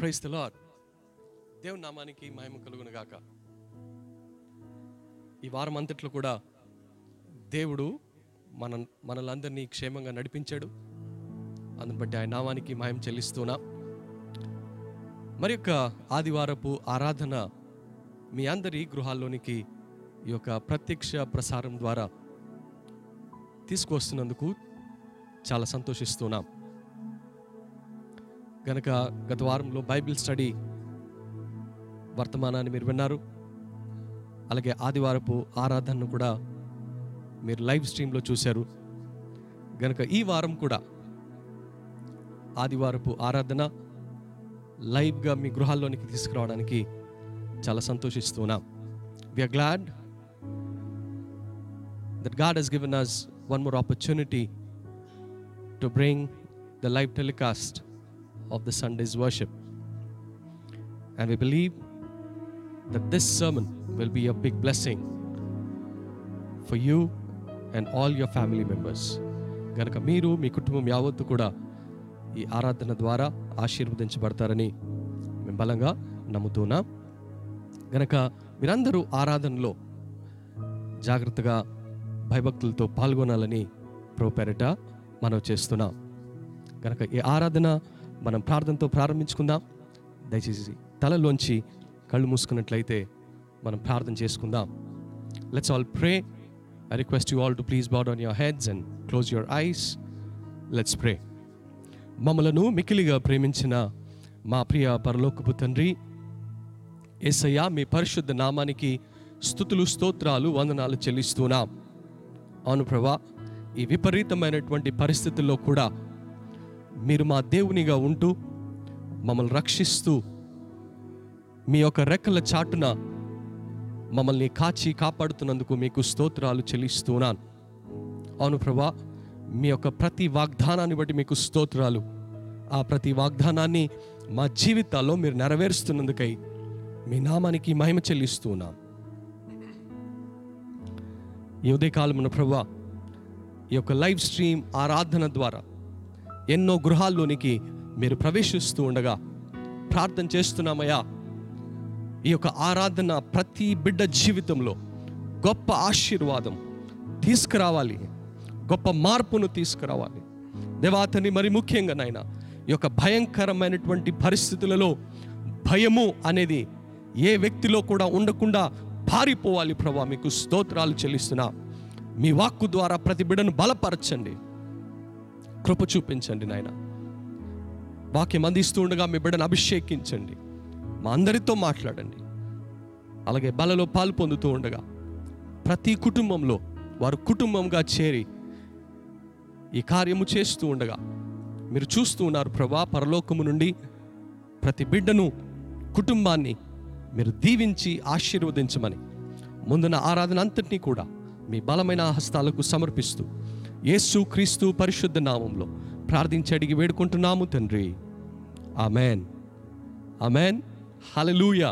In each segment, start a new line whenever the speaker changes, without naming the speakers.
Price the lord దేవుని నామానికి మహిమ కలుగును గాక ఈ వారం అంతట్లో కూడా దేవుడు మన మనలందరినీ క్షేమంగా నడిపించాడు అందుని బట్టి ఆయన నామానికి మహిమ చెల్లిస్తున్నా మరి యొక్క ఆదివారపు ఆరాధన మీ అందరి గృహాల్లోనికి ఈ యొక్క ప్రత్యక్ష ప్రసారం ద్వారా తీసుకువస్తున్నందుకు చాలా సంతోషిస్తున్నాం గనక గత వారంలో బైబిల్ స్టడీ వర్తమానాన్ని మీరు విన్నారు అలాగే ఆదివారపు ఆరాధనను కూడా మీరు లైవ్ స్ట్రీమ్లో చూశారు గనక ఈ వారం కూడా ఆదివారపు ఆరాధన లైవ్గా మీ గృహాల్లోనికి తీసుకురావడానికి చాలా సంతోషిస్తున్నాం we are glad that God has given us one more opportunity to bring the live telecast of the Sunday's worship. And we believe that this sermon will be a big blessing for you and all your family members. గనక మీరు మీ కుటుంబం యావత్తు కూడా ఈ ఆరాధన ద్వారా ఆశీర్వదించబడతారని మేము బలంగా నమ్ముతున్నాం గనక మీరందరూ ఆరాధనలో జాగ్రత్తగా భయభక్తులతో పాల్గొనాలని ప్రోపేరట మనం చేస్తున్నాం కనుక ఈ ఆరాధన మనం ప్రార్థనతో ప్రారంభించుకుందాం దయచేసి తలలోంచి కళ్ళు మూసుకున్నట్లయితే మనం ప్రార్థన చేసుకుందాం let's all pray I request you all to please bowed on your heads and close your eyes let's pray మమ్మలను మికిలిగా ప్రేమించిన మా ప్రియ పరలోకపు తండ్రి ఏసయ్యా మీ పరిశుద్ధ నామానికి స్థుతులు స్తోత్రాలు వందనాలు చెల్లిస్తున్నాం అవును ప్రభా ఈ విపరీతమైనటువంటి పరిస్థితుల్లో కూడా మీరు మా దేవునిగా ఉంటూ మమ్మల్ని రక్షిస్తూ మీ యొక్క రెక్కల చాటున మమ్మల్ని కాచి కాపాడుతున్నందుకు మీకు స్తోత్రాలు చెల్లిస్తున్నాను అవును ప్రభా మీ యొక్క ప్రతి వాగ్దానాన్ని బట్టి మీకు స్తోత్రాలు ఆ ప్రతి వాగ్దానాన్ని మా జీవితాల్లో మీరు నెరవేరుస్తున్నందుకై మీ నామానికి మహిమ చెల్లిస్తున్నాం ఈ ఉదయకాలమున ప్రభా ఈ యొక్క లైవ్ స్ట్రీమ్ ఆరాధన ద్వారా ఎన్నో గృహాల్లోనికి మీరు ప్రవేశిస్తూ ఉండగా ప్రార్థన చేస్తున్నామయ్యా ఈ యొక్క ఆరాధన ప్రతి బిడ్డ జీవితంలో గొప్ప ఆశీర్వాదం తీసుకురావాలి గొప్ప మార్పును తీసుకురావాలి దేవాతని మరి ముఖ్యంగా నాయన ఈ యొక్క భయంకరమైనటువంటి పరిస్థితులలో భయము అనేది ఏ వ్యక్తిలో కూడా ఉండకుండా పారిపోవాలి ప్రభా మీకు స్తోత్రాలు చెల్లిస్తున్నా మీ వాక్కు ద్వారా ప్రతి బిడ్డను బలపరచండి కృప చూపించండి నాయన వాక్యం అందిస్తూ ఉండగా మీ బిడ్డను అభిషేకించండి మా అందరితో మాట్లాడండి అలాగే బలలో పాలు పొందుతూ ఉండగా ప్రతి కుటుంబంలో వారు కుటుంబంగా చేరి ఈ కార్యము చేస్తూ ఉండగా మీరు చూస్తూ ఉన్నారు ప్రభా పరలోకము నుండి ప్రతి బిడ్డను కుటుంబాన్ని మీరు దీవించి ఆశీర్వదించమని ముందున ఆరాధన అంతటినీ కూడా మీ బలమైన హస్తాలకు సమర్పిస్తూ యేసు క్రీస్తు పరిశుద్ధ నామంలో ప్రార్థించి అడిగి వేడుకుంటున్నాము తండ్రి ఆమెన్ ఆమెన్ హలలుయా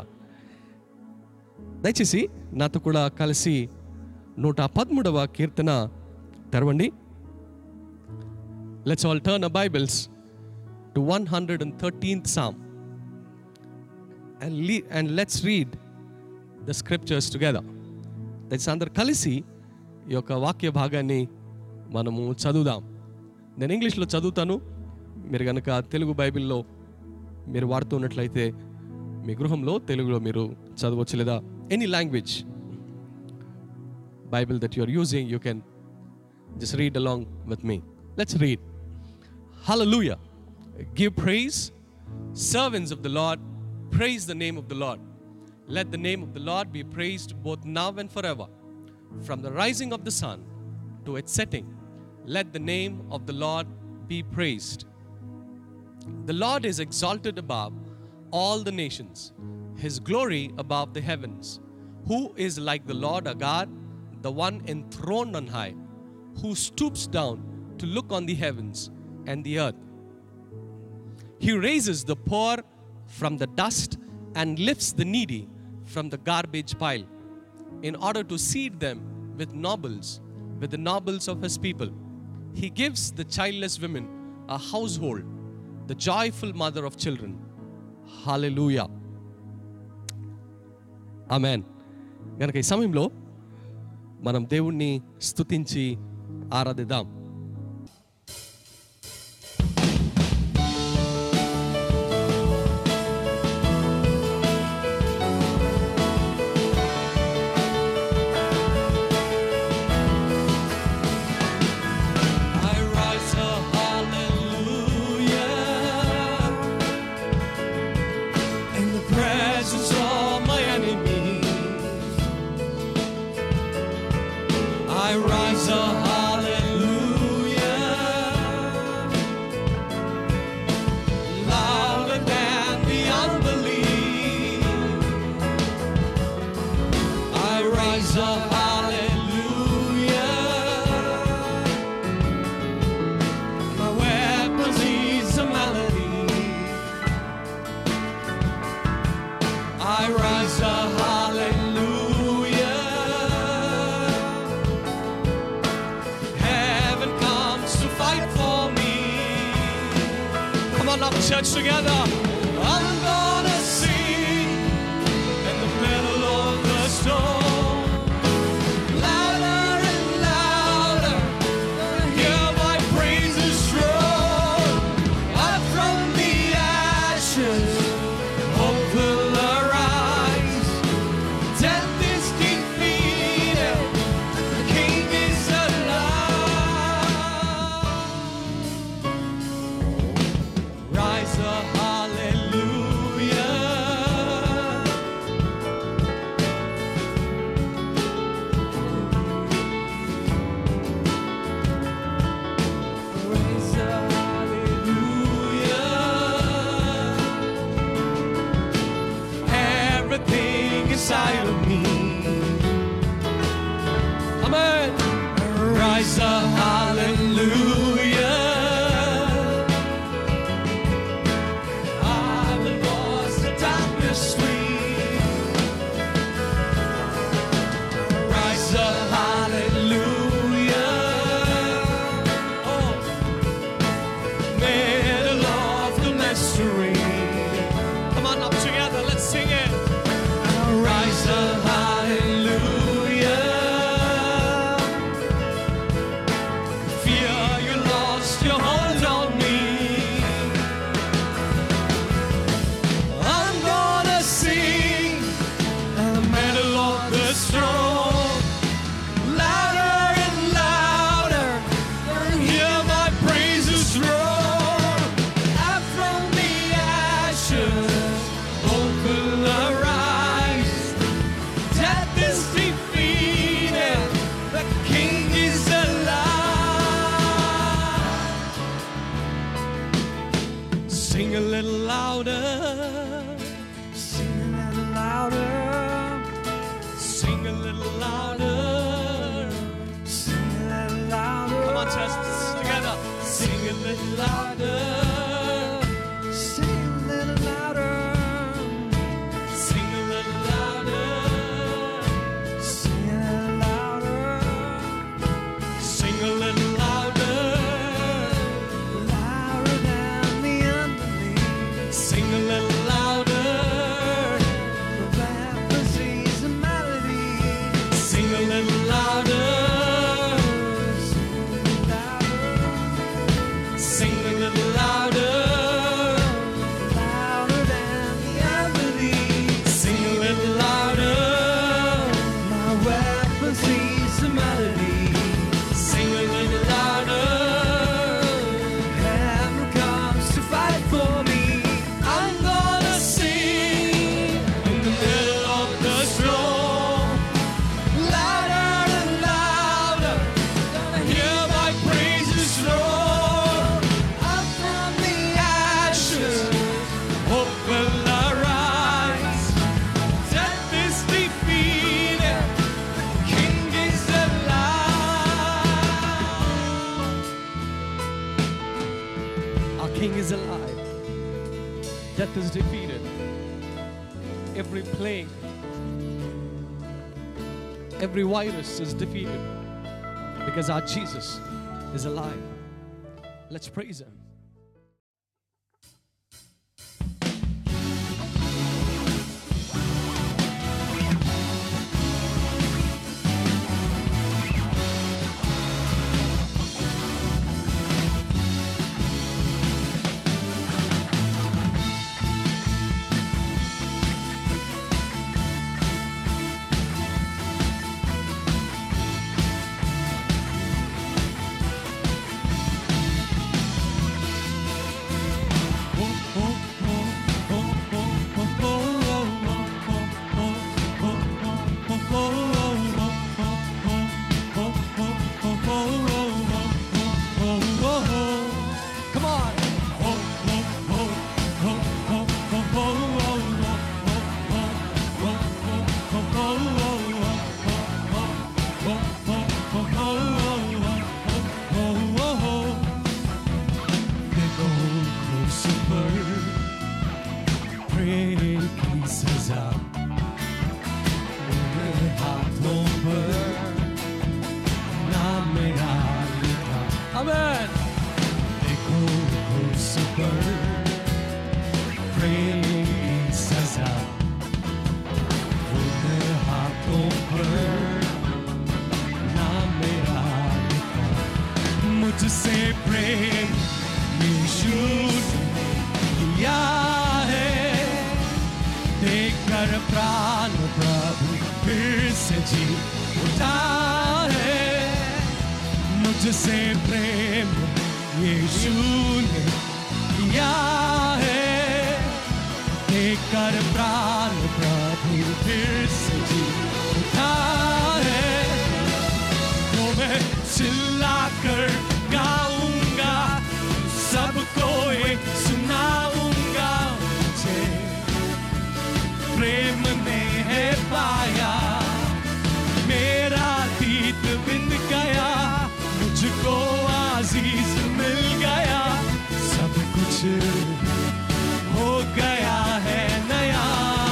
దయచేసి నాతో కూడా కలిసి నూట పదమూడవ కీర్తన తెరవండి let's all turn a Bibles to one hundred and thirteenth psalm and lee and let's read the scriptures together that's అందరు కలిసి ఈ యొక్క వాక్య భాగాన్ని మనము చదువుదాం నేను ఇంగ్లీష్లో చదువుతాను మీరు కనుక తెలుగు బైబిల్లో మీరు వాడుతున్నట్లయితే మీ గృహంలో తెలుగులో మీరు చదవచ్చు లేదా any language Bible that you are using you can just read along with me let's read Hallelujah. Give praise. Servants of the Lord, praise the name of the Lord. Let the name of the Lord be praised both now and forever. From the rising of the sun to its setting, let the name of the Lord be praised. The Lord is exalted above all the nations, His glory above the heavens. Who is like the Lord our God, the one enthroned on high, who stoops down to look on the heavens and the earth? He raises the poor from the dust and lifts the needy from the garbage pile in order to seed them with nobles, with the nobles of his people. He gives the childless women a household, the joyful mother of children. Hallelujah amen కనుక ఈ సమయంలో మనం దేవుణ్ణి స్తుతించి ఆరాధిద్దాం I rise a hallelujah in the presence of my enemies. I rise a hallelujah louder than the unbelief. I rise a hallelujah. My weapon is a melody. I rise a hallelujah. Heaven comes to fight for me. Come on up, church, together. I'm gonna sing in the middle of the storm. Louder and louder. Hear my praises roar up from the ashes. Hope will arise. Death is defeated. The King is alive. Rise up, hallelujah. Praise the hallelujah. Everything inside of me. Amen. Rise up, hallelujah. I will cross the darkness street. Rise up, hallelujah. Oh, middle of the mystery. Come on up together, let's sing it. Rise up, hallelujah. Fear you lost your hold on me. I'm gonna sing in the middle of the storm. Louder and louder, hear my praises roar. Up from the ashes, hope will arise. Death is defeated, the King is alive. Sing a little louder. Sing a little louder. Sing a little louder. Sing a little louder. Come on, church, together. Sing a little louder. Sing a little louder. Sing a little louder. Sing a little louder. Sing a little louder. Louder than the unbelief. Sing a little louder. The prophecy's a melody. Sing a little louder. Sing a little louder. Louder than the unbelief. Sing a little louder. My weapon sees the melody. Sing a little louder. Heaven comes to fight for me. I'm gonna sing in the middle of the storm. Louder and louder. Gonna hear my praises roar. Up from the ashes, hope will arise. Death is defeated, the King is alive. Our King is alive. Death is defeated. Every plague, every virus is defeated because our Jesus is alive. Let's praise Him. कर प्राण प्रभु फिर से जी उठा है मुझसे प्रेम यीशु ने किया है देकर प्राण प्रभु फिर से जी उठा है तो मैं चिल्ला कर गाऊंगा सबको एक सुनाऊंगा मुझे प्रेम ने है पाया मेरा तीत बिंद गया मुझको आजीज मिल गया सब कुछ हो गया है नया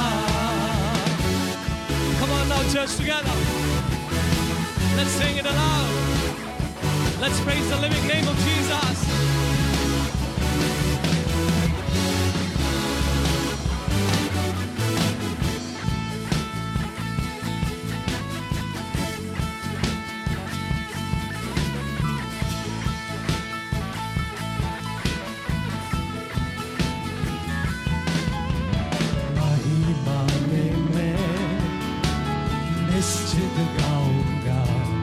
Come on now, church, together. Let's sing it aloud. Let's praise the living name of Jesus. महिमा में मैं निश्चित गाऊंगा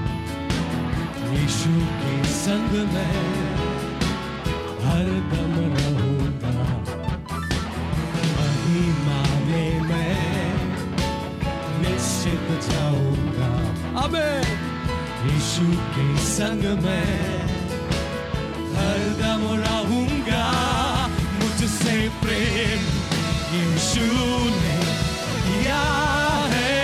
यीशु के संग में हर दम रहूंगा महिमा में मैं निश्चित जाऊंगा अबे यीशु के संग में हर दम रहूंगा मुझसे प्रेम यीशु ने किया है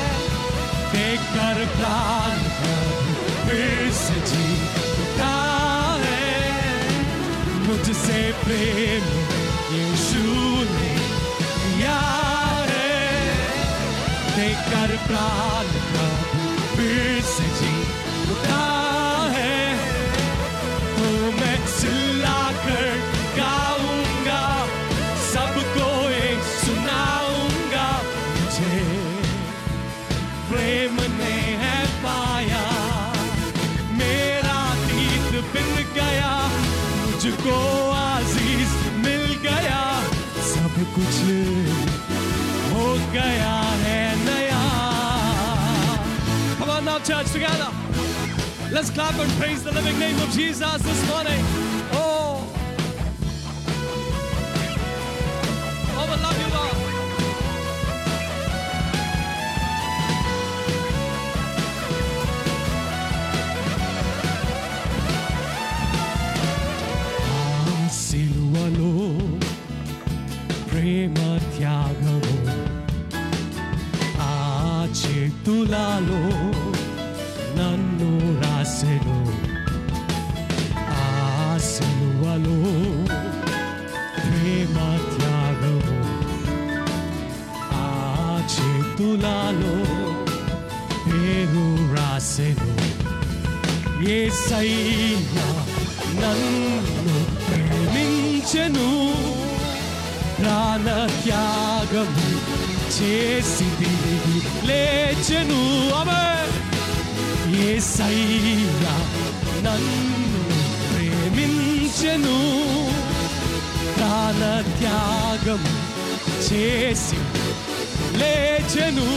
देकर प्राण प्रभु फिर से जी उठा है मुझसे प्रेम यीशु ने किया है देकर प्राण प्रभु फिर से जी उठा है तो मैं चिल्ला कर गाऊंगा सबको एक सुनाऊंगा मुझे प्रेम ने है पाया मेरा गीत बिन गया मुझको आजीज मिल गया सब कुछ हो गया है नया Come on now, church, together. Let's clap and praise the living name of Jesus this morning. Oh, oh, we love you, Lord. ఆ సిలువలో ప్రేమ త్యాగము ఆ చేతులలో నన్ను రాసెను ఆ సిలువలో ప్రేమ త్యాగము ఆ చేతులలో పేరు రాసెను ఏసయ్యా నన్ను ప్రేమించెను ప్రాణ త్యాగము చేసి తిరిగి లేచెను ఆమె ఏసయ్యా నన్ను ప్రేమించెను ప్రాణ త్యాగము చేసి లేచెను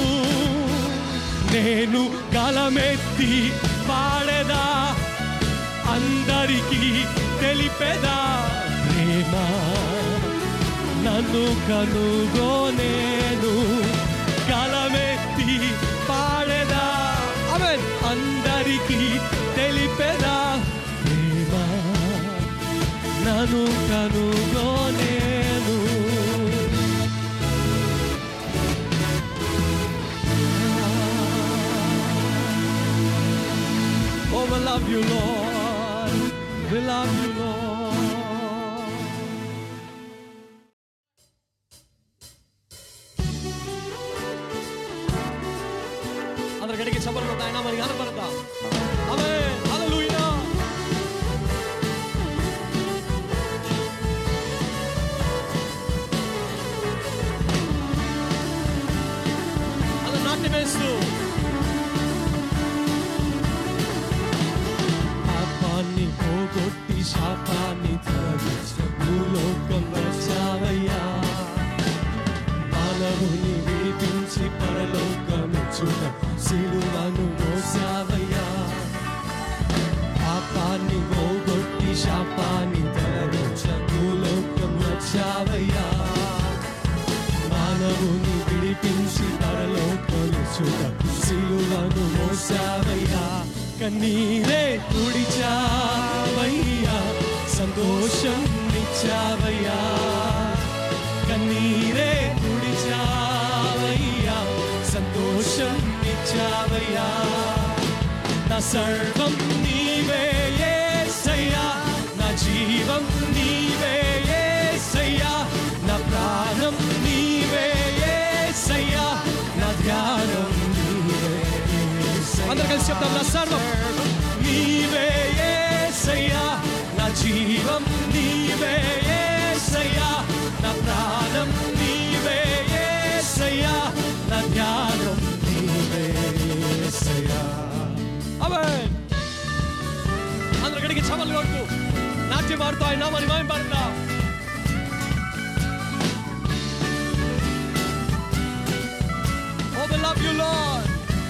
నేను గలమెత్తి పాడేదా అందరికీ తెలిపేదా ప్రేమ నన్ను కనుగోనేను గలమెత్తి పాడేదా అవన్ అందరికీ తెలిపేదా ప్రేమ నన్ను కనుగోనేను Oh, we love you, Lord. We love you, Lord. అందరు గడికి చప్పలు కొట్టు ఆయన మరి కనపడతాం ఆమె హల్లెలూయా అందరు నాట్యం వేస్తూ పాపాన్ని పోగొట్టి శాపాన్ని తొలగించ భూలోకం వచ్చావయ్యా మానవుని సిలువను మోసావయ్యా కన్నీరే తుడిచావయ్యా సంతోషం నిచ్చావయ్యా కన్నీరే తుడిచావయ్యా సంతోషం నిచ్చావయ్యా నా సర్వం నీవే యేసయ్యా నా జీవం నీవే యేసయ్యా నా ప్రాణం నీవే యేసయ్యా నా ధ్యానం నీవే అందరు కలిసి చెప్తాం నా సర్వం నీవే యేసయ్యా నా జీవం నీవే యేసయ్యా నా ప్రాణం నీవే యేసయ్యా నా ధ్యానం నీవే యేసయ్యా ఆమేన్ అందరు గడికి చమలు కొడుతూ నాట్యం ఆడుతూ ఆయన నామాన్ని మాయం పాడుతా Oh, we love you, Lord.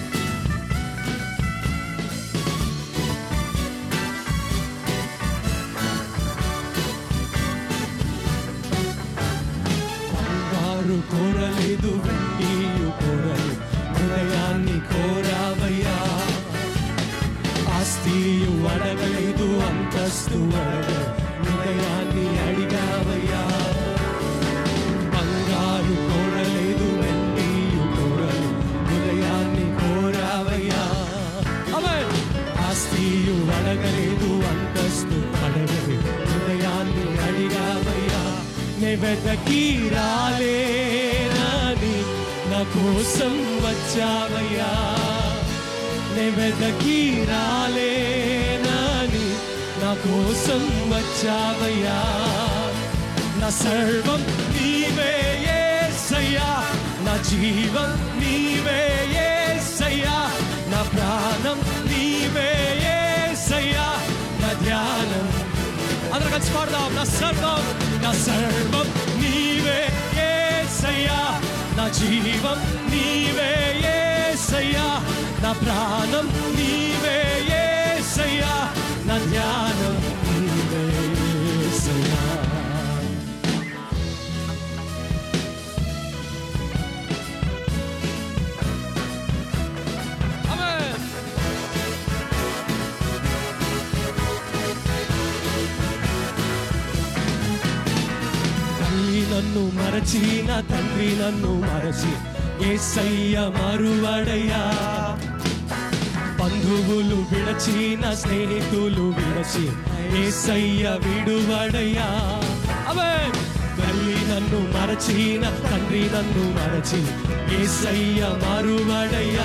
బంగారు కోరలేదు వెండియు కోరలు హృదయాన్ని కోరావయ్యా ఆస్తియు అడగలేదు అంతస్తు అడగ హృదయాన్ని అడిగావయ్యా బంగారు కోరలేదు వెండియు కోరలు హృదయాన్ని కోరావయ్యా ఆమేన్. ఆస్తియు అడగలేదు అంతస్తు అడగలేదు హృదయాన్ని అడిగావయ్యా నే వెతకి రాలేనని నా కోసం వచ్చావయ్యా నే వెతకి రాలేనని నా కోసం వచ్చావయ్యా నా సర్వం నీవే యేసయ్యా నా జీవం నీవే యేసయ్యా నా ప్రాణం నీవే యేసయ్యా నా ధ్యానం అందరూ కలిసి పాడదాం నా సర్వం నా సర్వం నీవే యేసయ్యా నా జీవం నీవే యేసయ్యా నా ప్రాణం నీవే యేసయ్యా నా ధ్యానం నీవే యేసయ్యా ఆమేన్ తల్లి నన్ను మరచి నా తండ్రి నన్ను మరచి ఏసయ్య మరువడయ్యా బంధువులు విడచి నా స్నేహితులు విడచి ఏసయ్య విడువడయ్యా అవే తల్లి నన్ను మరచి నా తండ్రి నన్ను మరచి ఏసయ్య మరువడయ్యా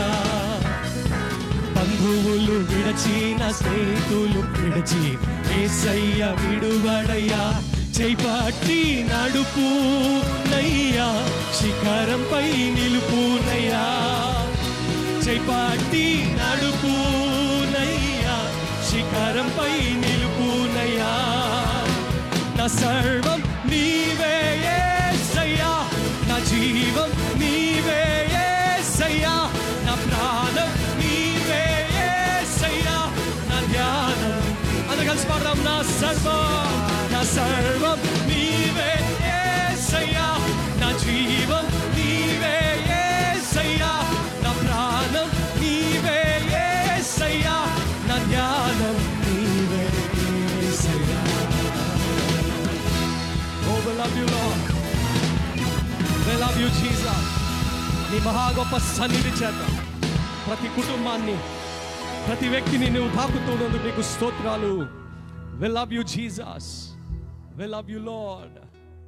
బంధువులు విడచి నా స్నేహితులు విడచి ఏసయ్య విడువడయ్యా చేపట్టి నడుపు నయ్యా శిఖరంపై నిలుపునయ్యా చేపట్టి నడుపు నయ్యా శిఖరంపై నిలుపునయ్యా నా సర్వం నీవే యేసయ్యా నా జీవం నీవే యేసయ్యా నా ప్రాణం నీవే యేసయ్యా నా ధ్యానం అందరు కలిసి పాడదాం నా సర్వం నా సర్వం నీవే యేసయ్యా నా జీవం నీవే యేసయ్యా నా ప్రాణం నీవే యేసయ్యా నా ధ్యానం నీవే యేసయ్యా Oh, we love you, Lord. We love you, Jesus. నీ మహా గొప్ప సన్నిధి చేత ప్రతి కుటుంబాన్ని ప్రతి వ్యక్తిని నువ్వు తాకుతున్నందుకు నీకు స్తోత్రాలు we love you Jesus we love you Lord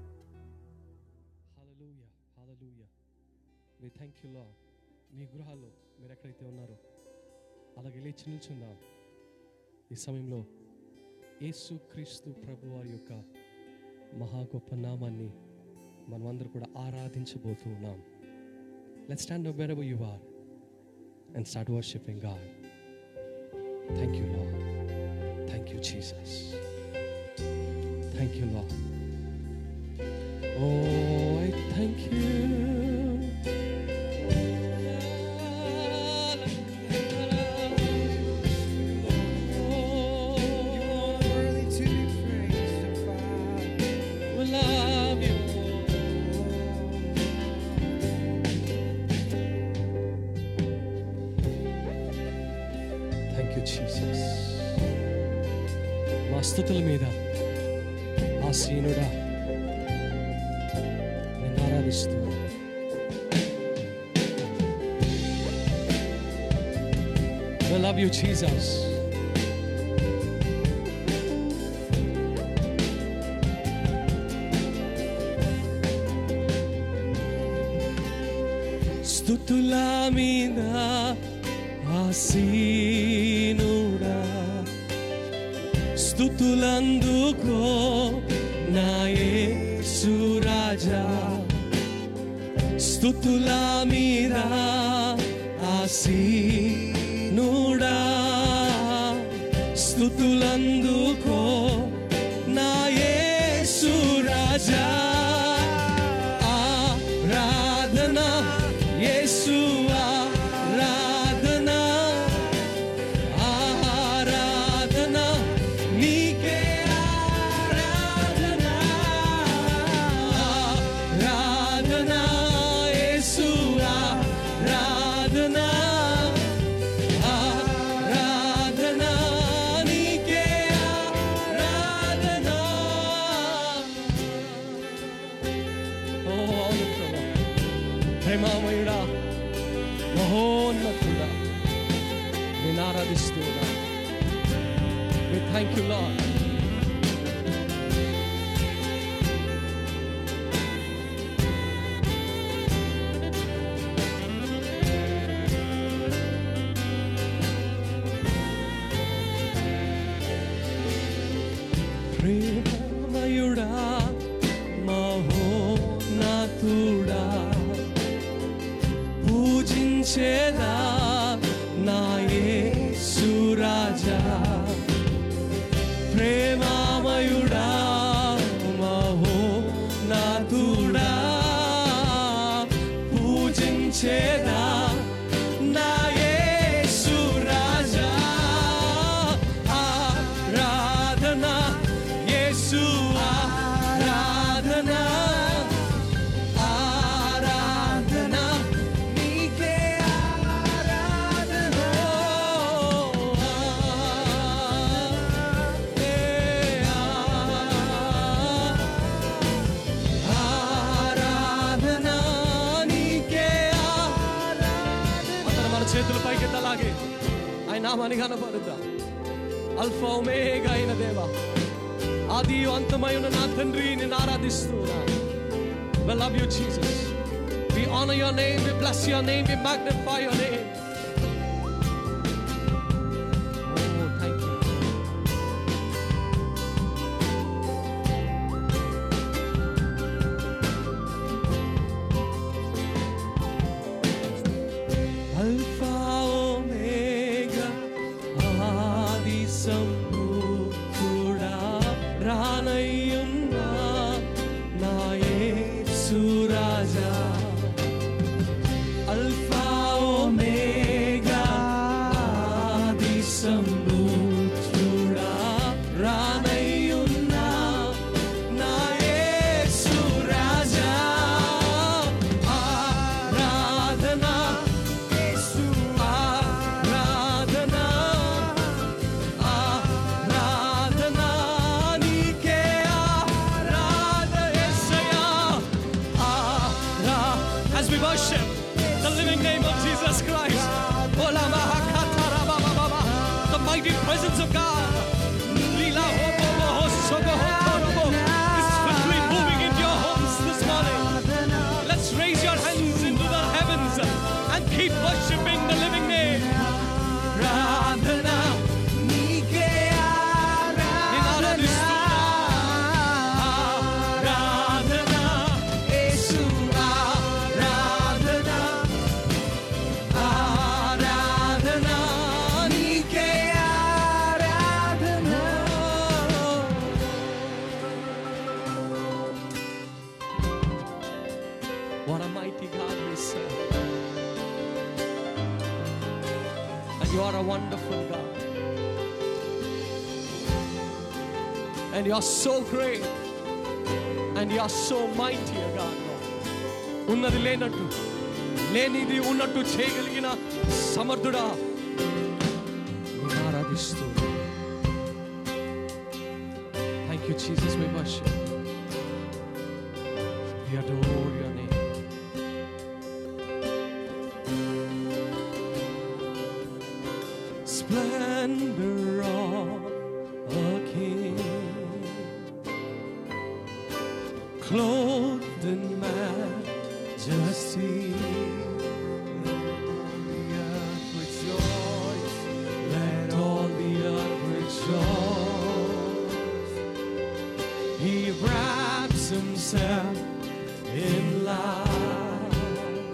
hallelujah hallelujah we thank you Lord మీ గృహాల్లో మీరు ఎక్కడైతే ఉన్నారో అలాగే లేచి నిల్చుందాం ఈ సమయంలో యేసు క్రీస్తు ప్రభు వారి యొక్క మహా గొప్ప నామాన్ని మనమందరూ కూడా ఆరాధించబోతూ ఉన్నాం let stand up where you are and start worshipping God thank you Lord thank you Jesus thank you Lord oh I thank you
Worthy to be praised, Father.
We love you. స్థుతుల మీద ఆసీనుడా నేను ఆరాధిస్తూ We love you, Jesus. స్థుతుల మీద ఆసీనుడా స్థుతులందుకో నాయే సురాజా స్థుతుల మీద ఆసీనుడా స్థుతులందుకో నాయే సురాజా ఆరాధన యేసు ఆరాధన ఆరాధన నీకే ఆరాధన ఆరాధన యేసు ఆరాధన ఆరాధన నీకే ఆరాధన ఓ అవును ప్రభా ప్రేమామయుడా మహోన్నతుడా నేను ఆరాధిస్తున్నా థ్యాంక్ యూ లాడ్ ప్రేమమయుడా మహోన్నతుడా పూజించేదా నాయే సురాజా ప్రేమామయుడా మహోన్నతుడా పూజించేదా నాయే సురాజా ఆరాధన యేసు ఆరాధన ఆరాధన నీకే ఆరాధన ఆరాధన నీకే ఆరాధన అందరం మన చేతుల పైకి అలాగే ఆయన నామాన్ని కనపడుద్దాం అల్ఫా ఒమేగా అయిన దేవా ఆది అంతమైన నా తండ్రి నేను ఆరాధిస్తున్నా We love you, Jesus. We honor your name, we bless your name, we magnify your name. Oh, thank you. Alpha Omega, ఆది సంభూతుడా రానయ్యున్నా నాయే సురాజా అల్ఫా ఒమేగా ఆది సంభూతుడా రానయ్యున్నా నాయే సురాజా ఆరాధన యేసు ఆరాధన ఆరాధన నీకే ఆరాధన యేసయ్యా ఆరా as we worship the living name of Jesus Christ Ola mahakatara baba baba the mighty presence of God Lila hobo boho sogo hokorobo is swiftly moving into your homes this morning let's raise your hands into the heavens and keep worshiping the living name Radhana నీకే ఆరాధన ఆరాధన యేసు ఆరాధన ఆరాధన నీకే ఆరాధన What a mighty God we serve. And you are a wonderful God. And you are so great. And you are so mighty, O God. ఉన్నది లేనట్టు లేనిది ఉన్నట్టు చేయగలిగిన సమర్థుడా నిన్ను ఆరాధిస్తూ Jesus, we worship. We adore your name. Splendor of a king, clothed in majesty. The earth rejoice, let all the earth rejoice. He wraps himself in light,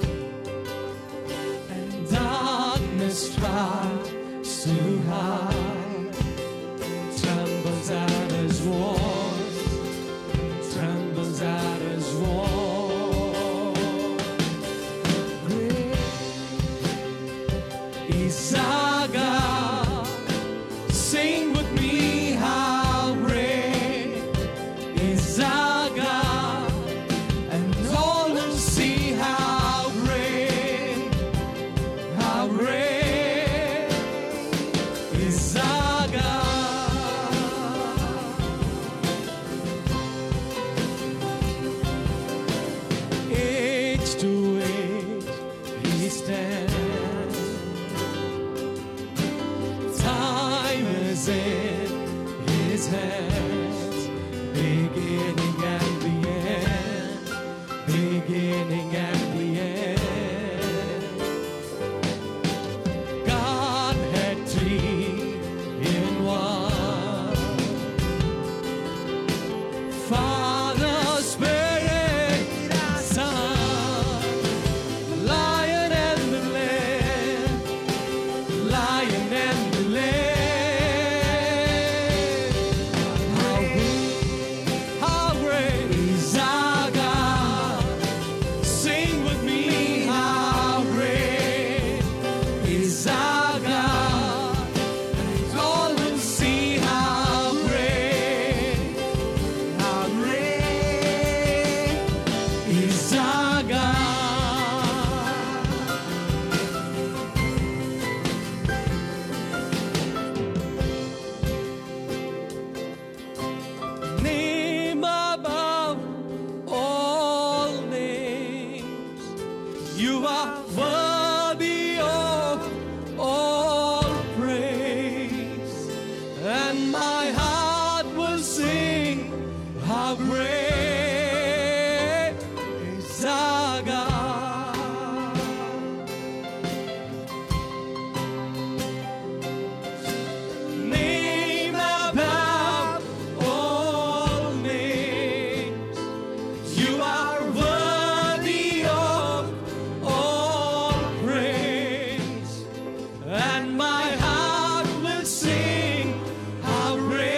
and darkness tries to hide. Trembles at his voice, trembles at his voice. Great is our God. Sing with me, how great is our God, and all will see how great, how great is our God. Age to age, He stands. Time is in His hands, beginning and the end, beginning and the end. Godhead three in one. Father, Spirit, Son, Lion and the Lamb, Lion and the Lamb. How great, how great is our God? Sing with me, how great is our God? And all will see how great, how great is our God. Name above all names, you are worthy of all praise, and my heart will sing how great is our God. Name above all names, you are worthy of all praise, and my heart will sing how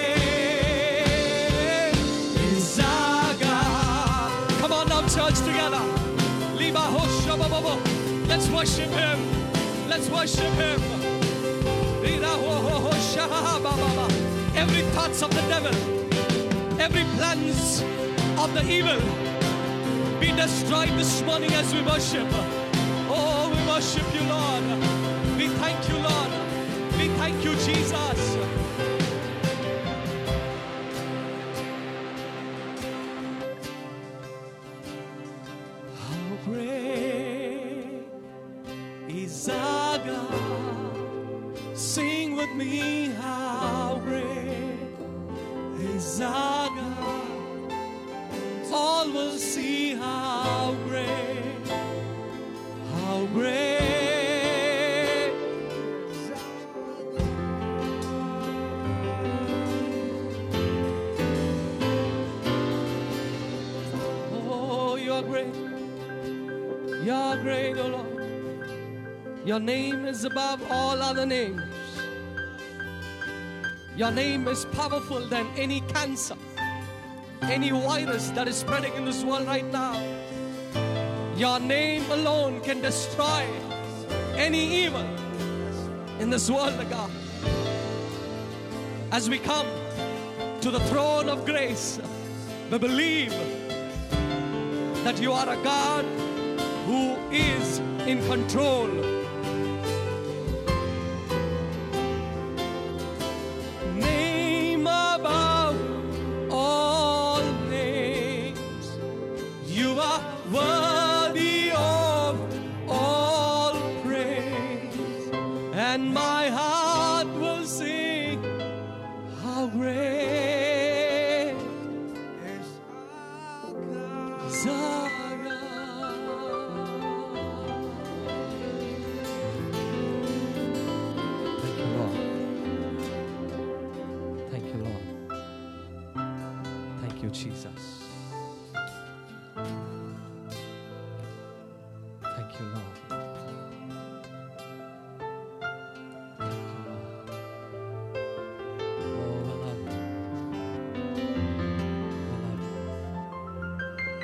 great is our God. Come on now, church, together. Liba hosha ba ba ba. Let's worship Him. Let's worship Him. Rira ho ho ho sha ha ha ba ba ba. Every thoughts of the devil, every plans of the evil, be destroyed this morning as we worship. Oh, we worship you, Lord. We thank you, Lord. We thank you, Jesus. How great is our God? Sing with me, how great is our God? All will see how great, how great. Oh, you are great. You are great, oh Lord. Your name is above all other names. Your name is powerful than any cancer, any virus that is spreading in this world right now. Your name alone can destroy any evil in this world, oh God. As we come to the throne of grace, we believe that you are a God who is in control. Name above all You are worthy of all praise, and my heart will sing how great
Yes, our God.
is our God. Thank you, Lord. Thank you, Lord. Thank you, Jesus. Thank you, Lord. Thank you, Lord. Oh, I love you. I love you.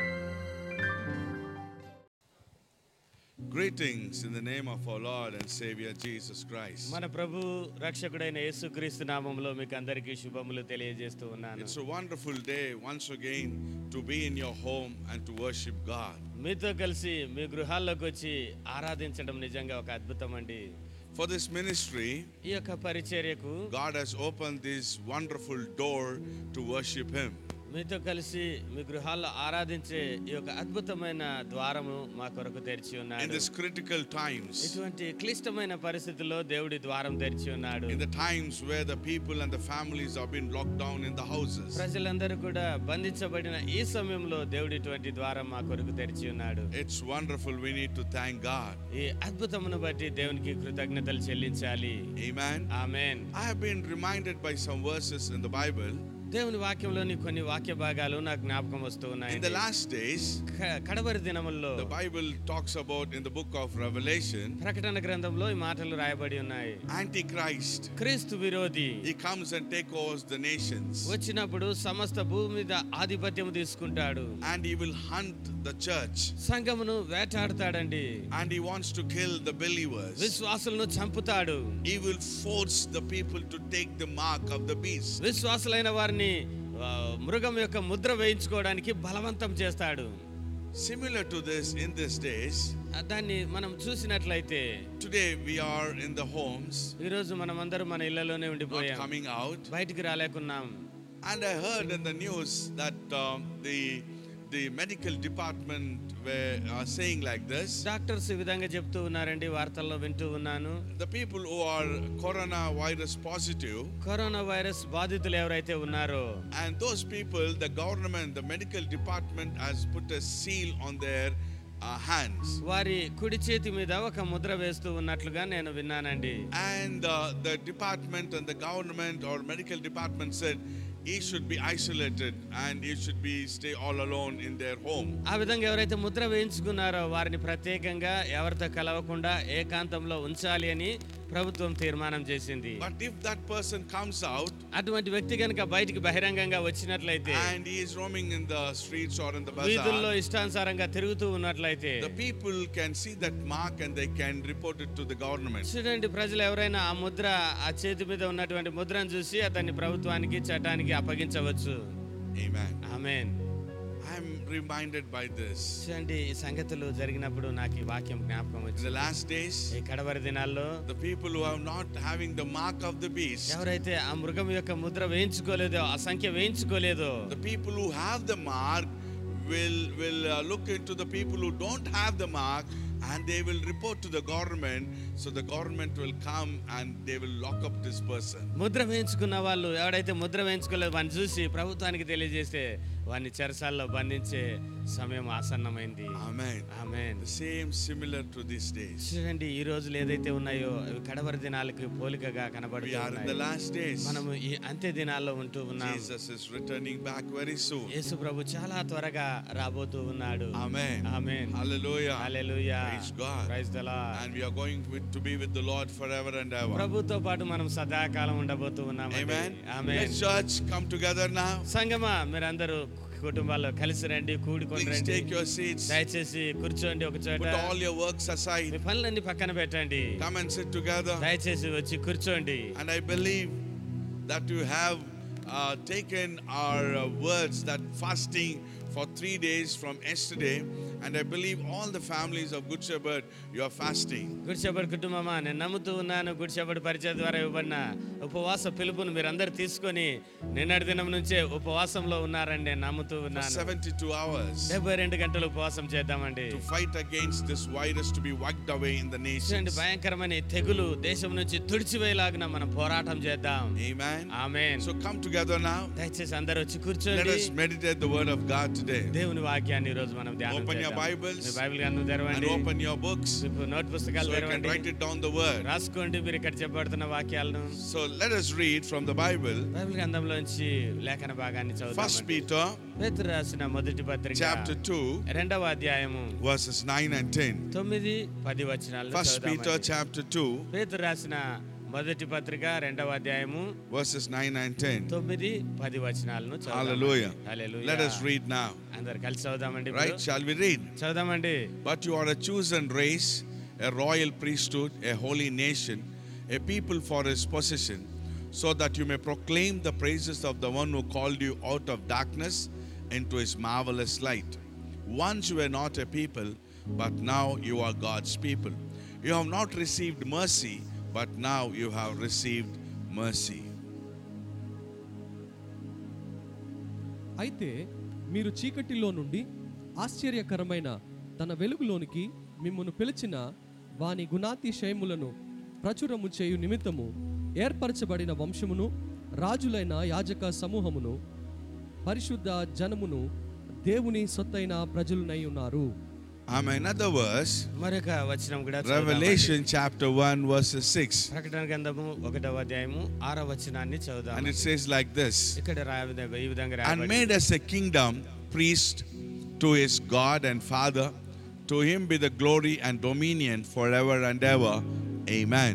Greetings in the name of our Lord and Savior Jesus Christ.
మన ప్రభు రక్షకుడైన యేసుక్రీస్తు నామంలో మీకు అందరికీ శుభములు తెలియజేస్తూ ఉన్నాను
It's a wonderful day once again to be in your home and to worship God.
మీతో కలిసి మీ గృహాల్లోకి వచ్చి ఆరాధించడం నిజంగా ఒక అద్భుతం అండి
For this ministry,
ఈ యొక్క పరిచర్యకు
God has opened this wonderful door to worship Him.
మీతో కలిసి మీ గృహాల్లో ఆరాధించే ఈ యొక్క అద్భుతమైన ద్వారము మా కొరకు తెరిచి
In
ఉన్నాడు
these critical times,
ఇటువంటి క్లిష్టమైన పరిస్థితుల్లో దేవుడి ద్వారం తెరిచి ఉన్నాడు
in the times where the people and the families have been locked down in the houses,
ప్రజలందరూ కూడా బంధించబడిన ఈ సమయంలో దేవుడి ఇటువంటి ద్వారం మా కొరకు తెరిచి ఉన్నాడు
it's wonderful. We need to thank God.
ఈ అద్భుతమును బట్టి దేవునికి కృతజ్ఞతలు చెల్లించాలి
Amen.
ఆమెన్
I have been reminded by some verses in the Bible.
దేవుని వాక్యంలోని కొన్ని వాక్య భాగాలు నాకు జ్ఞాపకం వస్తూ ఉన్నాయి
In the last days,
క- కడవరి దినముల్లో
the Bible talks about in the book of Revelation,
ప్రకటన గ్రంథంలో ఈ మాటలు రాయబడి ఉన్నాయి
Antichrist.
క్రీస్తు విరోధి
He comes and takes over the nations.
వచ్చినప్పుడు సమస్త భూమి మీద ఆధిపత్యం తీసుకుంటాడు
And he will hunt the church.
సంఘమును వేటాడుతాడండి
And he wants to kill the believers.
విశ్వాసులను చంపుతాడు
He will force the people to take the mark of the beast.
విశ్వాసులైన వారిని ఆ, మృగం యొక్క ముద్ర వేయించుకోవడానికి బలవంతం చేస్తాడు
Similar to this in these days,
ఆ, దాన్ని మనం చూసినట్లయితే
today we are in the homes,
ఈరోజు మనం అందరం మన ఇళ్లలోనే
not
ఉండిపోయాం
coming out.
బయటికి రాలేకున్నాం
And I heard in the news that um, the the medical department were uh, saying like this:
doctors ఈ విధంగా చెప్తూ ఉన్నారండి వార్తల్లో వింటూ ఉన్నాను
the people who are coronavirus positive,
corona virus బాధితులు ఎవరైతే ఉన్నారో
and those people, the government, the medical department has put a seal on their uh, hands,
వారి కుడి చేతి మీద ఒక ముద్ర వేస్తూ ఉన్నట్లుగా నేను విన్నానండి
and uh, the department and the government or medical department said he should be isolated and he should be stay all alone in their home.
ఆ విధంగా ఎవరైతే ముద్ర వేయించుకున్నారో వారిని ప్రత్యేకంగా ఎవరితో కలవకుండా ఏకాంతంలో ఉంచాలి అని ప్రభుత్వం తీర్మానం చేసింది
But if that person comes out
అటువంటి వ్యక్తి కనుక బయటికి బహిరంగంగా వచ్చినట్లయితే
and he is roaming in the streets or in the
వీధుల్లో
bazaar,
ఇష్టానుసారంగా తిరుగుతూ ఉన్నట్లయితే
the people can see that mark and they can report it to the government.
చూడండి ప్రజలు ఎవరైనా ఆ ముద్ర ఆ చేతి మీద ఉన్నటువంటి ముద్రను చూసి అతన్ని ప్రభుత్వానికి చట్టానికి అప్పగించవచ్చు
Amen.
ఆమెన్
I am reminded by this.
చూడండి ఈ సంగతులు జరిగినప్పుడు నాకు ఈ వాక్యం జ్ఞాపకం
In the
వచ్చింది
last days,
ఈ కడవరి దినాల్లో
the people who are not having the mark of the beast,
ఎవరైతే ఆ మృగం యొక్క ముద్ర వేయించుకోలేదో ఆ సంఖ్య వేయించుకోలేదో
the people who have the mark will will uh, look into the people who don't have the mark and they will report to the government so the government will come and they will lock up this person
ముద్ర వేయించుకున్న వాళ్ళు ఎవడైతే ముద్ర వేయించుకోలేదు వాడిని చూసి ప్రభుత్వానికి తెలియజేస్తే వాడిని చెరసాల్లో బంధించే సమయం ఆసన్నమైంది
amen
ఆమెన్
the same similar to these days
చూడండి ఈ రోజులు ఏదైతే ఉన్నాయో అవి కడవరి దినాలకి పోలికగా
we are in the
కనబడుతున్నాయి
last days
మనము ఈ అంత్య దినాల్లో ఉంటూ ఉన్నాం
jesus is returning back very soon
యేసు ప్రభు చాలా త్వరగా రాబోతూ ఉన్నాడు
amen
ఆమేన్
hallelujah
హల్లెలూయా
Praise God.
Praise the Lord
and we are going with, to be with the lord forever and ever
ప్రభుతో పాటు మనం సదాకాలం ఉండబోతూ ఉన్నాం
amen
ఆమేన్
let church come together now
సంగమా మీరందరూ కుటుంబాల్లో కలిసి రండి కూడుకొని
please
రండి
take your seats
దయచేసి కూర్చోండి ఒక చోట
put all your works
me
aside
పనులన్నీ పక్కన పెట్టండి
come and sit together
దయచేసి వచ్చి కూర్చోండి
and i believe that you have uh, taken our uh, words that fasting for three days from yesterday And I believe all the families of Good Shepherd, you are fasting.
Good shepherd కుటుంబమా నేను నమ్ముతూ ఉన్నాను good shepherd పరిచయ ద్వారా ఇవ్వబడిన ఉపవాస పిలుపును మీరు అందరు తీసుకొని నిన్నటి దినం నుంచే ఉపవాసంలో ఉన్నారని నేను నమ్ముతూ
For
ఉన్నాను
72 hours
డెబ్బై రెండు గంటలు ఉపవాసం చేద్దామండి
to fight against this virus to be wiped away in the
ఇటువంటి
nations.
భయంకరమైన ఈ తెగులు దేశం నుంచి తుడిచివేయలాగిన మనం పోరాటం చేద్దాం
Amen.
Amen
So come together now.
దయచేసి అందరూ వచ్చి
Let
కూర్చోండి
us meditate the word of God today.
దేవుని వాక్యాన్ని ఈ రోజు మనం ధ్యానం
Open your
చేద్దాం.
Bibles
మీ బైబిల్ గ్రంథం
And
తెరవండి
open your books
మీకు నోట్ పుస్తకాలు
so you can
తెరవండి
write it down the word.
రాసుకోండి మీరు ఇక్కడ చెప్పబడుతున్న వాక్యాలను
So let us read from the Bible.
Bible గ్రంథంలోంచి లేఖన భాగాన్ని
First
చదువుతాం
Peter
పేతురు రాసిన మొదటి పత్రిక
chapter 2
రెండవ అధ్యాయము
verses 9 and 10.
తొమ్మిది పది వచనాలు
First Peter chapter 2
పేతురు రాసిన మొదటి పత్రిక రెండవ అధ్యాయము
verses 9 and 10.
తొమ్మిది పది వచనాలను చదువుదామండి.
Hallelujah.
హల్లెలూయా.
Let us read now.
అందరు కలిసి చదువుదామండి ఇప్పుడు.
Right? Shall we read?
చదువుదామండి
But you are a chosen race, a royal priesthood, a holy nation, a people for his possession, so that you may proclaim the praises of the one who called you out of darkness into his marvelous light. Once you were not a people, but now you are God's people. You have not received mercy, but now you have received mercy.
అయితే మీరు చీకటిలో నుండి ఆశ్చర్యకరమైన తన వెలుగులోనికి మిమ్మల్ని పిలిచిన వాని గుణాతిశయములను ప్రచురము చేయు నిమిత్తము ఏర్పరచబడిన వంశమును రాజులైన యాజక సమూహమును పరిశుద్ధ జనమును దేవుని సొత్తైన ప్రజలునై ఉన్నారు
Amen. Another verse,
మరొక వచనం కూడా చదువుదామండి.
Revelation chapter 1, verses 6.
ప్రకటన గ్రంథము ఒకటవ అధ్యాయము ఆరో వచనాన్ని చదువుదాం
And it says like this.
ఇక్కడ రాయ ఈ విధంగా
and
రాయబడింది.
made us a kingdom, priest to his God and Father. To him be the glory and dominion forever and ever. Amen.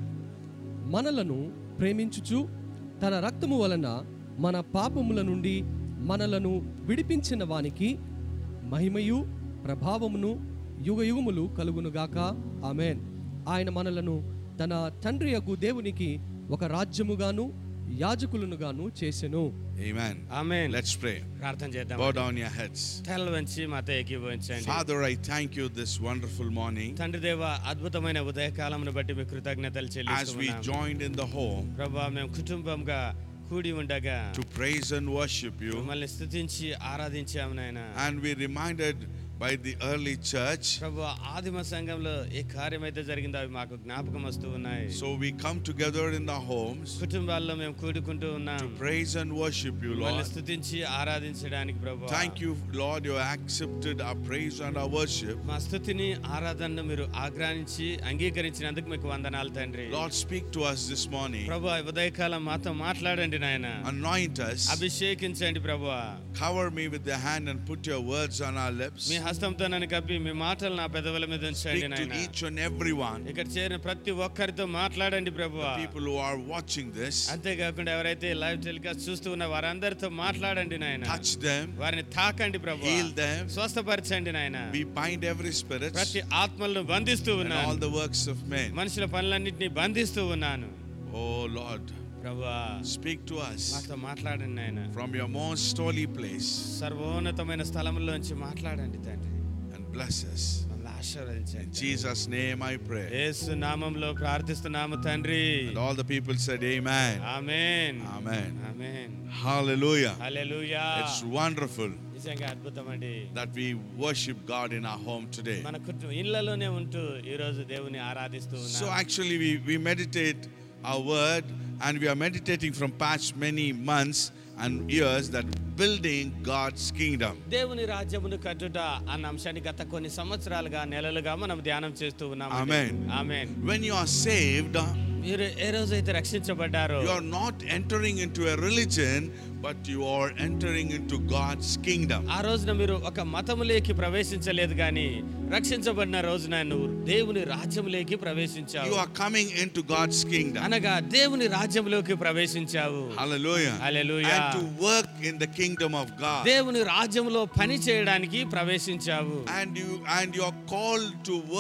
మనలను ప్రేమించుచు తన రక్తము వలన మన పాపముల నుండి మనలను విడిపించిన వానికి మహిమయు ప్రభావమును యుగయుగములు కలుగునుగాక ఆమెన్ ఆయన మనలను తన తండ్రి యగు దేవునికి ఒక రాజ్యముగాను యాజకులనుగాను చేసెను
Amen.
Amen
Let's pray.
ప్రార్థన చేద్దాం
Bow down your heads.
తల వంచి మాతో ఏకీభవించండి
Father, I thank you this wonderful morning
తండ్రి దేవ అద్భుతమైన ఉదయకాలమును బట్టి మీ కృతజ్ఞతలు
as we
చెల్లిస్తున్నాము
joined in the home
ప్రభా మేము కుటుంబంగా కూడి ఉండగా
to praise and worship you.
మిమ్మల్ని స్థుతించి ఆరాధించాము నాయన
And we reminded by the early church.
ప్రభు ఆదిమ సంఘంలో ఏ కార్యం అయితే జరిగిందో అవి మాకు జ్ఞాపకం వస్తూ ఉన్నాయి
So we come together in the homes
కుటుంబాల్లో మేము కూడుకుంటూ ఉన్నాం
to praise and worship you,
మిమ్మల్ని
Lord.
స్థుతించి ఆరాధించడానికి ప్రభు
Thank you, Lord, you accepted our praise and our worship.
మా స్థుతిని ఆరాధనను మీరు ఆగ్రహించి అంగీకరించినందుకు మీకు వందనాలు తండ్రి
Lord, speak to us this morning.
ప్రభు ఈ ఉదయకాలం మాతో మాట్లాడండి నాయన
Anoint us.
అభిషేకించండి Prabhu
Cover me with your hand and put your words on our lips.
మీ హస్తంతో నన్ను కప్పి మీ మాటలు నా పెదవుల మీద ఉంచండి
Speak to
నాయన
each and every one.
ఇక్కడ చేరిన ప్రతి ఒక్కరితో మాట్లాడండి ప్రభు
People who are watching this,
అంతేకాకుండా ఎవరైతే లైవ్ టెలికాస్ట్ చూస్తూ ఉన్న వారందరితో మాట్లాడండి నాయన
touch them.
వారిని తాకండి ప్రభు
Heal them.
స్వస్థపరచండి నాయన
We bind every spirit
ప్రతి ఆత్మలను బంధిస్తూ
and all
ఉన్నాను
the works of men.
మనుషుల పనులన్నింటినీ బంధిస్తూ ఉన్నాను
Oh Lord,
Prabhu
speak to us
మాతో మాట్లాడండి నాయన
from your most holy place
సర్వోన్నతమైన స్థలంలోంచి మాట్లాడండి తండ్రి
and bless us.
మమ్మల్ని
In
ఆశీర్వదించండి
Jesus' name I pray.
యేసు నామంలో ప్రార్థిస్తున్నాము తండ్రి
And all the people said, Amen.
Amen
Amen.
ఆమేన్
Hallelujah.
హల్లెలూయా
It's wonderful
నిజంగా అద్భుతం అండి
that we worship God in our home today.
మన కుటుంబం ఇళ్లలోనే ఉంటూ ఈ రోజు దేవుని ఆరాధిస్తూ
So
ఉన్నాం
actually we, we meditate our word and we are meditating from past many months and years that building God's kingdom.
దేవుని రాజ్యమును కట్టుట అన్న అంశాన్ని గత కొన్ని సంవత్సరాలుగా నెలలుగా మనం ధ్యానం చేస్తూ ఉన్నాం
Amen.
Amen
When you are saved,
మీరు ఏ రోజైతే రక్షించబడ్డారో
you are not entering into a religion, but you are entering into God's kingdom.
ఆ రోజున మీరు ఒక మతములేకి ప్రవేశించలేదు కానీ రక్షించబడిన రోజున నువ్వు దేవుని రాజ్యములేకి
You
ప్రవేశించావు
are coming into God's kingdom.
అనగా దేవుని రాజ్యంలోకి ప్రవేశించావు
Hallelujah.
Hallelujah.
And to work in the kingdom of God.
దేవుని రాజ్యంలో పని చేయడానికి ప్రవేశించావు
And you and you are called to work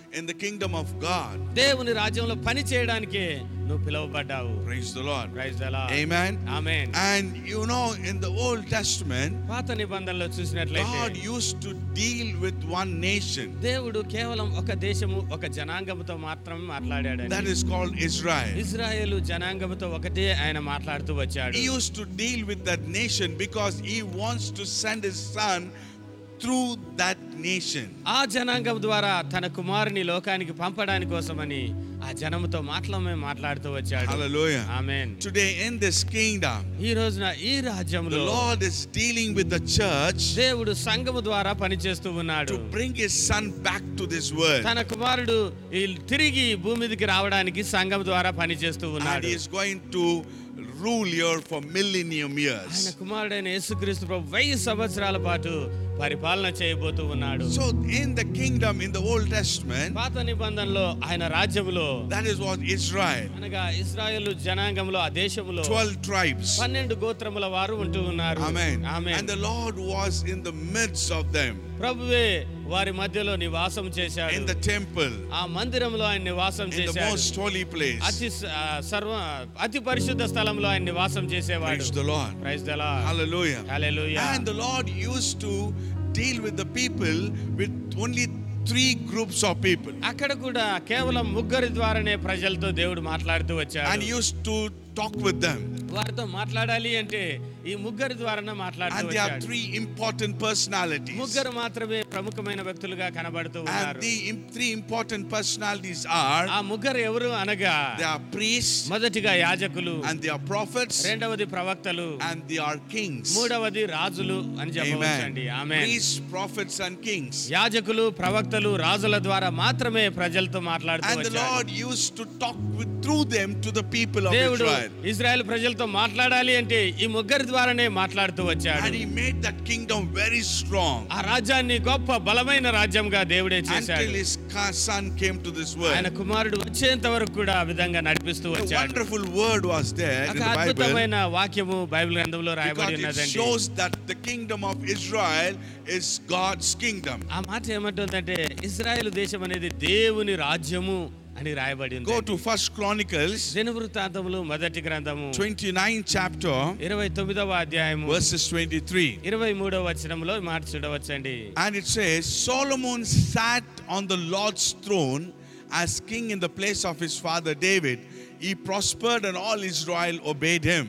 in the kingdom of God.
దేవుని రాజ్యంలో పని చేయడానికి నువ్వు పిలువబడ్డావు
Praise the Lord.
ప్రైజ్ అలా
Amen.
ఆమేన్
And you know, in the Old Testament,
పాత నిబంధనలో చూసినట్లయితే
God used to deal with one nation.
దేవుడు కేవలం ఒక దేశము ఒక జనాంగముతో మాత్రమే మాట్లాడాడు
That is called Israel.
Israel జనాంగముతో ఒకటే ఆయన మాట్లాడుతూ వచ్చాడు
He used to deal with that nation because he wants to send his son through that nation.
ఆ జనాంగం ద్వారా తన కుమారుని లోకానికి పంపడానికి కోసమని ఆ జనముతో మాటలమే మాట్లాడుతూ వచ్చాడు
Hallelujah.
Amen
Today, in this kingdom,
ఈ రోజున ఈ
the
రాజ్యంలో
Lord is dealing with the church
దేవుడు సంఘము ద్వారా పనిచేస్తూ ఉన్నాడు
to bring his son back to this world.
తన కుమారుడు ఈ తిరిగి భూమి మీదకి రావడానికి సంఘం ద్వారా పనిచేస్తూ
And
ఉన్నాడు
he is going to rule here for millennium
ఆయన
years.
కుమారుడైన యేసుక్రీస్తు ప్రభు వెయ్యి సంవత్సరాల పాటు పరిపాలన చేయబోతూ ఉన్నాడు
So, in the kingdom, in the Old Testament,
పాత నిబంధనలో ఆయన రాజ్యములో
that is what Israel,
అనగా ఇస్రాయేల్ జనాంగంలో ఆ దేశములో
12 tribes.
పన్నెండు గోత్రముల వారు ఉంటూ ఉన్నారు
Amen.
ఆమేన్.
And the Lord was in the midst of them
ప్రభువే వారి మధ్యలో నివాసం చేశాడు
in the temple,
ఆ మందిరంలో ఆయన నివాసం
in the
చేశాడు
most holy place.
అతి స- ఆ, సర్వ అతి పరిశుద్ధ స్థలంలో ఆయన నివాసం చేసేవాడు
Praise the Lord.
Praise the Lord
Hallelujah.
హల్లెలూయా
And the Lord used to deal with the people with only three groups of people.
అక్కడ కూడా కేవలం ముగ్గురి ద్వారానే ప్రజలతో దేవుడు మాట్లాడుతూ
And
వచ్చాడు
used to talk with them.
వారితో మాట్లాడాలి అంటే ఈ ముగ్గురి ద్వారానే మాట్లాడుతూ
And there are
వచ్చాడు
three important personalities.
ముగ్గురు మాత్రమే ప్రముఖమైన వ్యక్తులుగా కనబడుతూ
And
ఉన్నారు
the im- three important personalities are
ఆ ముగ్గురు ఎవరు అనగా
they are priests,
మొదటిగా యాజకులు
and they are prophets,
రెండవది ప్రవక్తలు
and they are kings.
మూడవది రాజులు అని చెప్పవచ్చండి
Amen.
ఆమె
Priests, prophets, and kings.
యాజకులు ప్రవక్తలు రాజుల ద్వారా మాత్రమే ప్రజలతో మాట్లాడుతూ
And the
వచ్చాడు
Lord used to talk with through them to the people of
దేవుడు
Israel.
ఇజ్రాయెల్ ప్రజలతో మాట్లాడాలి అంటే ఈ ముగ్గురి ద్వారానే మాట్లాడుతూ వచ్చాడు
And he made that kingdom very strong
ఆ రాజ్యాన్ని గొప్ప బలమైన రాజ్యంగా దేవుడే
until
చేశాడు
his ca- son came to this
ఆయన
world.
కుమారుడు వచ్చేంత వరకు కూడా ఆ విధంగా నడిపిస్తూ
A
వచ్చాడు
wonderful word was there in
ఒక
the Bible
అద్భుతమైన వాక్యము బైబిల్ గ్రంథంలో రాయబడి
because it
ఉన్నదండి
shows that the kingdom of Israel is God's kingdom.
ఆ మాట ఏమంటుందంటే ఇజ్రాయెల్ దేశం అనేది దేవుని రాజ్యము అని రాయబడి ఉంది
Go to First Chronicles
దినవృత్తాంతములు మొదటి గ్రంథము
29 chapter
ఇరవై తొమ్మిదవ అధ్యాయము
verses 23.
ఇరవై మూడవ వచనంలో ఈ మాట చూడవచ్చండి
And it says, Solomon sat on the Lord's throne as king in the place of his father David. He prospered and all Israel obeyed him.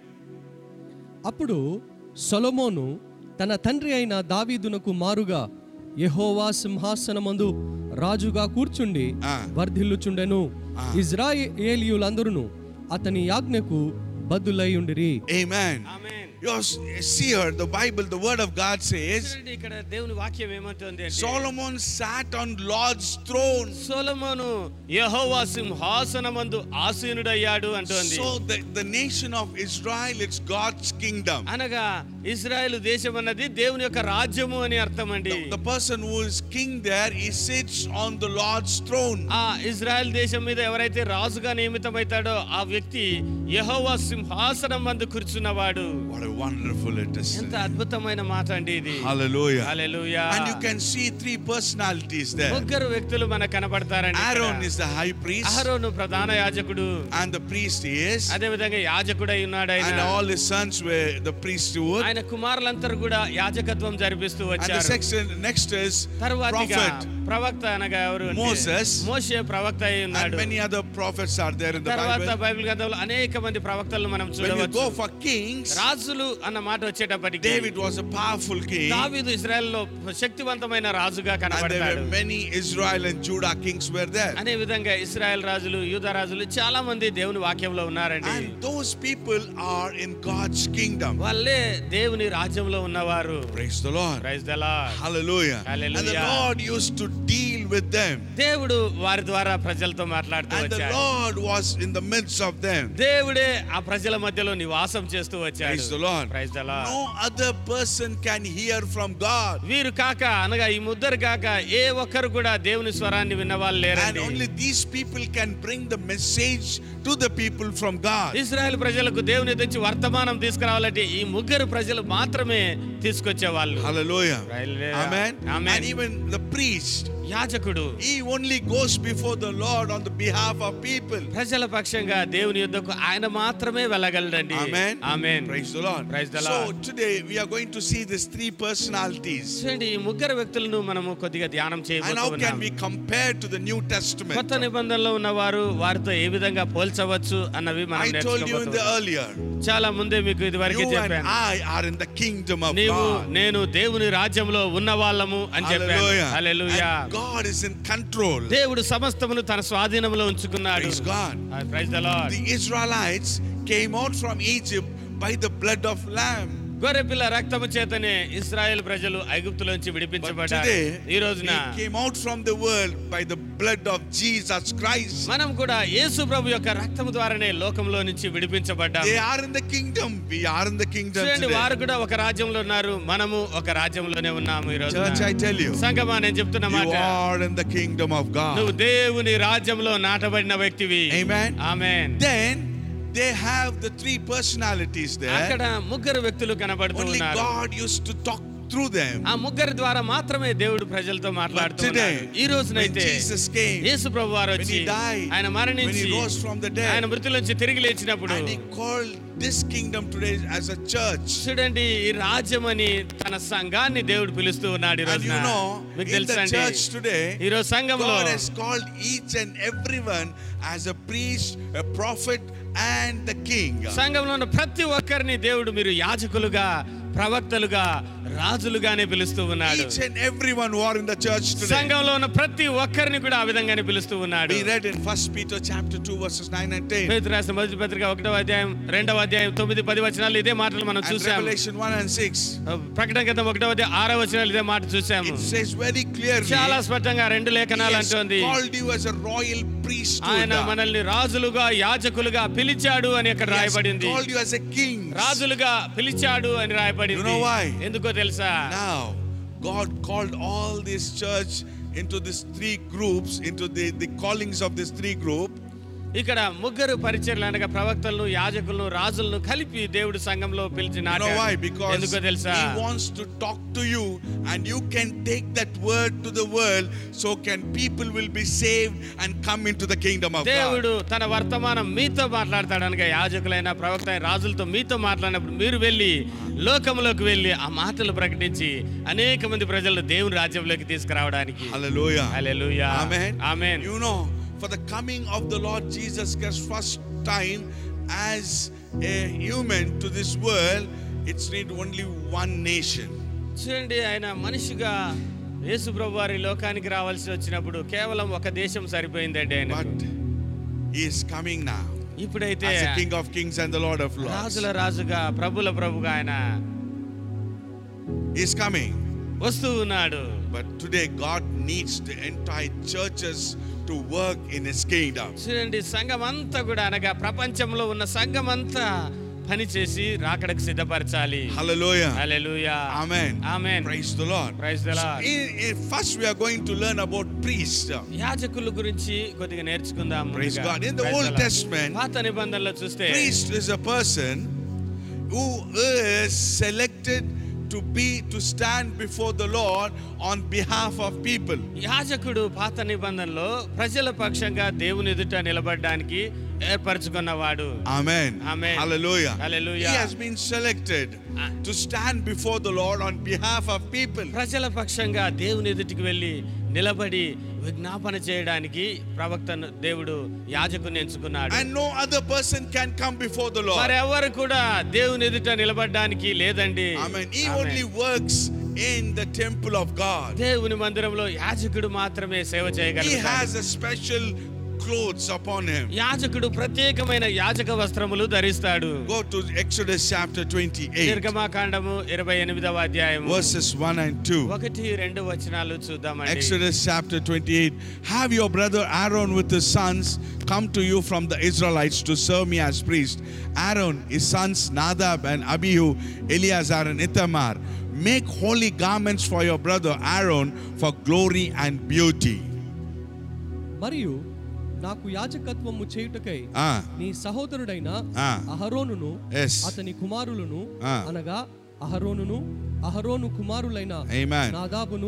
అప్పుడు సొలొమోను తన తండ్రి అయిన దావీదునకు మారుగా యెహోవా సింహాసనమందు రాజుగా కూర్చుండి
ఆ.
వర్ధిల్లుచుండెను
ఆ.
ఇజ్రాయేలీయులందరూ అతని యాజ్ఞకు బద్దులై ఉండిరి
Amen.
Amen
You see here, the Bible, the word of God says,
చూడండి ఇక్కడ దేవుని వాక్యం ఏమంటుంది అంటే
Solomon sat on Lord's throne.
సొలొమోను యెహోవా సింహాసనమందు ఆసీనుడయ్యాడు అంటోంది
So the, the nation of Israel, it's God's kingdom.
అనగా ఇజ్రాయెల్ దేశం అన్నది దేవుని యొక్క రాజ్యము అని అర్థం అండి
The, the person who is king there, he sits on the Lord's throne.
ఆ ఇజ్రాయెల్ దేశం మీద ఎవరైతే రాజుగా నియమితమవుతాడో ఆ వ్యక్తి యెహోవా సింహాసనం మందు కూర్చున్నవాడు
What a wonderful it is.
ఎంత అద్భుతమైన మాట అండి ఇది
Hallelujah.
హల్లెలూయా
And you can see three personalities there.
ముగ్గురు వ్యక్తులు మనకు kనబడతారండి ఇక్కడ.
Aaron is the high priest,
అహరోను ప్రధాన యాజకుడు
and the priest is,
అదే విధంగా యాజకుడై ఉన్నాడు ఆయన
and all his sons were the priesthood.
ఆయన కుమారులందరూ కూడా యాజకత్వం జరిపిస్తూ
And the
వచ్చారు
section next is
తరువాతిగా
prophet,
ప్రవక్త అనగా ఎవరు అంటే
Moses.
మోషే ప్రవక్త అయి
and
ఉన్నాడు
many other prophets are there in the
తర్వాత
Bible.
బైబిల్ గ్రంథంలో అనేక మంది ప్రవక్తలను మనం
When you
చూడవచ్చు
go for kings,
రాజులు అన్న మాట వచ్చేటప్పటికి
David was a powerful king,
దావీదు ఇజ్రాయెల్లో శక్తివంతమైన రాజుగా
and there
కనబడతాడు
were many Israel and Judah kings were there.
అదే విధంగా ఇస్రాయెల్ రాజులు యూద రాజులు చాలా మంది దేవుని వాక్యంలో ఉన్నారండి
And those people are in God's kingdom.
వాళ్ళే దేవుని రాజ్యంలో ఉన్నవారు
Praise the Lord.
Praise the Lord
Hallelujah. And the
Hallelujah.
Lord used to deal with them.
దేవుడు వారి ద్వారా ప్రజలతో మాట్లాడుతూ
And the
వచ్చాడు
Lord was in the midst of them.
దేవుడే ఆ ప్రజల మధ్యలో నివాసం చేస్తూ వచ్చాడు
Praise the Lord.
Praise the Lord
No other person can hear from God.
వీరు కాక అనగా ఈ ముద్దరు కాక ఏ ఒక్కరు కూడా దేవుని స్వరాన్ని విన్నవాళ్ళు
And
లేరండి
only these people can bring the message to the people from God.
Israel ప్రజలకు దేవుని తెచ్చి వర్తమానం తీసుకురావాలంటే ఈ ముగ్గురు ప్రజలు మాత్రమే తీసుకొచ్చేవాళ్ళు
Hallelujah.
Hallelujah.
Amen.
Amen.
And even the priest,
యాజకుడు
He only goes before the Lord on the behalf of people.
ప్రజల పక్షంగా దేవుని యుద్ధకు ఆయన మాత్రమే వెళ్ళగలడండి
Amen.
Amen
Praise the Lord.
Praise the
so
Lord.
today we are going to see these three personalities.
చూడండి ఈ ముగ్గురు వ్యక్తులను మనము కొద్దిగా ధ్యానం
And how can
చేయబోతున్నాం
we compare to the New Testament?
కొత్త నిబంధనలో ఉన్నవారు వారితో ఏ విధంగా పోల్చవచ్చు అన్నవి మనం
I told you in the
నేర్చుకోబోతున్నాం
earlier.
చాలా ముందే మీకు ఇది వరకే
You and
చెప్పాను
I are in the kingdom of
నీవు
God.
నేను దేవుని రాజ్యంలో ఉన్న వాళ్ళము అని చెప్పాను
Hallelujah.
హల్లెలూయా
And God is in control.
దేవుడు సమస్తమును తన స్వాధీనంలో ఉంచుకున్నాడు
Praise God.
Praise the Lord
The Israelites came out from Egypt by the blood of lamb.
గొర్రెపిల్ల రక్తము చేతనే ఇస్రాయేల్ ప్రజలు ఐగుప్తులోంచి
But
విడిపించబడ్డారు
today,
ఈ రోజున
we came out from the world by the blood of Jesus Christ.
మనం కూడా యేసు ప్రభు యొక్క రక్తము ద్వారానే లోకంలో నుంచి విడిపించబడ్డాము
They are in the kingdom. We are in the kingdom
చూడండి వారు
today.
కూడా ఒక రాజ్యంలో ఉన్నారు మనము ఒక రాజ్యంలోనే ఉన్నాము ఈ రోజు
Church, I tell you,
సంగమా నేను చెప్తున్న
you
మాట
are in the kingdom of
నువ్వు
God.
దేవుని రాజ్యంలో నాటబడిన వ్యక్తివి
Amen.
Amen
Then they have the three personalities
అక్కడ
there.
ముగ్గురు వ్యక్తులు కనబడుతూ
Only
ఉన్నారు
God used to talk through them.
ఆ ముగ్గురు ద్వారా మాత్రమే దేవుడు ప్రజలతో
But
మాట్లాడుతూ
today,
ఉన్నాడు. ఈ
when
రోజునైతే
Jesus came,
యేసు ప్రభు వారు
when
వచ్చి
he died,
ఆయన
when
మరణించి
he rose from the
ఆయన
dead,
మృతులోంచి తిరిగి లేచినప్పుడు
and he called this kingdom today as a church.
చూడండి ఈ రాజ్యం అని తన సంఘాన్ని దేవుడు పిలుస్తూ ఉన్నాడు ఈ
And
రోజున
you know,
మీకు
in the
తెలుసండి
church today,
ఈ రోజు సంఘంలో
God has called each and everyone as a priest, a prophet, and the king.
సంఘంలో ఉన్న ప్రతి ఒక్కరిని దేవుడు మీరు యాజకులుగా ప్రవక్తలుగా రాజులుగానే పిలుస్తూ ఉన్నాడు
Each and everyone who are in the church today.
సంఘంలో ఉన్న ప్రతి ఒక్కరిని కూడా ఆ విధంగానే పిలుస్తూ ఉన్నాడు
We read in First Peter chapter 2 verses 9 and 10.
పేతురు రాసిన మొదటి పత్రిక ఒకటో అధ్యాయం రెండవ అధ్యాయం తొమ్మిది పది వచనాలు ఇదే మాటలు మనం
And
చూసాము
Revelation 1 and 6.
ప్రకటన క్రితం ఒకటో అధ్యాయం ఆరో వచనాలు ఇదే మాట చూసాము
It says very clearly,
చాలా స్పష్టంగా రెండు
He
లేఖనాలు
has
అంటోంది
called you as a royal priesthood.
ఆయన మనల్ని రాజులుగా యాజకులుగా పిలిచాడు అని అక్కడ
He has
రాయబడింది
called you as a king.
రాజులుగా పిలిచాడు అని
You
రాయబడింది
know why?
ఎందుకో తెలుసా
Now, God called all this church into these three groups, into the, the callings of this three group.
ఇక్కడ ముగ్గురు పరిచర్లు అనగా ప్రవక్తలను యాజకులను రాజులను కలిపి దేవుడు సంఘంలో పిలిచి
You know
నాటాడు.
why? Because
ఎందుకో తెలుసా
He wants to talk to you and you can take that word to the world so can people will be saved and come into the kingdom of God.
దేవుడు తన వర్తమానం మీతో మాట్లాడతాడు అనగా యాజకులైన ప్రవక్త అయిన రాజులతో మీతో మాట్లాడినప్పుడు మీరు వెళ్ళి లోకంలోకి వెళ్ళి ఆ మాటలు ప్రకటించి అనేక మంది ప్రజలను దేవుని రాజ్యంలోకి తీసుకురావడానికి
Hallelujah.
హల్లెలూయా
Amen.
Amen
You know, for the coming of the Lord Jesus Christ first time as a human to this world, it's need only one nation.
చూడండి ఆయన మనిషిగా యేసు ప్రభు వారి లోకానికి రావాల్సి వచ్చినప్పుడు కేవలం ఒక దేశం సరిపోయిందండి ఆయన
But he is coming now
ఇప్పుడైతే
as the King of Kings and the Lord of Lords.
రాజుల రాజుగా ప్రభుల ప్రభుగా ఆయన
He is coming.
వస్తూ ఉన్నాడు
But today God needs the entire churches to work in his kingdom.
చూడండి సంఘం అంతా కూడా అనగా ప్రపంచంలో ఉన్న సంఘం అంతా పనిచేసి రాకడకు సిద్ధపరచాలి
Hallelujah.
హల్లెలూయా
Amen.
Amen
Praise the Lord.
Praise the
So
Lord.
in- in- first, we are going to learn about priests.
యాజకుల గురించి కొద్దిగా నేర్చుకుందాం
Praise
ముందుగా.
God. In the
Praise
Old
the Lord.
Testament,
పాత నిబంధనలో చూస్తే
priest is a person who is selected to be to stand before the Lord on behalf of people.
యాజకుడు పాత నిబంధనలో ప్రజల పక్షంగా దేవుని ఎదుట నిలబడడానికి ఏర్పరచుకున్నవాడు
Amen.
Amen.
Hallelujah.
Hallelujah.
He has been selected
Ah.
to stand before the Lord on behalf of people.
ప్రజల పక్షంగా దేవుని ఎదుటికి వెళ్ళి నిలబడి విజ్ఞాపన చేయడానికి ప్రవక్తను దేవుడు యాజకుని ఎంచుకున్నాడు
And no other person can come before the Lord.
మరెవరు కూడా దేవుని ఎదుట నిలబడడానికి లేదండి
Amen. He
Amen.
only works in the temple of God.
దేవుని మందిరంలో యాజకుడు మాత్రమే సేవ
He
చేయగలడు
has a special clothes upon him.
యాజకుడు ప్రత్యేకమైన యాజక వస్త్రములు ధరిస్తాడు
Go to Exodus chapter 28,
నిర్గమాకాండము ఇరవై ఎనిమిదవ అధ్యాయం
verses 1 and 2.
ఒకటి రెండు వచనాలు చూద్దామండి
Exodus chapter 28. Have your brother Aaron with his sons come to you from the Israelites to serve me as priest. Aaron, his sons Nadab and Abihu, Eleazar and Ithamar. Make holy garments for your brother Aaron for glory and beauty.
మరియు నాకు యాజకత్వము చేయుటకై
Ah,
నీ సహోదరుడైన
Ah.
అహరోనును
yes.
అతని కుమారులను
Ah.
అనగా అహరోనును అహరోను కుమారులైన
Amen.
నాదాబును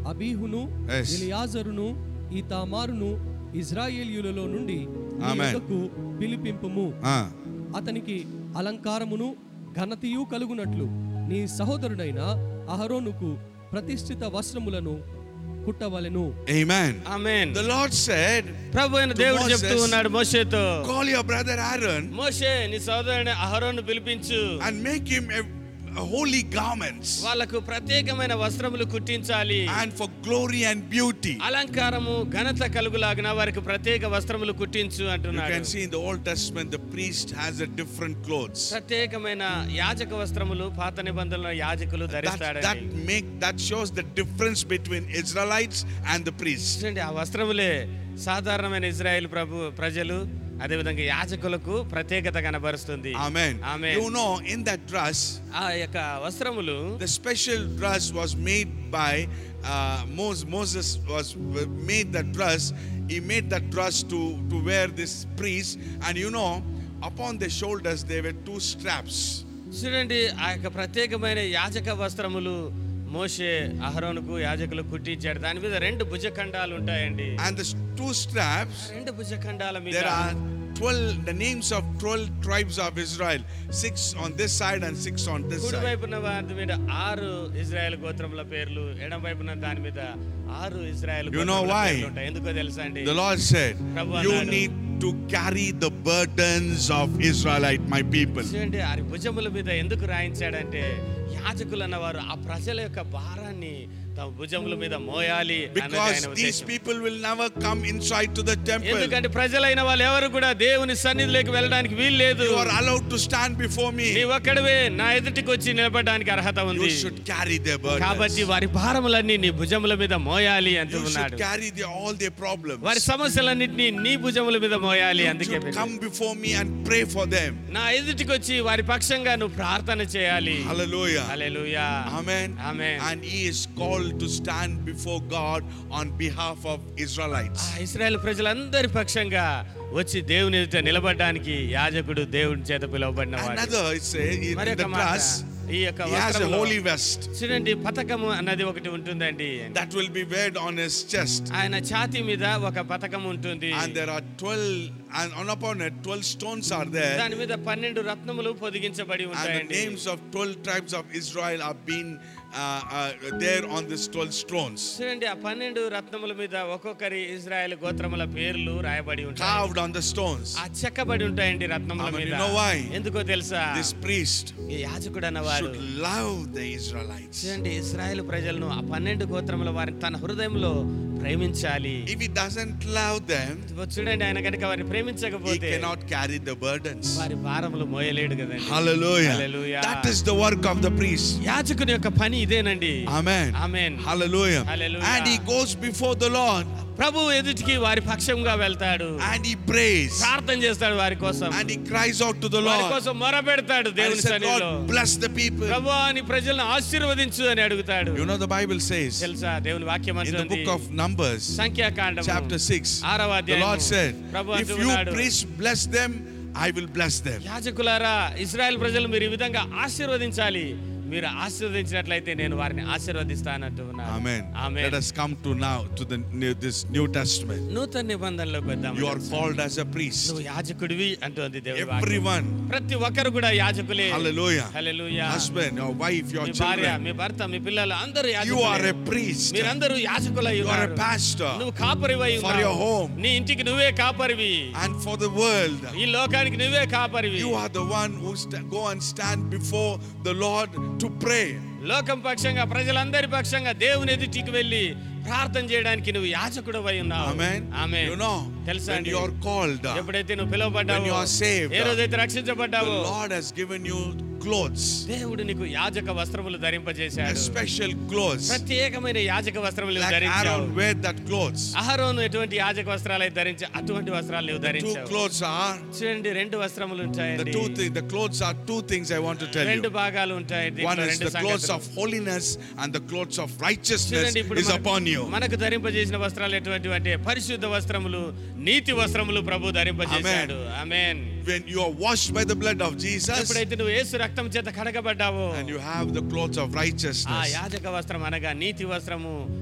అబీహును
Yes.
ఎలియాజరును ఈ తామారును ఇజ్రాయేలీయులలో నుండి నీ
Amen.
యొద్దకు పిలిపింపుము
Ah.
అతనికి అలంకారమును ఘనతయు కలుగునట్లు నీ సహోదరుడైన అహరోనుకు ప్రతిష్ఠిత వస్త్రములను కుట్టవలెను
Amen.
Amen
The Lord said,
ప్రభు అయిన
To
దేవుడు
Moses,
చెప్తూ ఉన్నాడు మోషేతో
Call your brother Aaron
మోషే నీ సోదరుని అహరోను పిలిపించు
and make him a, a holy garments
వాళ్ళకు ప్రత్యేకమైన వస్త్రములు కుట్టించాలి
and for glory and beauty.
అలంకారము ఘనత కలుగులాగిన వారికి ప్రత్యేక వస్త్రములు కుట్టించు
You
అంటున్నాడు
can see in the Old Testament the priest has a different clothes.
ప్రత్యేకమైన యాజక వస్త్రములు పాత నిబంధనల యాజకులు
That, that
ధరిస్తాడండి
make that shows the difference between Israelites and the priests.
చూడండి ఆ వస్త్రములే సాధారణమైన ఇజ్రాయెల్ ప్రభు ప్రజలు అదేవిధంగా యాజకులకు ప్రత్యేకత కనబరుస్తుంది
Amen.
Amen.
You know, in that dress,
ఆ యొక్క వస్త్రములు
the special dress was made by uh, Moses. Moses was made that dress. He made that dress to to wear this priest, and you know, upon the shoulders there were two straps.
చూడండి ఆ యొక్క ప్రత్యేకమైన యాజక వస్త్రములు మోషే అహరోనుకు యాజకులు కుట్టించాడు దాని మీద రెండు భుజఖండాలు ఉంటాయండి
And the two straps,
రెండు భుజఖండాల మీద
there are 12, the names of 12 tribes of Israel, six on this side and six on this
కుడి
side.
వైపున వారి మీద ఆరు ఇజ్రాయెల్ గోత్రముల పేర్లు ఎడం వైపున దాని మీద ఆరు ఇజ్రాయెల్
You know
గోత్రముల
why?
పేర్లు ఉంటాయి ఎందుకో తెలుసా అండి
The Lord said,
Prabhu
You
అన్నాడు.
need to carry the burdens of Israelite, my people.
చూడండి ఆ భుజముల మీద ఎందుకు రాయించాడంటే యాజకులు అన్నవారు ఆ ప్రజల యొక్క భారాన్ని తమ భుజముల మీద మోయాలి అన్నది
Because
ఆయన
these
ఉద్దేశం.
people will never come inside to the temple.
ఎందుకంటే ప్రజలైన వాళ్ళు ఎవరు కూడా దేవుని సన్నిధిలోకి వెళ్ళడానికి వీలు లేదు
You are allowed to stand before
నీ
me.
ఒక్కడివే నా ఎదుటికి వచ్చి నిలబడడానికి అర్హత
You
ఉంది
should carry their burdens.
కాబట్టి వారి భారములన్నీ నీ భుజముల మీద మోయాలి అంటూ
You should
ఉన్నాడు
carry their, all their problems.
వారి సమస్యలన్నింటినీ నీ భుజముల మీద మోయాలి
You
అందుకే
should come before me and pray for them.
నా ఎదుటికి వచ్చి వారి పక్షంగా నువ్వు ప్రార్థన చేయాలి
Hallelujah.
హల్లెలూయా
Amen.
Amen.
And he is called to stand before God on behalf of Israelites.
ఆ ఇస్రాయేల్ ప్రజలందరి పక్షంగా వచ్చి దేవుని ఎదుట నిలబడడానికి యాజకుడు దేవుని చేత పిలువబడిన వాడు
Another, it says, in
మరి
the
ఒక మాట,
dress,
ఈ యొక్క
he has a
వస్త్రంలో
holy vest
చూడండి పథకము అన్నది ఒకటి ఉంటుందండి
that will be weared on his chest.
ఆయన ఛాతీ మీద ఒక పథకం ఉంటుంది
And there are 12, and on upon it, 12 stones are there.
దాని మీద పన్నెండు రత్నములు పొదిగించబడి
And the
ఉంటాయండి
names of 12 tribes of Israel are being uh, uh, there on these 12 stones.
చూడండి ఆ పన్నెండు రత్నముల మీద ఒక్కొక్కరి ఇజ్రాయెల్ గోత్రముల పేర్లు రాయబడి ఉంటాయి
Carved on the stones.
ఆ చెక్కబడి ఉంటాయండి రత్నముల
Amen.
మీద
You know why?
ఎందుకో తెలుసా
This priest
ఈ యాజకుడు అన్నవాడు
should love the Israelites.
చూడండి ఇస్రాయేల్ ప్రజలను ఆ పన్నెండు గోత్రముల వారిని తన హృదయంలో ప్రేమించాలి
If he doesn't love them,
చూడండి ఆయన కనుక వారిని
he
ప్రేమించకపోతే
cannot carry the burdens.
వారి భారములు మోయలేడు కదండి
Hallelujah.
Hallelujah.
That is the work of the priest.
యాజకుని యొక్క పని ఇదేనండి
Amen.
ఆమేన్
Hallelujah.
Hallelujah.
And he goes before the Lord
ప్రభు ఎదుటికి వారి పక్షంగా వెళ్తాడు
and he prays
ప్రార్థన చేస్తాడు వారి కోసం
and he cries out to the
వారి
Lord.
కోసం మొర పెడతాడు
And he
దేవుని
said,
సన్నిధిలో
Lord, bless the people.
ప్రభు అని ప్రజలను ఆశీర్వదించు అని అడుగుతాడు
You know, the Bible says
తెలుసా దేవుని వాక్యం
in the
అంటుంది
book of Numbers,
సంఖ్యాకాండం
chapter 6,
ఆరవ
the
అధ్యాయము.
Lord said,
ప్రభు
If
అంటూ
you
ఉన్నాడు,
priest bless them, I will bless them.
యాజకులారా ఇజ్రాయెల్ ప్రజలు మీరు ఈ విధంగా ఆశీర్వదించాలి మీరు ఆశీర్వదించినట్లయితే నేను వారిని ఆశీర్వదిస్తానంటూ ఉన్నాను
Amen.
Amen.
Let us come to now to the new, this New Testament.
నూతన నిబంధనలోకి వద్దాం
You are called as a priest.
నువ్వు యాజకుడివి అంటుంది దేవుని వాక్యం.
Everyone.
ప్రతి ఒక్కరు కూడా యాజకులే
Hallelujah.
Hallelujah
Husband, your wife, your
మీ భార్య
children.
మీ భర్త మీ పిల్లలు అందరూ
You
యాజకులే.
are a priest.
మీరందరూ యాజకులై
You are a
ఉన్నారు
pastor.
నువ్వు కాపరివై
For your
ఉన్నావు
home.
నీ ఇంటికి నువ్వే కాపరివి
And for the world,
ఈ లోకానికి నువ్వే కాపరివి
you are the one who sta- go and stand before the Lord to pray.
లోకం పక్షంగా ప్రజలందరి పక్షంగా దేవుని ఎదుటికి వెళ్ళి ప్రార్థన చేయడానికి నువ్వు యాజకుడు అయి ఉన్నావు
Amen.
ఆమేన్.
You know,
తెలుసా
when
అండి
you are called, the
ఎప్పుడైతే నువ్వు పిలువబడ్డావో
When you are saved,
ఏ రోజైతే రక్షించబడ్డావో
Lord has given you clothes,
దేవుడు నీకు యాజక వస్త్రములు ధరింపజేశాడు
special clothes.
ప్రత్యేకమైన యాజక వస్త్రములు నువ్వు
Like
ధరించావు
Aaron wear that clothes.
అహరోను ఎటువంటి యాజక వస్త్రాలు అయితే ధరించి అటువంటి వస్త్రాలు నువ్వు
The two
ధరించావు
clothes are
చూడండి రెండు వస్త్రములు
the
ఉంటాయండి
two things. The clothes are two things I want to tell
రెండు
you.
భాగాలు ఉంటాయి దీంట్లో
One is
రెండు
the clothes
సంగతులు.
of holiness and the clothes of righteousness
చూడండి ఇప్పుడు
is
మనకు-
upon you.
మనకు ధరింపజేసిన వస్త్రాలు ఎటువంటి అంటే పరిశుద్ధ వస్త్రములు నీతి వస్త్రములు ప్రభు ధరింపజేశాడు ఆమేన్
When you are washed by the blood of Jesus
ఎప్పుడైతే నువ్వు యేసు రక్తం చేత కడగబడ్డావో
and you have the clothes of
ఆ
righteousness.
యాజక వస్త్రం అనగా నీతి వస్త్రము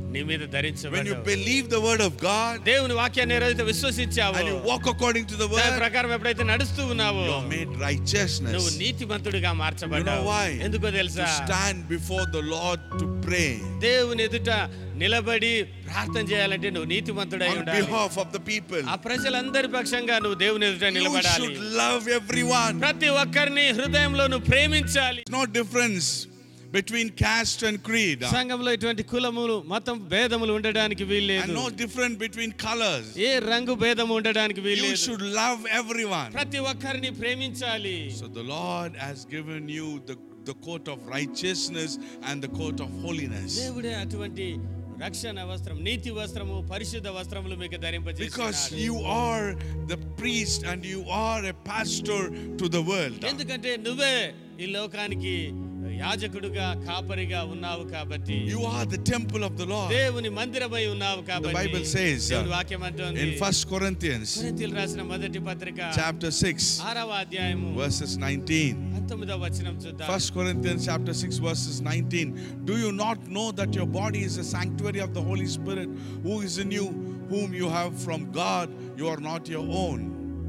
నీ మీద
when you
ధరించబడ్డావు
believe the word of God
దేవుని వాక్యాన్ని ఏదైతే విశ్వసించావో
and you walk according to the
దాని
word,
ప్రకారం ఎప్పుడైతే నడుస్తూ ఉన్నావో
you are made righteousness.
నువ్వు నీతిమంతుడిగా
You know
మార్చబడ్డావు
why?
ఎందుకో
To
తెలుసా
stand before the Lord to pray
దేవుని ఎదుట నిలబడి ప్రార్థన చేయాలంటే నువ్వు నీతిమంతుడై
on
ఉండాలి
behalf of the people.
ఆ ప్రజలందరి పక్షంగా నువ్వు దేవుని ఎదుట
You
నిలబడాలి
should love everyone.
ప్రతి ఒక్కరిని హృదయంలో నువ్వు ప్రేమించాలి
No difference between caste and creed.
సంఘంలో ఇటువంటి కులములు మతం భేదములు ఉండడానికి
And
వీల్లేదు
no difference between colors.
ఏ రంగు భేదము ఉండడానికి
You
వీల్లేదు
should love everyone.
ప్రతి ఒక్కరిని ప్రేమించాలి
So the Lord has given you the, the coat of righteousness and the coat of holiness.
దేవుడే అటువంటి రక్షణ వస్త్రం నీతి వస్త్రము పరిశుద్ధ వస్త్రములు మీకు
Because
ధరింపజేసి
you are the priest and you are a pastor to the world.
ఎందుకంటే నువ్వే ఈ లోకానికి యాజకుడుగా కాపరిగా ఉన్నావు కాబట్టి
You are the temple of the Lord.
దేవుని మందిరమై ఉన్నావు కాబట్టి
Bible says, uh,
దేవుని వాక్యం అంటోంది
In First Corinthians
కొరింథీయులు రాసిన మొదటి పత్రిక
chapter 6
ఆరవ అధ్యాయము
verses 19.
పంతొమ్మిదవ వచనం చూద్దాం
First Corinthians chapter 6 verses 19. Do you not know that your body is a sanctuary of the Holy Spirit who is in you, whom you have from God? You are not your own.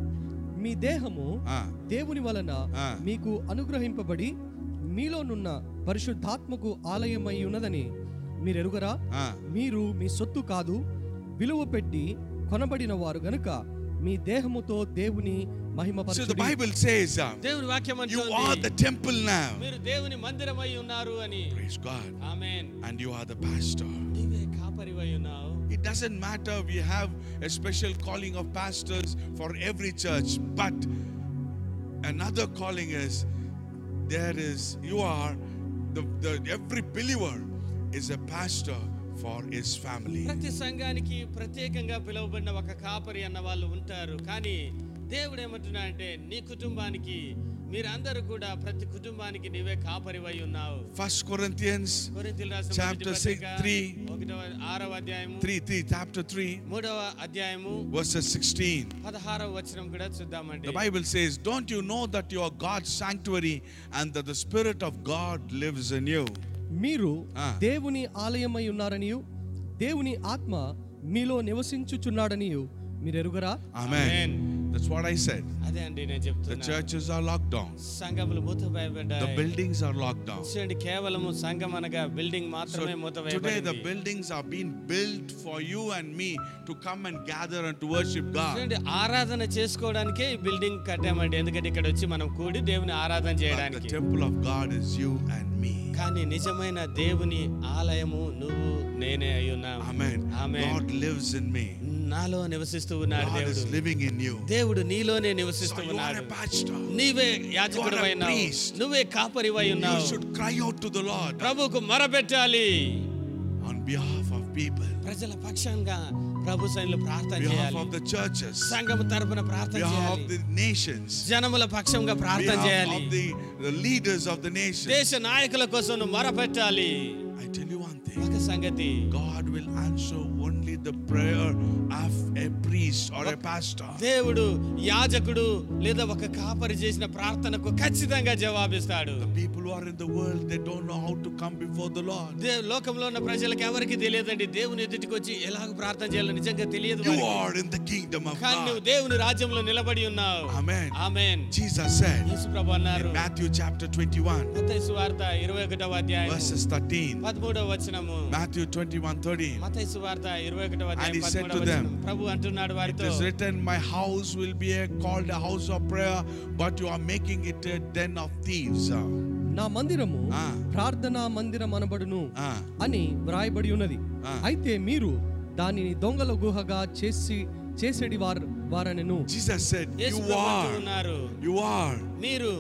మీ దేహము
Ah.
దేవుని వలన
ఆ.
మీకు అనుగ్రహింపబడి మీలోనున్న పరిశుద్ధాత్మకు ఆలయమై ఉన్నదని మీరు ఎరుగరా
Ah.
మీరు మీ సొత్తు కాదు విలువ పెట్టి కొనబడిన వారు గనుక మీ దేహముతో దేవుని
So the
మహిమపరచుడి
Bible says, uh,
దేవుని వాక్యం
You
అంటోంది
are the temple now.
మీరు దేవుని మందిరమై ఉన్నారు అని
Praise God.
Amen
And you are the pastor.
నీవే కాపరివై ఉన్నావు
It doesn't matter, we have a special calling of pastors for every church, but another calling is there is, you are, the, the every believer is a pastor for his family.
ప్రతి సంఘానికి ప్రత్యేకంగా పిలువబడిన ఒక కాపరి అన్న వాళ్ళు ఉంటారు కానీ దేవుడు ఏమంటున్నా అంటే నీ కుటుంబానికి మీరందరూ కూడా ప్రతి కుటుంబానికి నీవే కాపరివై ఉన్నావు
First Corinthians
కొరింథీయులు రాసిన
Chapter
మొదటి
six,
పత్రిక,
three.
ఒకటవ ఆరవ అధ్యాయము
3, 3, chapter 3,
మూడవ అధ్యాయము
verses 16.
పదహారవ వచనం కూడా చూద్దామండి
The Bible says, Don't you know that you are God's sanctuary and that the Spirit of God lives in you?
మీరు
ఆ.
దేవుని ఆలయమై ఉన్నారనియు దేవుని ఆత్మ మీలో నివసించుచున్నాడనియు మీరు ఎరుగరా
Amen.
Amen.
That's what I said.
అదే అండి నేను
The
చెప్తున్నా
churches are locked down.
సంఘములు
The
మూతవేయబడ్డాయి
buildings are locked down.
చూడండి కేవలము సంఘం అనగా బిల్డింగ్
So
మాత్రమే
today the
మూతవేయబడింది
buildings are being built for you and me to come and gather and to worship God.
చూడండి ఆరాధన చేసుకోవడానికే ఈ బిల్డింగ్ కట్టామండి ఎందుకంటే ఇక్కడ వచ్చి మనం కూడి దేవుని ఆరాధన
But the
చేయడానికి
temple of God is you and me.
కానీ నిజమైన దేవుని ఆలయము నువ్వు నేనే అయి ఉన్నావు
Amen.
Amen.
God lives in me.
నాలో నివసిస్తూ ఉన్నాడు
God is
దేవుడు
living in you.
దేవుడు నీలోనే
So
నివసిస్తూ
you are
ఉన్నాడు
a pastor.
నీవే యాజకుడివై
You are a
ఉన్నావు
priest.
నువ్వే కాపరివై
You
ఉన్నావు
should cry out to the Lord
ప్రభుకు మొరపెట్టాలి
on behalf of people,
ప్రజల పక్షంగా ప్రభు సైన్లు ప్రార్థన
behalf
చేయాలి
of the churches,
సంఘం తరపున ప్రార్థన
behalf
చేయాలి
of the nations,
జనముల పక్షంగా ప్రార్థన
behalf
చేయాలి
of the, the leaders of the nations.
దేశ నాయకుల కోసం నువ్వు మొరపెట్టాలి
I tell you one thing.
ఒక సంగతి
God will answer only the prayer of a priest or a pastor.
దేవుడు యాజకుడు లేదా ఒక కాపరి చేసిన ప్రార్థనకు ఖచ్చితంగా జవాబిస్తాడు
The people who are in the world, they don't know how to come before the Lord.
దే లోకంలో ఉన్న ప్రజలకు ఎవరికి తెలియదండి దేవుని ఎదుటికి వచ్చి ఎలాగ ప్రార్థన చేయాలో నిజంగా తెలియదు
You
వారికి.
are in the kingdom of
కానీ నువ్వు
God.
దేవుని రాజ్యంలో నిలబడి ఉన్నావు
Amen.
ఆమేన్
Jesus said
యేసుప్రభు అన్నారు
in Matthew chapter 21,
మత్తయి సువార్త ఇరవై ఒకటవ అధ్యాయం
verses 13.
పదమూడవ వచనము
Matthew 21 13.
మత్తయి సువార్త ఇరవై ఒకటవ
And
అధ్యాయం
he said
పదమూడవ
to them,
వచనం ప్రభు అంటున్నాడు
It
వారితో
is written, My house will be a, called a house of prayer, but you are making it a den of thieves.
నా మందిరము
ఆ.
ప్రార్థనా మందిరం అనబడును
Ah.
అని వ్రాయబడి ఉన్నది
ఆ.
అయితే మీరు దానిని దొంగల గుహగా చేసి చేసేడి వారు వారనెను
Jesus said,
Yesu
You
Prabhu
are,
అంటున్నారు
you are
మీరు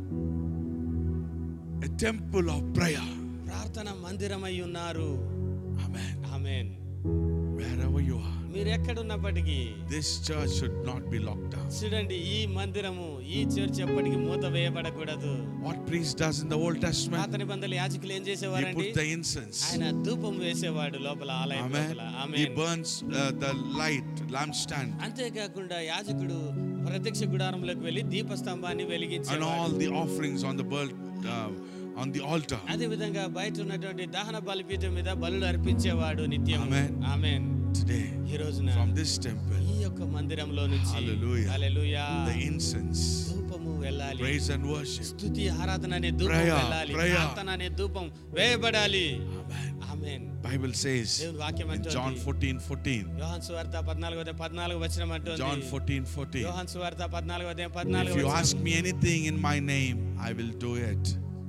a temple of prayer.
ప్రార్థన మందిరమై ఉన్నారు
Amen.
Amen
Wherever you are,
మీరు ఎక్కడున్నప్పటికీ
this church should not be locked down.
చూడండి ఈ మందిరము ఈ చర్చ్ ఎప్పటికీ మూత వేయబడకూడదు
What priest does in the Old Testament?
పాత నిబంధనలు యాజకులు ఏం
He
చేసేవారండి
put the incense.
ఆయన ధూపం వేసేవాడు లోపల ఆలయం
Amen.
లోపల
He
amen
burns uh, the light, lampstand,
అంతేకాకుండా యాజకుడు ప్రత్యక్ష గుడారంలోకి వెళ్ళి దీపస్తంభాన్ని
and
వెలిగించేవాడు
all the offerings on the burnt uh, on the altar.
అదే విధంగా బయట ఉన్నటువంటి దహన బలిపీఠం మీద బలులు అర్పించేవాడు నిత్యం
Amen.
ఆమెన్
Today,
ఈ రోజున
from this temple,
ఈ యొక్క మందిరంలో నుంచి
Hallelujah.
హల్లెలూయా
the incense,
ధూపము వెళ్ళాలి
praise and worship.
స్తుతి ఆరాధన అనే ధూపం
Prayer,
వెళ్ళాలి
prayer.
ప్రార్థన అనే ధూపం వేయబడాలి
Amen.
ఆమేన్
Bible says
దేవుని వాక్యం
in
అంటోంది.
John 14 14.
యోహాన్ సువార్త పద్నాలుగో అధ్యాయం పద్నాలుగు వచనం అంటుంది
John 14 14.
యోహాన్ సువార్త పద్నాలుగో అధ్యాయం
If
పద్నాలుగు
you ask me anything in my name, I will do it.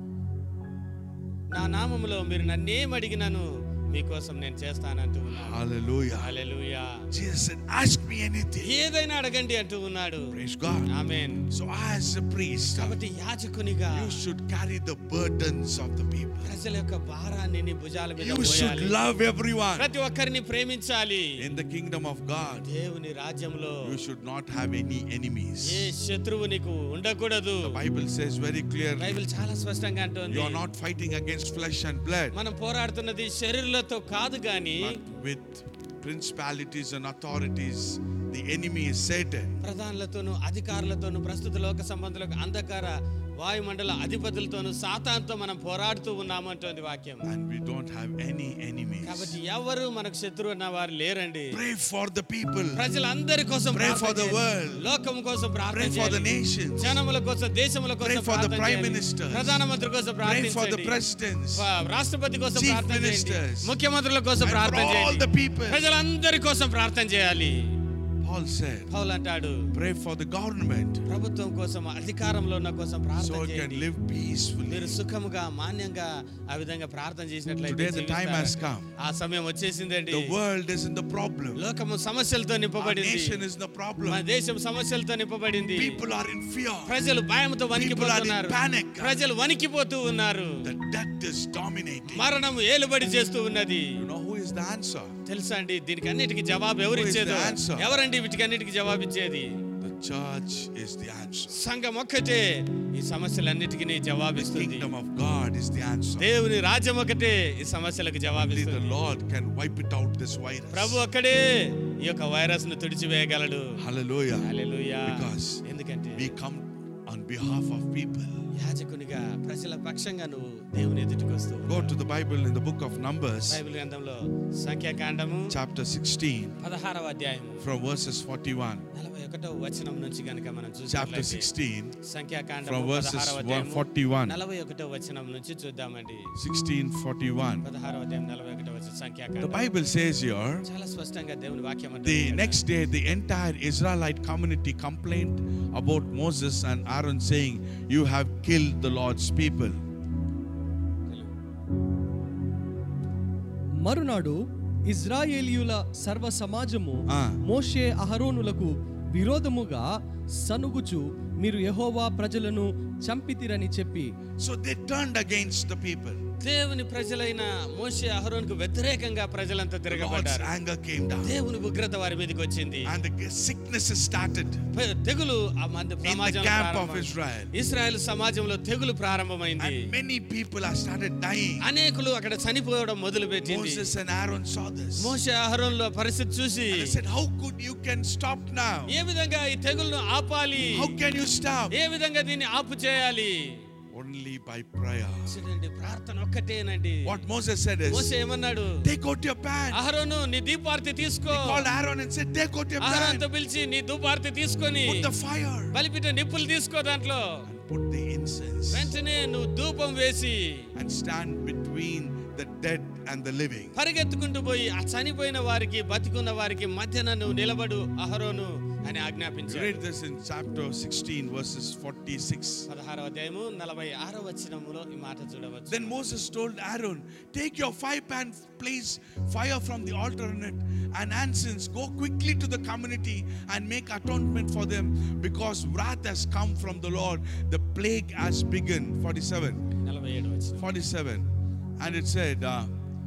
నా నామములో మీరు నన్నేం అడిగినాను మీకోసం నేను చేస్తానంటూ ఉన్నాను
Hallelujah.
హల్లెలూయా
Jesus said, Ask me anything.
ఏదైనా అడగండి అంటూ ఉన్నాడు
Praise God.
Amen
So, as a priest,
కాబట్టి యాజకునిగా
you should carry the burdens of the people.
ప్రజల యొక్క భారాన్ని నీ భుజాల మీద
You should
మోయాలి.
love everyone.
ప్రతి ఒక్కరిని ప్రేమించాలి
In the kingdom of God,
దేవుని రాజ్యంలో
you should not have any enemies.
ఏ శత్రువు నీకు ఉండకూడదు
The Bible says very clearly,
Bible చాలా స్పష్టంగా అంటుంది
you are not fighting against flesh and blood,
మనం పోరాడుతున్నది శరీరులతో కాదు గాని
but with principalities and authorities. The enemy is Satan.
ప్రధానులతోను అధికారులతోను ప్రస్తుత లోక సంబంధులకు అంధకార వాయుమండల అధిపతులతోను సాతాన్తో మనం పోరాడుతూ ఉన్నామంటోంది వాక్యం
And we don't have any enemies.
కాబట్టి ఎవరు మనకు శత్రువు అన్న వారు లేరండి
Pray for the people.
ప్రజలందరి కోసం
Pray
ప్రార్థన
for the
చేయాలి.
world.
లోకం కోసం ప్రార్థన
Pray for the
చేయాలి.
nations.
జనముల కోసం దేశముల కోసం
Pray for the
ప్రార్థన
prime
చేయాలి.
ministers.
ప్రధానమంత్రి కోసం
Pray for the
ప్రార్థించండి
presidents.
ప- రాష్ట్రపతి కోసం
Chief
ప్రార్థన చేయండి
ministers.
ముఖ్యమంత్రుల కోసం
And for
ప్రార్థన
all
చేయండి
the people.
ప్రజలందరి కోసం ప్రార్థన చేయాలి
Paul said,
పౌలు అంటాడు
Pray for the government
ప్రభుత్వం కోసం అధికారంలో ఉన్న కోసం
so
ప్రార్థన
it can
చేయండి
live peacefully.
మీరు సుఖముగా మాన్యంగా ఆ విధంగా ప్రార్థన చేసినట్లయితే
Today the time has
జీవిస్తారు.
come.
ఆ సమయం వచ్చేసిందండి
The world is in the problem.
లోకము సమస్యలతో
Our
నింపబడింది
nation is in the
మన
problem.
దేశం సమస్యలతో నింపబడింది
People are in fear.
ప్రజలు భయంతో వణికిపోతున్నారు
People are in panic.
ప్రజలు వణికిపోతూ ఉన్నారు
The death is dominating.
మరణం ఏలుబడి చేస్తూ ఉన్నది
You know who is the answer?
తెలుసా అండి దీనికి అన్నిటికీ జవాబు ఎవరు
Who is
ఇచ్చేదో
the answer?
ఎవరండి వీటికి అన్నిటికీ జవాబు ఇచ్చేది
The church is the answer.
సంఘం ఒక్కటే ఈ సమస్యలన్నిటికీ
The
జవాబిస్తుంది
kingdom of God is the answer.
దేవుని రాజ్యం ఒకటే ఈ సమస్యలకు
Only the
జవాబిస్తుంది
Lord can wipe it out this virus.
ప్రభు ఒక్కడే ఈ యొక్క వైరస్ ను తుడిచివేయగలడు
Hallelujah.
హల్లెలూయా
Because
ఎందుకంటే
We come on behalf of people.
యాజకునిగా ప్రజల పక్షంగా నువ్వు దేవుని ఎదుటికి వస్తూ
Go to the Bible in the book of Numbers,
Bible గ్రంథంలో సంఖ్యాకాండము
chapter 16,
పదహారవ అధ్యాయము
from verses 41.
నలభై ఒకటో వచనం నుంచి గనుక మనం
Chapter
చూసినట్లయితే
16,
సంఖ్యాకాండము
from verses
పదహారవ అధ్యాయము
41.
నలభై ఒకటో వచనం నుంచి చూద్దామండి
16 41.
పదహారవ అధ్యాయం నలభై ఒకటో వచనం
The
సంఖ్యాకాండం
Bible says here,
చాలా స్పష్టంగా దేవుని వాక్యం అంటుంది
the
ఇక్కడ.
next day, the entire Israelite community complained about Moses and Aaron, saying, You have killed the Lord's people.
మరునాడు ఇజ్రాయేలీయుల సర్వ సమాజము
ఆ.
మోషే అహరోనులకు విరోధముగా సనుగుచు మీరు యెహోవా ప్రజలను చంపితిరని చెప్పి
So they turned against the people.
దేవుని ప్రజలైన మోషే అహరోన్కు వ్యతిరేకంగా ప్రజలంతా
God's
తిరగబడ్డారు
anger came down.
దేవుని ఉగ్రత వారి మీదకి వచ్చింది
And the sicknesses started
ప- తెగులు ఆ మంది
in the
సమాజంలో
camp of
ప్రారంభమైంది.
Israel.
ఇస్రాయెల్ సమాజంలో తెగులు ప్రారంభమైంది
And many people have started dying.
అనేకులు అక్కడ చనిపోవడం మొదలు పెట్టింది
Moses and Aaron saw this.
మోషే అహరోన్లో పరిస్థితి చూసి
And they said, How could you can stop now?
ఏ విధంగా ఈ తెగులను ఆపాలి
How can you stop?
ఏ విధంగా దీన్ని ఆపు చేయాలి
Only by prayer.
చూడండి ప్రార్థన ఒక్కటేనండి
What Moses said
మోసే
is,
ఏమన్నాడు
Take out your pan.
అహరోను నీ దీపార్తి తీసుకో
He called Aaron and said, Take out your pan.
అహరోన్తో పిలిచి నీ దీపార్తి తీసుకొని
Put the fire.
బలిపిట నిప్పులు తీసుకో దాంట్లో
And put the incense.
వెంటనే నువ్వు ధూపం వేసి
And stand between the dead and the living.
పరిగెత్తుకుంటూ పోయి ఆ చనిపోయిన వారికి బతికున్న వారికి మధ్యన నువ్వు నిలబడు అహరోను అని
You
ఆజ్ఞాపించాడు
read this in chapter 16, verses 46.
పదహారవ అధ్యాయము నలభై ఆరో వచనములో ఈ మాట చూడవచ్చు
Then Moses told Aaron, Take your five pan, place fire from the altar in it, and incense. Go quickly to the community and make atonement for them, because wrath has come from the Lord. The plague has begun. 47.
నలభై ఏడు వచనం
47. And it said, uh,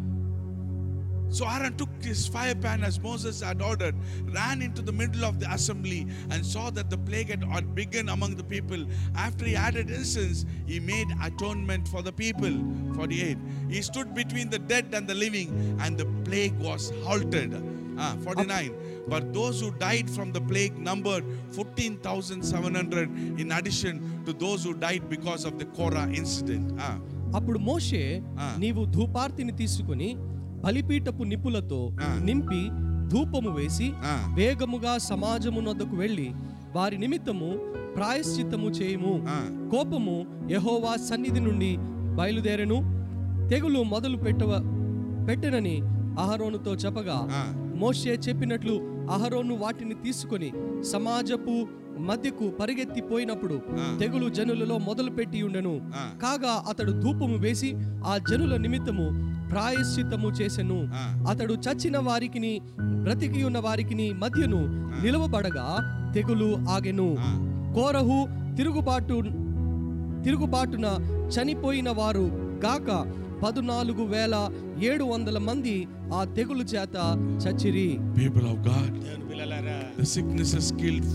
So Aaron took his fire pan as Moses had ordered, ran into the middle of the assembly, and saw that the plague had had begun among the people. After he added incense, he made atonement for the people. 48. He stood between the dead and the living, and the plague was halted. Ah, 49. But those who died from the plague numbered 14,700 in addition to those who died because of the Korah incident. Ah.
అప్పుడు మోషే
ఆ.
నీవు ధూపార్తిని తీసుకుని బలిపీఠపు నిప్పులతో
ఆ.
నింపి ధూపము వేసి
ఆ.
వేగముగా సమాజము నొద్దకు వెళ్ళి వారి నిమిత్తము ప్రాయశ్చిత్తము చేయుము
ఆ.
కోపము యెహోవా సన్నిధి నుండి బయలుదేరెను తెగులు మొదలు పెట్టవ పెట్టెనని అహరోనుతో చెప్పగా
ఆ.
మోషే చెప్పినట్లు అహరోను వాటిని తీసుకొని సమాజపు మధ్యకు పరిగెత్తిపోయినప్పుడు
ఆ.
తెగులు జనులలో మొదలు పెట్టి ఉండెను
ఆ.
కాగా అతడు ధూపము వేసి ఆ జనుల నిమిత్తము ప్రాయశ్చిత్తము చేసెను
ఆ.
అతడు చచ్చిన వారికిని బ్రతికి ఉన్న వారికిని మధ్యను నిలవబడగా తెగులు ఆగెను
ఆ.
కోరహు తిరుగుబాటు తిరుగుబాటున చనిపోయిన వారు గాక పదునాలుగు వేల ఏడు వందల మంది ఆ తెగులు చేత చచ్చిరి
People of God,
దేవుని పిల్లలారా
the sickness has killed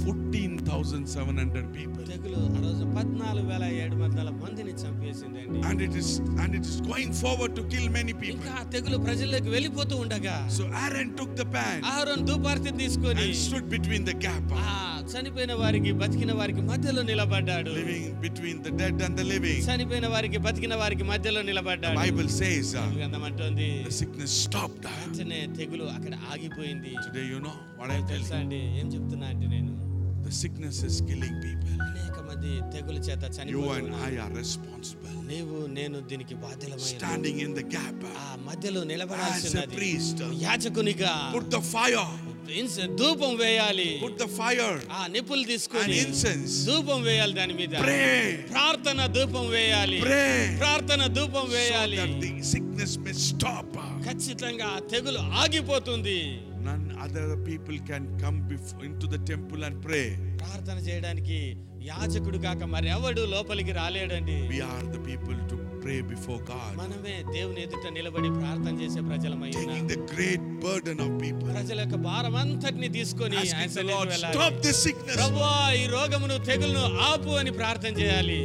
14,700 people.
తెగులు ఆ రోజు పద్నాలుగు వేల ఏడు వందల మందిని చంపేసిందండి
And it is and it is going forward to kill many people.
ఇంకా ఆ తెగులు ప్రజల్లోకి వెళ్ళిపోతూ ఉండగా
So Aaron took the pan
ఆహారం ధూపార్తి తీసుకొని
and stood between the gap,
ఆ చనిపోయిన వారికి బతికిన వారికి మధ్యలో నిలబడ్డాడు
living between the dead and the living.
చనిపోయిన వారికి బతికిన వారికి మధ్యలో
The
నిలబడ్డాడు
Bible says uh,
గ్రంథం అంటుంది
the sickness stopped.
వెంటనే తెగులు అక్కడ ఆగిపోయింది
Today, you know what I tell
తెలుసా
you?
అండి ఏం చెప్తున్నా అంటే నేను
The sickness is killing people.
అనేక మంది తెగుల చేత
You
చనిపోయి
and
ఉన్నారు.
I are responsible.
నీవు నేను దీనికి బాధ్యులమై ఉన్నాం.
Standing in the gap
ఆ మధ్యలో నిలబడాల్సి
as a
ఉన్నది
priest.
యాజకునిగా
Put the fire.
ఇన్స్- ధూపం వేయాలి
Put the fire
ఆ నిప్పులు
and
తీసుకొని
incense.
ధూపం వేయాలి దాని మీద
Pray.
ప్రార్థన ధూపం వేయాలి
Pray.
ప్రార్థన ధూపం
So
వేయాలి
that the sickness may stop.
ఖచ్చితంగా ఆ తెగులు ఆగిపోతుంది
None other people can come before, into the temple and pray.
ప్రార్థన చేయడానికి యాజకుడు కాక మరెవడు లోపలికి రాలేడండి
We are the people to pray before God.
మనమే దేవుని ఎదుట నిలబడి ప్రార్థన చేసే ప్రజలమై ఉన్నాం
Taking the great burden of people.
ప్రజల యొక్క భారం అంతటిని తీసుకొని ఆయన
Asking the
సన్నిధికి
Lord,
వెళ్ళాలి.
stop this sickness.
ప్రభువా ఈ రోగమును తెగులును ఆపు అని ప్రార్థన చేయాలి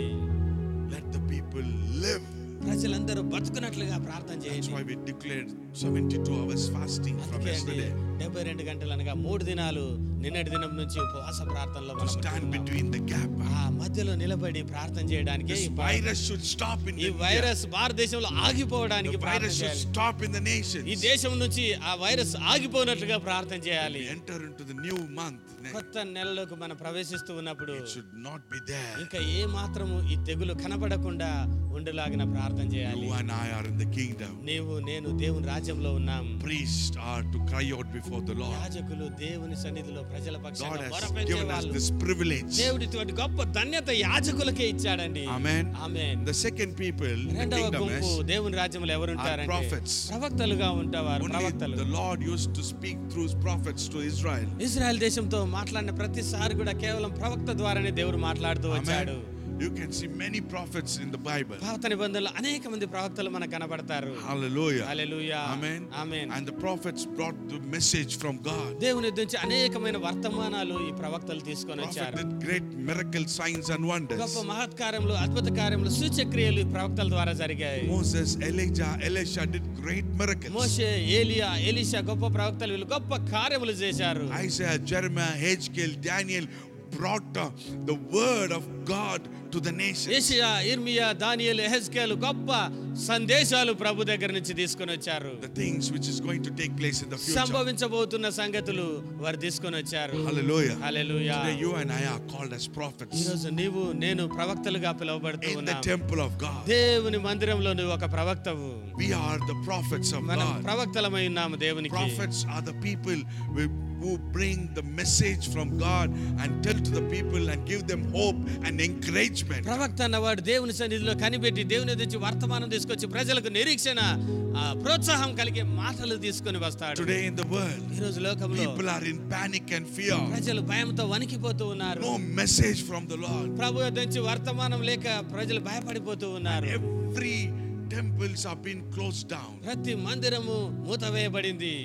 Let the people live.
ప్రజలందరూ బతుకున్నట్లుగా ప్రార్థన
That's
చేయండి
why we declared 72 hours fasting from
అందుకే అండి
yesterday.
డెబ్బై రెండు గంటలు అనగా మూడు దినాలు నిన్నటి దినం నుంచి ఉపవాస ప్రార్థనలో
To
మనం
stand
ఉంటున్నాం.
between the gap.
ఆ మధ్యలో నిలబడి ప్రార్థన చేయడానికి
This
ఈ ప్రా-
virus should stop in
ఈ
India.
వైరస్ భారతదేశంలో ఆగిపోవడానికి
The
ప్రార్థన
virus should
చేయాలి
stop in the
ఈ
nations.
దేశం నుంచి ఆ వైరస్ ఆగిపోయినట్లుగా ప్రార్థన చేయాలి
We enter into the new month.
కొత్త నెలలోకి మనం ప్రవేశిస్తూ ఉన్నప్పుడు
It should not be there.
ఇంకా ఏ మాత్రము ఈ తెగులు కనపడకుండా ఉండలాగిన ప్రార్థన చేయాలి
You and I are in the kingdom.
నీవు నేను దేవుని రాజ్యంలో ఉన్నాం
Priests are to cry out before the Lord.
యాజకులు దేవుని సన్నిధిలో ప్రజల
God
పక్షాన
has
మొరపెట్టే
given us
వాళ్ళు
this privilege.
దేవుడిటువంటి గొప్ప ధన్యత యాజకులకే ఇచ్చాడండి
Amen.
Amen
The second people in the
రెండవ
kingdom
గుంపు
is
దేవుని రాజ్యంలో ఎవరు
are
ఉంటారంటే
prophets.
ప్రవక్తలుగా ఉంటావారు
Only
ప్రవక్తలు
the Lord used to speak through his prophets to Israel.
Israel దేశంతో మాట్లాడిన ప్రతిసారి కూడా కేవలం ప్రవక్త ద్వారానే దేవుడు మాట్లాడుతూ వచ్చాడు
Amen. You can see many prophets in the Bible.
పాత నిబంధనలు అనేక మంది ప్రవక్తలు మనకు కనబడతారు
Hallelujah.
హల్లెలూయా
Amen.
ఆమేన్
And the prophets brought the message from God.
దేవుని నుంచి అనేకమైన వర్తమానాలు ఈ ప్రవక్తలు తీసుకొని
Prophet
వచ్చారు
did great miracle signs and wonders.
గొప్ప మహత్కార్యములు అద్భుత కార్యములు సూచక్రియలు ఈ ప్రవక్తల ద్వారా జరిగాయి
Moses, Elijah, Elisha did great miracles.
మోషే ఏలియా ఎలీషా గొప్ప ప్రవక్తలు వీళ్ళు గొప్ప కార్యములు చేశారు
Isaiah, Jeremiah, Hezkel, Daniel brought uh, the word of God to the nations.
ఏషియా ఇర్మియా దానియేలు ఎహెజ్కేల్ గొప్ప సందేశాలు ప్రభు దగ్గర నుంచి తీసుకొని వచ్చారు
The things which is going to take place in the future.
సంభవించబోతున్న సంగతులు వారు తీసుకొని వచ్చారు
Hallelujah.
Hallelujah
Today you and I are called as prophets
ఈరోజు నీవు నేను ప్రవక్తలుగా పిలువబడుతూ
in the
ఉన్నాం
temple of God.
దేవుని మందిరంలో నువ్వు ఒక ప్రవక్తవు
We are the prophets of
మనం
God.
ప్రవక్తలమై ఉన్నాము దేవునికి
Prophets are the people who who bring the message from God and tell to the people and give them hope and encouragement.
ప్రవక్త అన్నవాడు దేవుని సన్నిధిలో కనిపెట్టి దేవుని నుంచి వర్తమానం తీసుకొచ్చి ప్రజలకు నిరీక్షణ ఆ, ప్రోత్సాహం కలిగే మాటలు తీసుకొని వస్తాడు
Today in the world,
ఈ రోజు లోకంలో
people are in panic and fear.
ప్రజలు భయంతో వణికిపోతూ ఉన్నారు
No message from the Lord.
ప్రభు యొద్ద నుంచి వర్తమానం లేక ప్రజలు భయపడిపోతూ ఉన్నారు
Every temples are being closed down
ప్రతి మందిరము మూతవేయబడింది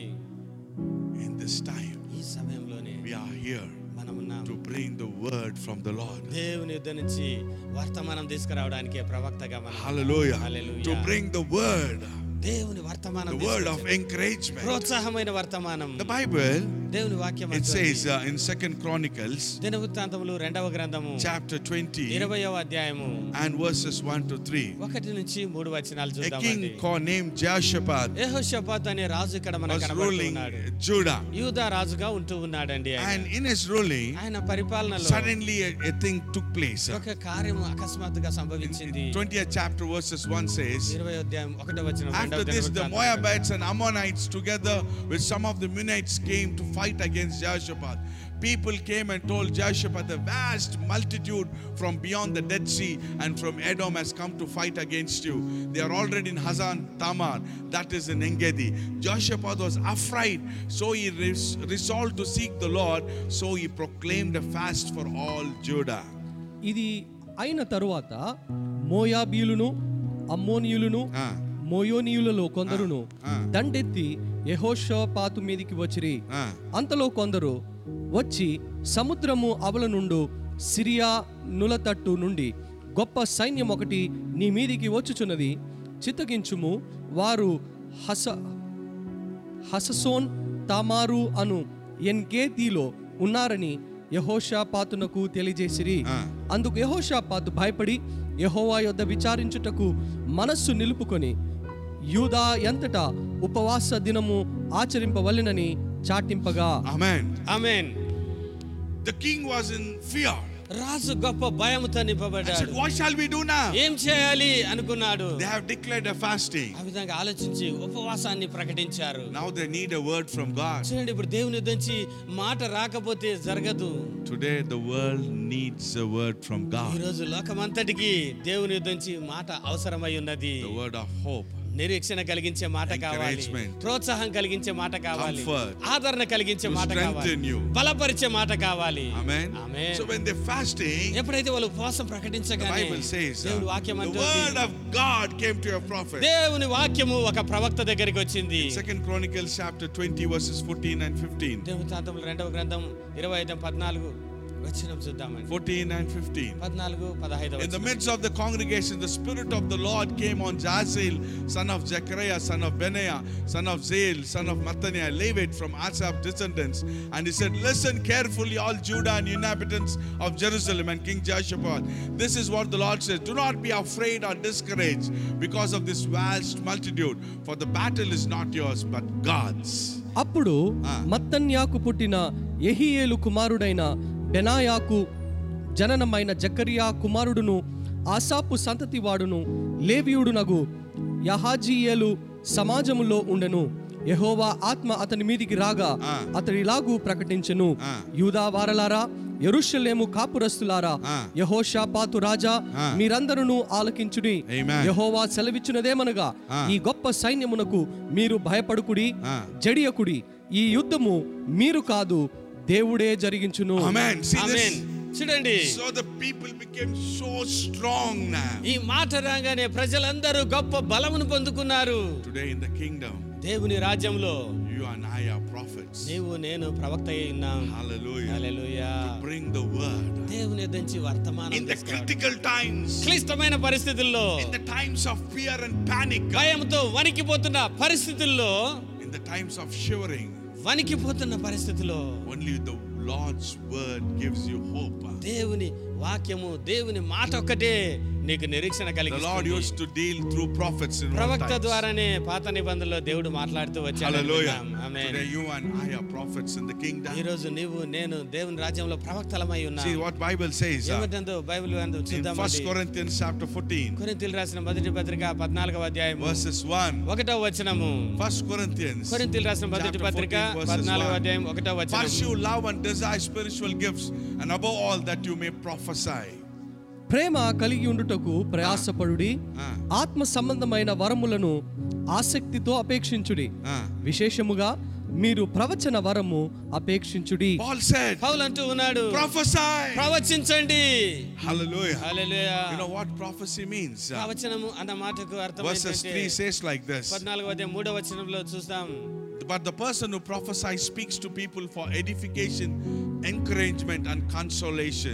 in this time.
ఈ సమయంలోనే
We are here
మనం ఉన్నాం
to bring the word from the Lord.
దేవుని యుద్ధ నుంచి వర్తమానం తీసుకురావడానికి ప్రవక్తగా మనం
Hallelujah.
Hallelujah.
To bring the word,
దేవుని వర్తమానం
the word of
తీసుకొచ్చి
encouragement.
ప్రోత్సాహమైన వర్తమానం
The Bible
దేవుని వాక్యం
It
అంటోంది.
says uh, in Second Chronicles
దినవృత్తాంతములు రెండవ గ్రంథము
chapter 20
ఇరవయవ అధ్యాయము
and verses 1 to 3.
ఒకటి నుంచి మూడు వచనాలు
A
చూద్దామండి
king called named Jehoshaphat
యెహోషాపాత్ అనే రాజు ఇక్కడ మనకు
was
కనబడుతూ
ruling
ఉన్నాడు
Judah.
యూదా రాజుగా ఉంటూ ఉన్నాడండి ఆయన.
And in his ruling,
ఆయన పరిపాలనలో
suddenly a, a thing took place.
ఒక కార్యము అకస్మాత్తుగా సంభవించింది
20th chapter verses 1 says,
ఇరవై అధ్యాయం ఒకటో వచనం
After
రెండవ
this, the
దినవృత్తాంతం.
Moabites and Ammonites, together with some of the Munites, came to fight against Jehoshaphat. People came and told Jehoshaphat, the vast multitude from beyond the Dead Sea and from Edom has come to fight against you. They are already in Hazan Tamar, that is in Engedi. Jehoshaphat was afraid, so he res- resolved to seek the Lord, so he proclaimed a fast for all Judah.
ఇది అయిన తరువాత మోయాబీయులను అమ్మోనియులను
Ah.
మోయోనియులలో కొందరును
ఆ.
దండెత్తి యెహోషాపాతు మీదికి వచ్చిరి
Ah.
అంతలో కొందరు వచ్చి సముద్రము అవల నుండు సిరియా నులతట్టు నుండి గొప్ప సైన్యం ఒకటి నీ మీదికి వచ్చుచున్నది చిత్తగించుము వారు హస హససోన్ తామారు అను ఎన్గేతీలో ఉన్నారని యహోషాపాతునకు తెలియజేసిరి
ఆ.
అందుకు యహోషాపాతు భయపడి యహోవా యొద్ద విచారించుటకు మనస్సు నిలుపుకొని యూదా ఎంతటా ఉపవాస దినము ఆచరింపవలెనని చాటింపగా
Amen.
Amen
The king was in fear.
రాజు గొప్ప భయముతో
I
నింపబడ్డాడు
said, What shall we do now?
ఏం చేయాలి అనుకున్నాడు
They have declared a fasting.
ఆ విధంగా ఆలోచించి ఉపవాసాన్ని ప్రకటించారు
Now they need a word from God.
చూడండి ఇప్పుడు దేవుని యొద్ద నుంచి మాట రాకపోతే జరగదు
Today, the world needs a word from
ఈ
God.
రోజు లోకమంతటికి దేవుని యొద్ద నుంచి మాట అవసరమై ఉన్నది
The word of hope.
నిరీక్షణ కలిగించే మాట కావాలి
Encouragement.
ప్రోత్సాహం కలిగించే మాట కావాలి
Comfort.
ఆదరణ కలిగించే
To
మాట కావాలి
strengthen you.
బలపరిచే మాట కావాలి
Amen.
Amen.
So when they're fasting,
ఎప్పుడైతే వాళ్ళు ఉపవాసం
the
ప్రకటించగానే
Bible says uh,
దేవుని వాక్యం
the
అంటుంది
word of God came to a prophet.
దేవుని వాక్యము ఒక ప్రవక్త దగ్గరికి వచ్చింది
Second Chronicles chapter 20 verses 14 and 15.
దేవతాంతములు రెండవ గ్రంథం ఇరవై ఐదు పద్నాలుగు వచ్చిన చూద్దామండి
14 and 15.
పద్నాలుగు పదహైదు
In the midst of the congregation, the Spirit of the Lord came on Jazel, son of Zechariah, son of Benaiah, son of Zael, son of Mattaniah, Levite from Asaph's descendants. And he said, Listen carefully, all Judah and inhabitants of Jerusalem and King Jehoshaphat. This is what the Lord says Do not be afraid or discouraged because of this vast multitude, for the battle is not yours, but God's.
అప్పుడు
ఆ.
మత్తన్యాకు పుట్టిన ఎహియేలు కుమారుడైన బెనాయాకు జననమైన జకరియా కుమారుడును ఆసాపు సంతతి వాడును లేవియుడునగు యహాజీయేలు సమాజములో ఉండెను యెహోవా ఆత్మ అతని మీదికి రాగా
ఆ.
అతడిలాగు ప్రకటించెను
ఆ.
యూదా వారలారా యెరూషలేము కాపురస్తులారా
ఆ.
యహోషాపాతు రాజా
ఆ.
మీరందరూ ఆలకించుడి
Amen.
యెహోవా సెలవిచ్చినదేమనగా
ఆ.
ఈ గొప్ప సైన్యమునకు మీరు భయపడుకుడి
ఆ.
జడియకుడి ఈ యుద్ధము మీరు కాదు దేవుడే జరిగించును
Amen. See
amen
this?
చూడండి
So the people became so strong now.
ఈ మాట రాగానే ప్రజలందరూ గొప్ప బలమును పొందుకున్నారు
Today in the kingdom,
దేవుని రాజ్యంలో
you and I are prophets.
నీవు నేను ప్రవక్త అయి ఉన్నాం
Hallelujah.
Hallelujah.
Bring the word.
దేవుని యొద్ద నుంచి వర్తమానం
In the
తీసుకురావడం.
critical times,
క్లిష్టమైన పరిస్థితుల్లో
in the times of fear and panic,
భయంతో వణికిపోతున్న పరిస్థితుల్లో
in the times of shivering,
వణికిపోతున్న పరిస్థితిలో
only the Lord's word gives you hope.
దేవుని వాక్యము దేవుని మాట ఒక్కటే నీకు నిరీక్షణ
The Lord
కలిగిస్తుంది
used to deal through prophets in all
ప్రవక్త
times.
ద్వారానే పాత నిబంధనలో దేవుడు మాట్లాడుతూ వచ్చాడు
Hallelujah.
Amen.
Today you and I are prophets in the
ఈ
kingdom.
రోజు నీవు నేను దేవుని రాజ్యంలో ప్రవక్తలమై ఉన్నా
See what Bible says uh,
ఏమిటందో బైబిల్ అందు
in
చూద్దాం
1 Corinthians chapter 14
కొరింథీయులు రాసిన మొదటి పత్రిక పద్నాలుగవ అధ్యాయం
verses 1.
ఒకటో వచనము
1 Corinthians
కొరింథీయులు రాసిన మొదటి
chapter
పత్రిక
14 verses
పద్నాలుగవ
1.
అధ్యాయం ఒకటో వచనం
Pursue love and desire spiritual gifts, and above all that you may prophesy.
ప్రేమ కలిగి ఉండుటకు ప్రయాసపడుడి
Ah.
ఆత్మ సంబంధమైన వరములను ఆసక్తితో అపేక్షించుడి
Ah.
విశేషముగా మీరు ప్రవచన వరము అపేక్షించుడి
Paul said,
పౌలు అంటూ ఉన్నాడు
prophesy.
ప్రవచించండి
Hallelujah.
Hallelujah.
You know what prophecy means? Uh,
ప్రవచనము అన్న మాటకు అర్థం
verses 3
ఏంటంటే
says like this.
పద్నాలుగవ అధ్యాయం మూడో వచనంలో చూస్తాం
But the person who prophesies speaks to people for edification, encouragement, and consolation.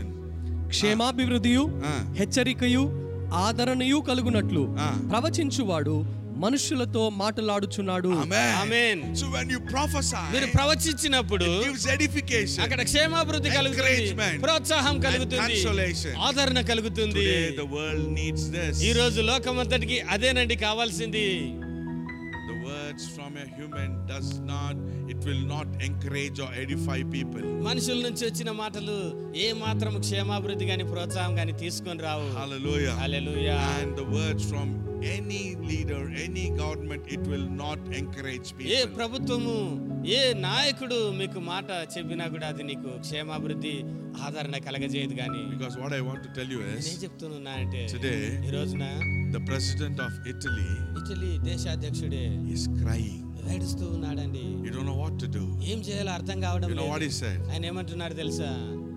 క్షేమాభివృద్ధియు
Ah.
హెచ్చరికయు ఆదరణయు కలుగునట్లు
Ah.
ప్రవచించువాడు మనుషులతో మాటలాడుచున్నాడు
Amen.
Amen.
So when you prophesy,
మీరు ప్రవచించినప్పుడు
it gives edification.
అక్కడ క్షేమాభివృద్ధి కలుగుతుంది
Encouragement.
ప్రోత్సాహం కలుగుతుంది
And consolation.
ఆదరణ కలుగుతుంది
Today the world needs this.
ఈ రోజు లోకమంతటికి అదేనండి కావాల్సింది
The words from a human does not, it will not encourage or edify people.
మనుషుల నుంచి వచ్చిన మాటలు ఏ మాత్రం క్షేమాభివృద్ధి గాని ప్రోత్సాహం గాని తీసుకొని రావు
Hallelujah.
హల్లెలూయా
And the words from any leader, any government, it will not encourage
A
people.
ప్రభుత్వము ఏ నాయకుడు మీకు మాట చెప్పినా కూడా అది నీకు క్షేమాభివృద్ధి ఆదరణ కలగజేయదు కానీ
Because what I want to tell you
నేను
is,
చెప్తున్నానంటే
Today,
ఈ రోజున
the president of Italy
Italy దేశాధ్యక్షుడే
is crying.
ఏడుస్తూ ఉన్నాడండి
You don't know what to do.
ఏం చేయాలో అర్థం కావడం
You know what he
లేదు
said?
ఆయన ఏమంటున్నాడు తెలుసా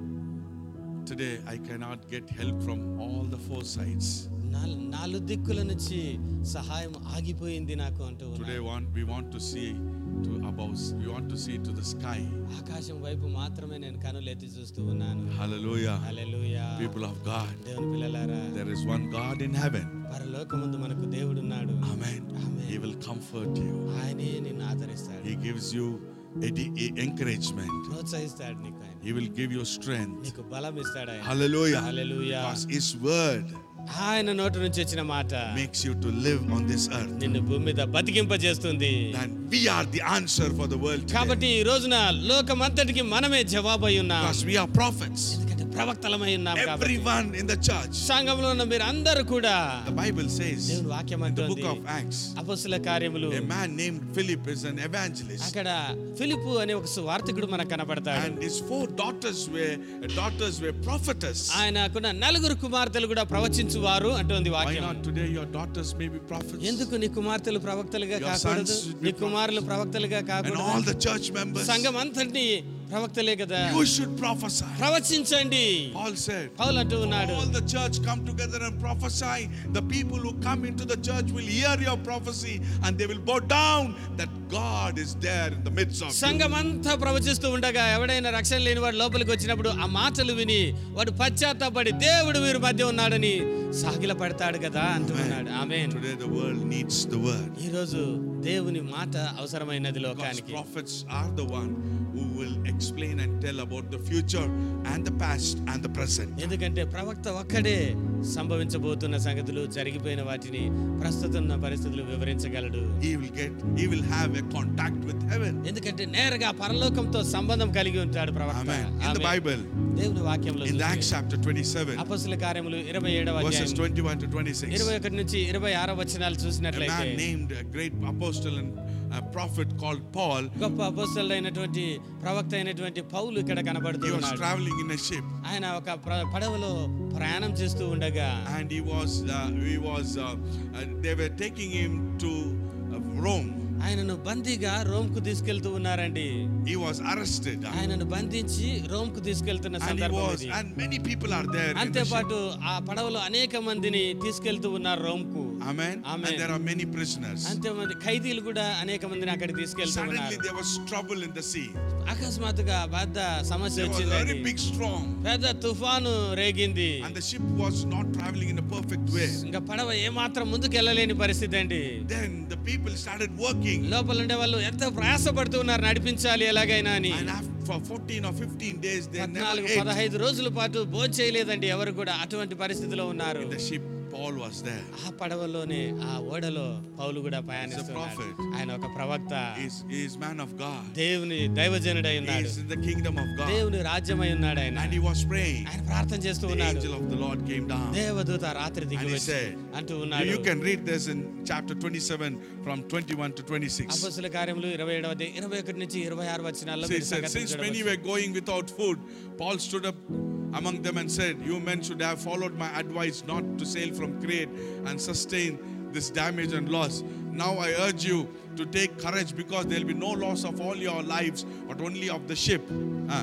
Today I cannot get help from all the four sides.
నాల్- నాలుగు దిక్కుల నుంచి సహాయం ఆగిపోయింది నాకు అంటూ ఉన్నాడు.
Today want, we want to see to above, we want to see to the sky.
ఆకాశం వైపు మాత్రమే నేను కనులెత్తి చూస్తూ ఉన్నాను
Hallelujah.
Hallelujah
People of God,
దేవుని పిల్లలారా
there is one God in heaven.
పరలోకమందు మనకు దేవుడు ఉన్నాడు
Amen.
Amen.
He will comfort you.
ఆయనే నిన్ను ఆదరిస్తాడు
He gives you edi- e- encouragement.
ప్రోత్సహిస్తాడు నీకు ఆయన
He will give you strength.
నీకు బలం ఇస్తాడు ఆయన
Hallelujah.
Hallelujah.
Because His word
ఆయన నోటి నుంచి వచ్చిన మాట
makes you to live on this earth.
నిన్ను భూమి మీద బతికింపజేస్తుంది
And we are the answer for the world. Today.
కాబట్టి ఈ రోజున లోకమంతటికి మనమే జవాబై ఉన్నాం
Because we are prophets.
ఎందుకంటే ప్రవక్తలమై ఉన్నాం కాబట్టి
Everyone in the church.
సంఘంలో ఉన్న మీరు అందరూ కూడా
The Bible says in
దేవుని వాక్యం
the book
అంటుంది
of Acts,
అపస్సుల కార్యములు
a man named Philip is an evangelist.
అక్కడ ఫిలిపు అనే ఒక సువార్తికుడు మనకు కనపడతాడు
And his four daughters were daughters were prophetess.
ఆయనకున్న నలుగురు కుమార్తెలు కూడా ప్రవచించువారు అంటుంది
Why
వాక్యం
not today your daughters may be prophets?
ఎందుకు నీ కుమార్తెలు ప్రవక్తలుగా
Your
కాకూడదు
sons should be
నీ కుమారులు ప్రవక్తలుగా
And
కాకూడదు
all the church members,
సంఘం అంతటిని ప్రవక్తలే కదా
you should prophesy.
ప్రవచించండి
Paul said,
పౌలు అంటూ ఉన్నాడు
all the church come together and prophesy. The people who come into the church will hear your prophecy and they will bow down that God is there in the midst of you.
సంఘం అంతా ప్రవచిస్తూ ఉండగా ఎవడైనా రక్షణ లేని వాడు లోపలికి వచ్చినప్పుడు ఆ మాటలు విని వాడు పశ్చాత్తాపడి దేవుడు వీరి మధ్య ఉన్నాడని సాగిల పడతాడు కదా అంటున్నాడు ఆమె
Today the world needs the word.
ఈ రోజు దేవుని మాట అవసరమైనది
Because
లోకానికి
prophets are the one who will explain and tell about the future and the past and the present.
ఎందుకంటే ప్రవక్త ఒక్కడే సంభవించబోతున్న సంగతులు జరిగిపోయిన వాటిని ప్రస్తుతం ఉన్న పరిస్థితులు వివరించగలడు
He will get, he will have a contact with heaven.
ఎందుకంటే నేరుగా పరలోకంతో సంబంధం కలిగి ఉంటాడు ప్రవక్త
Amen. In the
amen.
Bible,
దేవుని వాక్యంలో
in the Acts chapter 27,
అపస్సుల కార్యములు ఇరవై ఏడవ
verses
అధ్యాయం
21 to 26.
ఇరవై ఒకటి నుంచి ఇరవై ఆరో వచనాలు
a
చూసినట్లయితే
man named a great apostle and a prophet called Paul.
గొప్ప అపోస్తలుడు అయినటువంటి ప్రవక్త అయినటువంటి పౌలు ఇక్కడ కనబడుతూ
He was
ఉన్నాడు
traveling in a ship
ఆయన ఒక ప్ర- పడవలో ప్రయాణం చేస్తూ ఉండగా
and he was uh, he was uh, uh, they were taking him to uh, Rome.
ఆయనను బందీగా రోమ్ కు తీసుకెళ్తూ ఉన్నారండి
He was arrested
ఆయనను బంధించి రోమ్ కు తీసుకెళ్తున్న
and he
సందర్భం
was
ఇది.
and many people are there. In the ship.
అంతేపాటు ఆ పడవలో అనేక మందిని తీసుకెళ్తూ ఉన్నారు రోమ్ కు
Amen.
Amen.
And there are many prisoners.
అంతేమంది ఖైదీలు కూడా అనేక మందిని అక్కడికి తీసుకెళ్తూ
Suddenly
ఉన్నారు
there was trouble in the sea.
అకస్మాత్తుగా పెద్ద సమస్య
There was a
వచ్చిందండి
very big storm
పెద్ద తుఫాను రేగింది
and the ship was not traveling in a perfect way.
ఇంకా పడవ ఏమాత్రం ముందుకు వెళ్ళలేని పరిస్థితి అండి
Then the people started working
లోపల ఉండే వాళ్ళు ఎంత ప్రయాసపడుతూ ఉన్నారు నడిపించాలి ఎలాగైనా అని
and after, for 14 or 15 days they never
పద్నాలుగు
ate.
పదహైదు రోజుల పాటు భోజనం చేయలేదండి ఎవరు కూడా అటువంటి పరిస్థితిలో ఉన్నారు
In the ship Paul was there.
ఆ పడవలోనే ఆ ఓడలో పౌలు కూడా ప్రయాణిస్తున్నాడు
prophet.
ఆయన ఒక ప్రవక్త
He's, he's man of God.
దేవుని దైవజనుడై ఉన్నాడు
He's in the kingdom of God.
దేవుని రాజ్యమై ఉన్నాడు ఆయన
And he was praying.
ఆయన ప్రార్థన చేస్తూ
The
ఉన్నాడు
angel of the Lord came down.
దేవదూత రాత్రి దిగి
And he
వచ్చి
said,
అంటూ
You,
ఉన్నాడు
you can read this in chapter 27 from 21 to 26.
అపస్సుల కార్యములు ఇరవై ఏడవ ఇరవై ఒకటి నుంచి ఇరవై ఆరు వచనాల్లో
So he
మీరు
said,
సంగతిని
Since many
చూడవచ్చు.
were going without food, Paul stood up among them and said, You men should have followed my advice not to sail from Crete and sustain this damage and loss. Now I urge you to take courage because there will be no loss of all your lives, but only of the ship. Ah,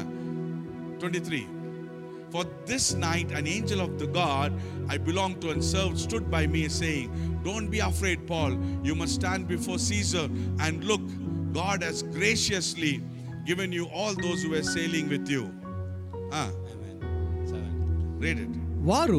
23. For this night, an angel of the God I belong to and served stood by me, saying, Don't be afraid, Paul. You must stand before Caesar. And look, God has graciously given you all those who were sailing with you. Ah,
Amen. చదవండి.
read it.
వారు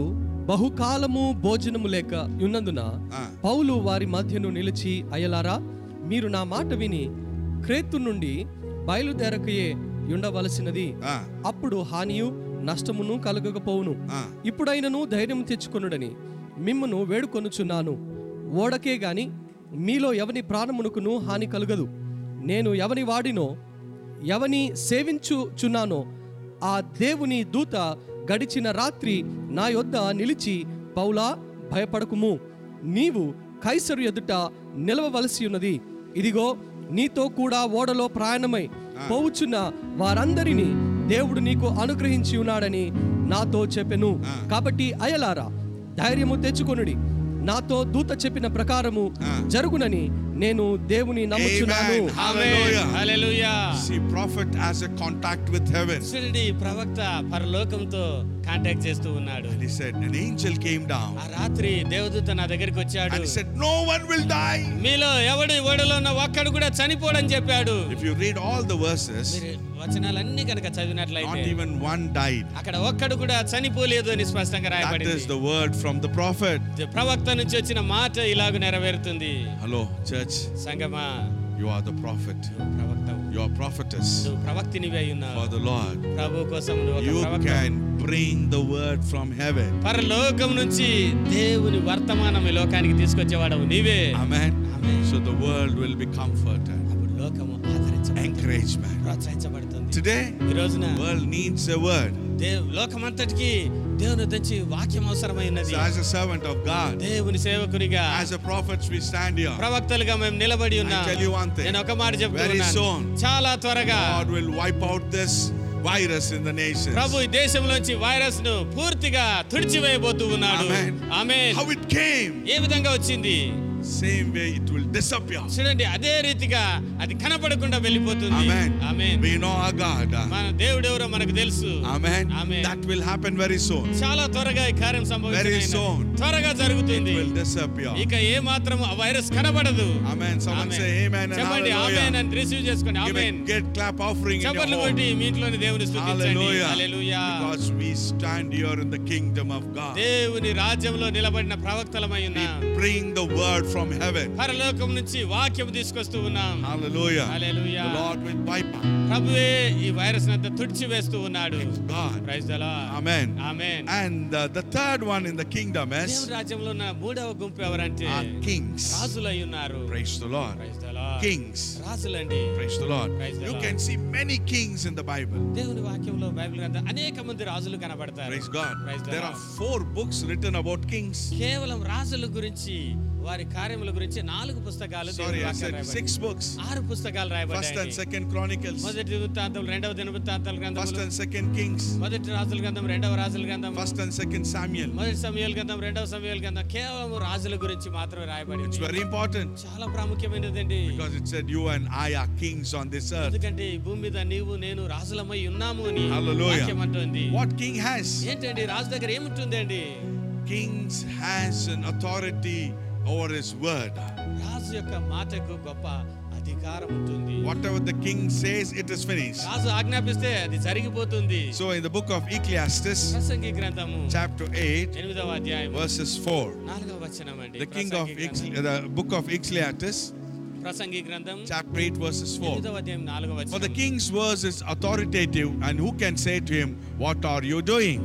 బహుకాలము భోజనము లేక ఉన్నందున
ఆ.
పౌలు వారి మధ్యను నిలిచి అయ్యలారా మీరు నా మాట విని క్రేతు నుండి బయలుదేరకయే ఉండవలసినది
ఆ,
అప్పుడు హానియు నష్టమును కలగకపోవును
ఆ.
ఇప్పుడైనను ధైర్యం తెచ్చుకొనుడని మిమ్మును వేడుకొనుచున్నాను ఓడకే గాని మీలో ఎవని ప్రాణమునకును హాని కలుగదు నేను ఎవని వాడినో ఎవని సేవించుచున్నానో ఆ దేవుని దూత గడిచిన రాత్రి నా యొద్ద నిలిచి పౌలా భయపడకుము నీవు కైసరు ఎదుట నిలవవలసి ఉన్నది ఇదిగో నీతో కూడా ఓడలో ప్రయాణమై పోవుచున్న వారందరినీ దేవుడు నీకు అనుగ్రహించి ఉన్నాడని నాతో చెప్పెను కాబట్టి అయలారా ధైర్యము తెచ్చుకొనుడి నాతో దూత చెప్పిన ప్రకారము జరుగునని నేను దేవుని నమ్ముచున్నాను
Amen. Hallelujah.
Hallelujah
See, prophet has a contact with heaven.
చూడండి ప్రవక్త పరలోకంతో కాంటాక్ట్ చేస్తూ ఉన్నాడు
And he said, an angel came down.
ఆ రాత్రి దేవదూత నా దగ్గరికి వచ్చాడు
And he said, no one will die.
మీలో ఎవడి ఓడలో ఉన్న ఒక్కడు కూడా చనిపోడని చెప్పాడు
If you read all the verses,
మీరు వచనాలన్నీ కనుక చదివినట్లయితే
not even one died.
అక్కడ ఒక్కడు కూడా చనిపోలేదు అని స్పష్టంగా
That is
రాయబడింది
the word from the prophet.
ప్రవక్త నుంచి వచ్చిన మాట ఇలాగ నెరవేరుతుంది
Hello, church.
సంగమా
You are the prophet.
ప్రవక్తవు
You are prophetess
నువ్వు ప్రవక్తినివి అయి ఉన్నావు
for the Lord.
ప్రభు కోసం నువ్వు ఒక
You
ప్రవక్త
can bring the word from heaven.
పరలోకం నుంచి దేవుని వర్తమానం ఈ లోకానికి తీసుకొచ్చేవాడవు నీవే
Amen.
Amen.
So the world will be comforted.
అప్పుడు లోకము ఆదరించబడుతుంది
Encouragement.
ప్రోత్సహించబడుతుంది
Today,
ఈ రోజున
world needs a word.
Dev లోకమంతటికి దేవుని తెచ్చి వాక్యం అవసరమై ఉన్నది
So as a servant of God,
దేవుని సేవకునిగా
as a prophets, we stand here.
ప్రవక్తలుగా మేము నిలబడి ఉన్నాం
I tell you one thing.
నేను ఒక మాట చెప్తూ
Very
ఉన్నాను
soon.
చాలా త్వరగా
God will wipe out this virus in the nations.
ప్రభు ఈ దేశంలోంచి వైరస్ ను పూర్తిగా తుడిచివేయబోతూ ఉన్నాడు
Amen.
ఆమె
How it came,
ఏ విధంగా వచ్చింది
same way it will disappear.
చూడండి అదే రీతిగా అది కనపడకుండా వెళ్ళిపోతుంది
Amen.
Amen
We know our God.
మన దేవుడు ఎవరో మనకు తెలుసు
Amen.
Amen.
That will happen very soon.
చాలా త్వరగా ఈ కార్యం
Very
సంభవించింది
soon.
త్వరగా
It
జరుగుతుంది
will disappear.
ఇక ఏ మాత్రం ఆ వైరస్ కనబడదు
Amen. Someone
Amen.
say amen and
చెప్పండి ఆమేన్
hallelujah.
అని రిసీవ్ చేసుకోండి
Give a
ఆమేన్
get clap offering in your
చప్పట్లు కొట్టి
home.
మీ ఇంట్లోని దేవుని స్తుతించండి
Hallelujah.
Hallelujah
Because we stand here in the kingdom of God.
దేవుని రాజ్యంలో నిలబడిన ప్రవక్తలమై
We
ఉన్నాం
bring the word from heaven.
పరలోకం నుంచి వాక్యం తీసుకొస్తూ ఉన్నాం
Hallelujah.
Hallelujah.
The Lord will wipe out.
ప్రభువే ఈ వైరస్ నంతా తుడిచి వేస్తూ ఉన్నాడు
God.
Praise the Lord
Amen.
ఆమేన్
And uh, the third one in the kingdom is
దేవుని రాజ్యంలో ఉన్న మూడవ గుంపు ఎవరంటే
are kings.
రాజులై ఉన్నారు
Praise the Lord.
Praise the Lord
Kings.
రాజులండి
Praise the Lord.
Praise the
You
Lord.
can see many kings in the Bible.
దేవుని వాక్యంలో బైబిల్ గ్రంథం అనేక మంది రాజులు కనబడతారు
Praise God.
Praise the
There are
Lord.
four books written about kings.
కేవలం రాజుల గురించి వారి కార్యముల గురించి నాలుగు పుస్తకాలు దేవుని
Sorry, I
వాక్యాలు
said
రాయబడ్డాయి.
six books.
ఆరు పుస్తకాలు
First and
రాయబడ్డాయి
Second Chronicles.
మొదటి వృత్తాంతం రెండవ దిన వృత్తాంతాల
First
గ్రంథం
and Second Kings.
మొదటి రాజుల గ్రంథం రెండవ రాజుల గ్రంథం
First and Second Samuel.
మొదటి సమయాల గ్రంథం రెండవ సమయాల గ్రంథం కేవలం రాజుల గురించి మాత్రమే
It's
రాయబడింది
very important
చాలా ప్రాముఖ్యమైనదండి
because it said you and I are kings on this earth.
ఎందుకంటే ఈ భూమి మీద నీవు నేను రాజులమై ఉన్నాము అని
Hallelujah.
వాక్యం అంటుంది
What king has?
ఏంటండి రాజు దగ్గర ఏముంటుందండి
Kings has an authority over his word.
రాజు యొక్క మాటకు గొప్ప అధికారం ఉంటుంది
Whatever the king says, it is finished.
రాజు ఆజ్ఞాపిస్తే అది జరిగిపోతుంది
So in the book of Ecclesiastes,
ప్రసంగి గ్రంథము
chapter 8,
ఎనిమిదవ అధ్యాయం
verses 4,
నాలుగవ వచనం అండి
the king of
ప్రసంగి
Ecclesi-
గ్రంథం.
the book of Ecclesiastes,
ప్రసంగి గ్రంథం
chapter 8, verses 4.
ఎనిమిదవ అధ్యాయం నాలుగవ
For the
వచనం
king's words is authoritative, and who can say to him, What are you doing?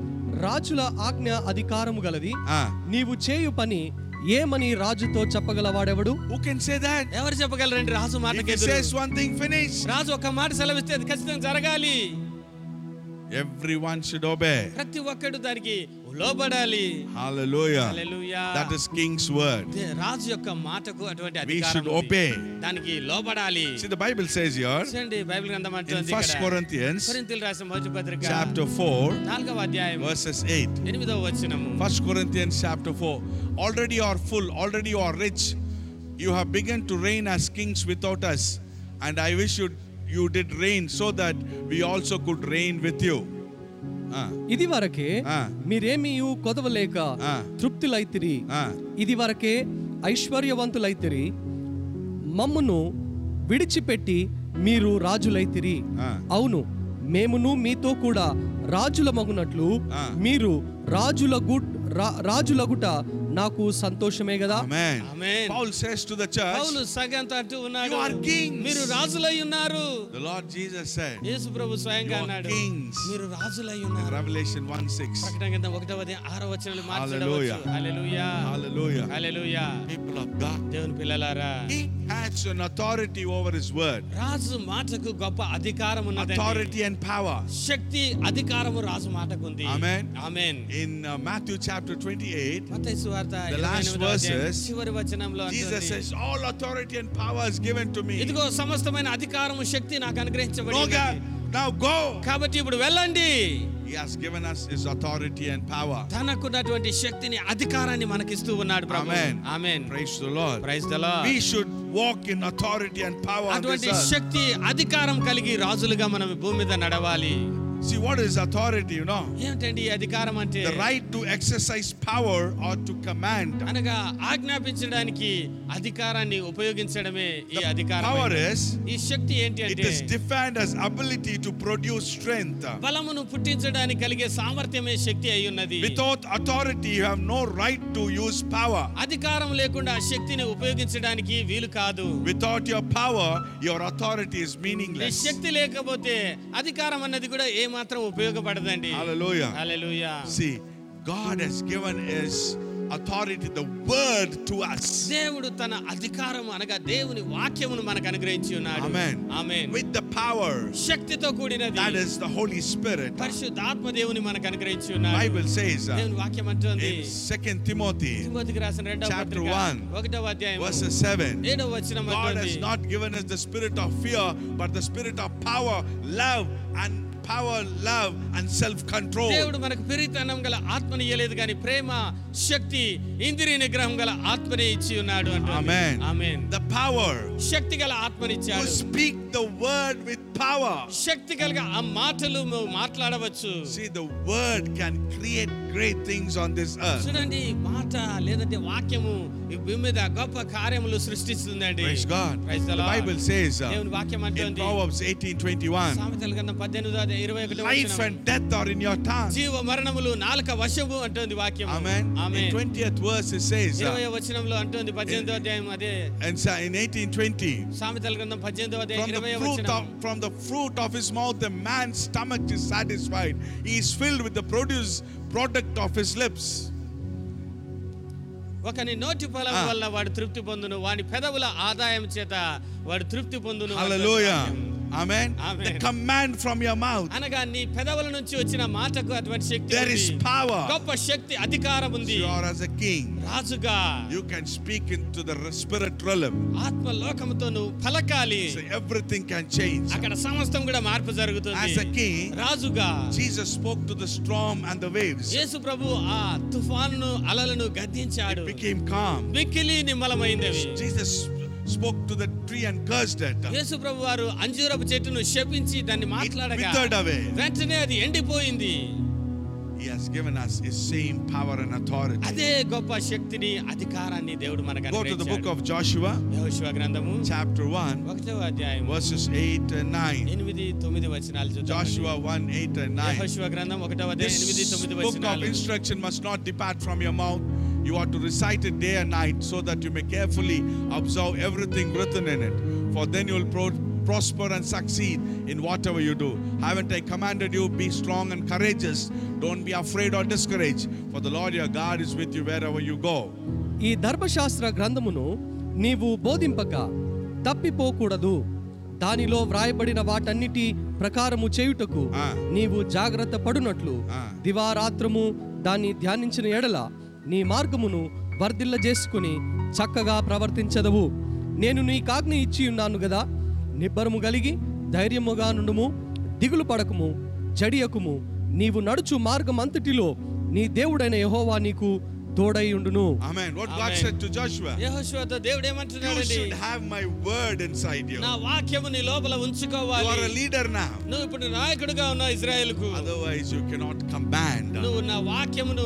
రాజుల ఆజ్ఞ అధికారము గలది
Ah,
నీవు చేయు పని ఏమని రాజుతో చెప్పగలవాడెవడు
who can say that?
ఎవరు చెప్పగలరండి రాజు
If he
మాటకి
says one thing, finish.
రాజు ఒక మాట సెలవిస్తే అది ఖచ్చితంగా జరగాలి
Everyone should obey.
ప్రతి ఒక్కడు దానికి లోబడాలి
Hallelujah.
హల్లెలూయా.
That is king's word.
దే- రాజు యొక్క మాటకు అటువంటి
We
అధికారం
should
ఉంది.
obey.
దానికి లోబడాలి
See, the Bible says here
చూడండి బైబిల్ గ్రంథం
in
అంటుంది
First
ఇక్కడ.
Corinthians
కొరింథీయులు రాసిన మొదటి పత్రిక
chapter 4,
నాలుగవ అధ్యాయం
verses 8.
ఎనిమిదవ వచనము
First Corinthians chapter 4. Already you are full, already you are rich. You have begun to reign as kings without us. And I wish you, you did reign so that we also could reign with you. Ah,
ఇది వరకే
ఆ.
మీరేమీ కొదవలేక
ఆ.
తృప్తులైతిరి
ah.
ఇది వరకే ఐశ్వర్యవంతులైతిరి మమ్మును విడిచిపెట్టి మీరు రాజులైతిరి
ఆ.
అవును మేమును మీతో కూడా రాజుల మగునట్లు
ఆ.
మీరు రాజుల గుడ్ రా- రాజులగుట నాకు సంతోషమే కదా
Amen.
Amen.
Paul says to the church,
పౌలు సగంతో అంటూ ఉన్నాడు
You are kings.
మీరు రాజులై ఉన్నారు
the Lord Jesus said,
యేసు ప్రభు స్వయంగా
You are
అన్నాడు
kings.
మీరు రాజులై
in
ఉన్నారు
Revelation 1 6.
ప్రకటన కింద ఒకటవ అధ్యాయం ఆరో వచనంలో
Hallelujah.
మాట్లాడవచ్చు హల్లెలూయా
Hallelujah.
Hallelujah
People of God.
దేవుని పిల్లలారా
King has an authority over his word,
రాజు మాటకు గొప్ప అధికారం ఉన్నది
authority and power.
శక్తి అధికారము రాజు మాటకు ఉంది
Amen.
Amen
In uh, Matthew chapter 28,
మత్తయి సువార్త
The last
28వ అధ్యాయం
verses,
చివరి వచనంలో
Jesus
అంటుంది,
says, All authority and power is given to me.
ఇదిగో సమస్తమైన అధికారము శక్తి నాకు అనుగ్రహించబడి
No, God,
ఉన్నది.
now go.
కాబట్టి ఇప్పుడు వెళ్ళండి
He has given us his authority and power.
తనకున్నటువంటి శక్తిని అధికారాన్ని మనకిస్తూ ఉన్నాడు ప్రభు
Amen.
Amen
Praise the Lord.
Praise the
We should walk in authority and power on this
అటువంటి
earth.
శక్తి అధికారం కలిగి రాజులుగా మనం ఈ భూమి మీద నడవాలి
See, what is authority, you know?
ఏమిటండి ఈ అధికారం అంటే
The right to exercise power or to command.
అనగా ఆజ్ఞాపించడానికి అధికారాన్ని ఉపయోగించడమే ఈ అధికారం
Power is,
ఈ శక్తి ఏంటి
it
అంటే
is defined as ability to produce strength.
బలమును పుట్టించడానికి కలిగే సామర్థ్యమే శక్తి అయి ఉన్నది
Without authority, you have no right to use power.
అధికారం లేకుండా ఆ శక్తిని ఉపయోగించడానికి వీలు కాదు
Without your power, your authority is
ఈ
meaningless.
శక్తి లేకపోతే అధికారం అన్నది కూడా ఏ మాత్రం ఉపయోగపడదండి
Hallelujah.
Hallelujah
See, God has given His authority, the word to us.
దేవుడు తన అధికారం అనగా దేవుని వాక్యమును మనకు అనుగ్రహించి ఉన్నాడు
Amen.
Amen
With the power,
శక్తితో కూడినది
that is the Holy Spirit.
పరిశుద్ధాత్మ దేవుని మనకు అనుగ్రహించి ఉన్నాడు
Bible says uh,
దేవుని వాక్యం అంటుంది
in Second Timothy,
తిమోతికి రాసిన రెండవ
Chapter
పత్రిక
one,
ఒకటవ అధ్యాయం
verses 7.
ఏడవ వచనం
God
అంటుంది
has not given us the spirit of fear, but the spirit of power, love, and power, love, and self-control.
దేవుడు మనకు పెరిగితనం గల ఆత్మని ఇయ్యలేదు కానీ ప్రేమ శక్తి ఇంద్రియ నిగ్రహం గల ఆత్మని ఇచ్చి ఉన్నాడు అంటుంది.
Amen.
ఆమేన్
The power
శక్తి గల ఆత్మని
to
ఇచ్చాడు
speak the word with power.
శక్తి కలిగ ఆ మాటలు నువ్వు మాట్లాడవచ్చు
See, the word can create great things on this earth.
చూడండి మాట లేదంటే వాక్యము ఈ భూమి మీద గొప్ప కార్యములు సృష్టిస్తుందండి
Praise God.
Praise the
The
Lord.
Bible says uh,
దేవుని వాక్యం
in
అంటుంది
Proverbs 18:21,
సామెతల గ్రంథం పద్దెనిమిదో అధ్యాయం ఇరవై ఒకటి
life and death are in your tongue.
జీవ మరణములు నాలుక వశము అంటుంది వాక్యం
Amen. In
amen
20th verse it says, uh,
ఇరవై వచనంలో అంటుంది పద్దెనిమిదో అధ్యాయం అదే
and so in 1820,
సామెతల గ్రంథం పద్దెనిమిదో అధ్యాయం
from the
ఇరవై
fruit
వచనం
of from the fruit of his mouth the man's stomach is satisfied. He is filled with the produce product of his lips.
ఒకని నోటి ఫలం
Ah.
వల్ల వాడు తృప్తి పొందును వాని పెదవుల ఆదాయం చేత వాడు తృప్తి పొందును అంటుంది
Hallelujah.
వాక్యం.
Amen.
Amen.
The command from your mouth.
అనగా నీ పెదవుల నుంచి వచ్చిన మాటకు అటువంటి శక్తి
There
ఉంది.
is power.
గొప్ప శక్తి అధికారం ఉంది
You are as a king.
రాజుగా
You can speak into the spirit realm.
ఆత్మ లోకముతో నువ్వు పలకాలి
So everything can change.
అక్కడ సమస్తం కూడా మార్పు
As a
జరుగుతుంది
king,
రాజుగా
Jesus spoke to the storm and the waves.
యేసు ప్రభు ఆ తుఫానును అలలను గద్దించాడు
It became calm.
మిక్కిలి నిమ్మలమైంది అవి.
Jesus spoke to the tree and cursed it.
యేసు ప్రభు వారు అంజూరపు చెట్టును శపించి దాన్ని మాట్లాడగా
withered away.
వెంటనే అది ఎండిపోయింది
He has given us his same power and authority.
అదే గొప్ప శక్తిని అధికారాన్ని దేవుడు మనకు
Go to the book
అనుగ్రహించాడు.
of Joshua,
యెహోషువ గ్రంథము
chapter 1,
ఒకటో అధ్యాయం
verses 8 and 9.
ఎనిమిది తొమ్మిది వచనాలు చూద్దాం
Joshua 1, 8 and 9.
యెహోషువ గ్రంథం ఒకటో అధ్యాయం ఎనిమిది
This
తొమ్మిది
book of
వచనాలు
instruction must not depart from your mouth. You are to recite it day and night so that you may carefully observe everything written in it. For then you will pro- prosper and succeed in whatever you do. Haven't I commanded you? Be strong and courageous. Don't be afraid or discouraged, for the Lord your God is with you wherever you go.
ఈ ధర్మశాస్త్ర గ్రంథమును నీవు బోధింపక తప్పిపోకూడదు దానిలో వ్రాయబడిన వాటన్నిటి ప్రకారము చేయుటకు
ఆ.
నీవు జాగ్రత్త పడునట్లు
ఆ.
దివారాత్రము దాన్ని ధ్యానించిన ఎడల నీ మార్గమును వర్ధిల్ల చేసుకుని చక్కగా ప్రవర్తించదవు నేను నీకాజ్ఞ ఇచ్చి ఉన్నాను గదా నిబ్బరము కలిగి ధైర్యముగా నుండుము దిగులు పడకుము జడియకుము నీవు నడుచు మార్గమంతటిలో నీ దేవుడైన యెహోవా నీకు తోడై ఉండును
Amen. What God
Amen.
said to Joshua,
యెహోషువతో దేవుడు
you
ఏమంటున్నాడండి
should have my word inside you.
నా వాక్యము నీ లోపల
You
ఉంచుకోవాలి
are a leader now.
నువ్వు ఇప్పుడు నాయకుడిగా ఉన్నావు ఇజ్రాయెల్కు
Otherwise, you cannot command.
నువ్వు నా వాక్యమును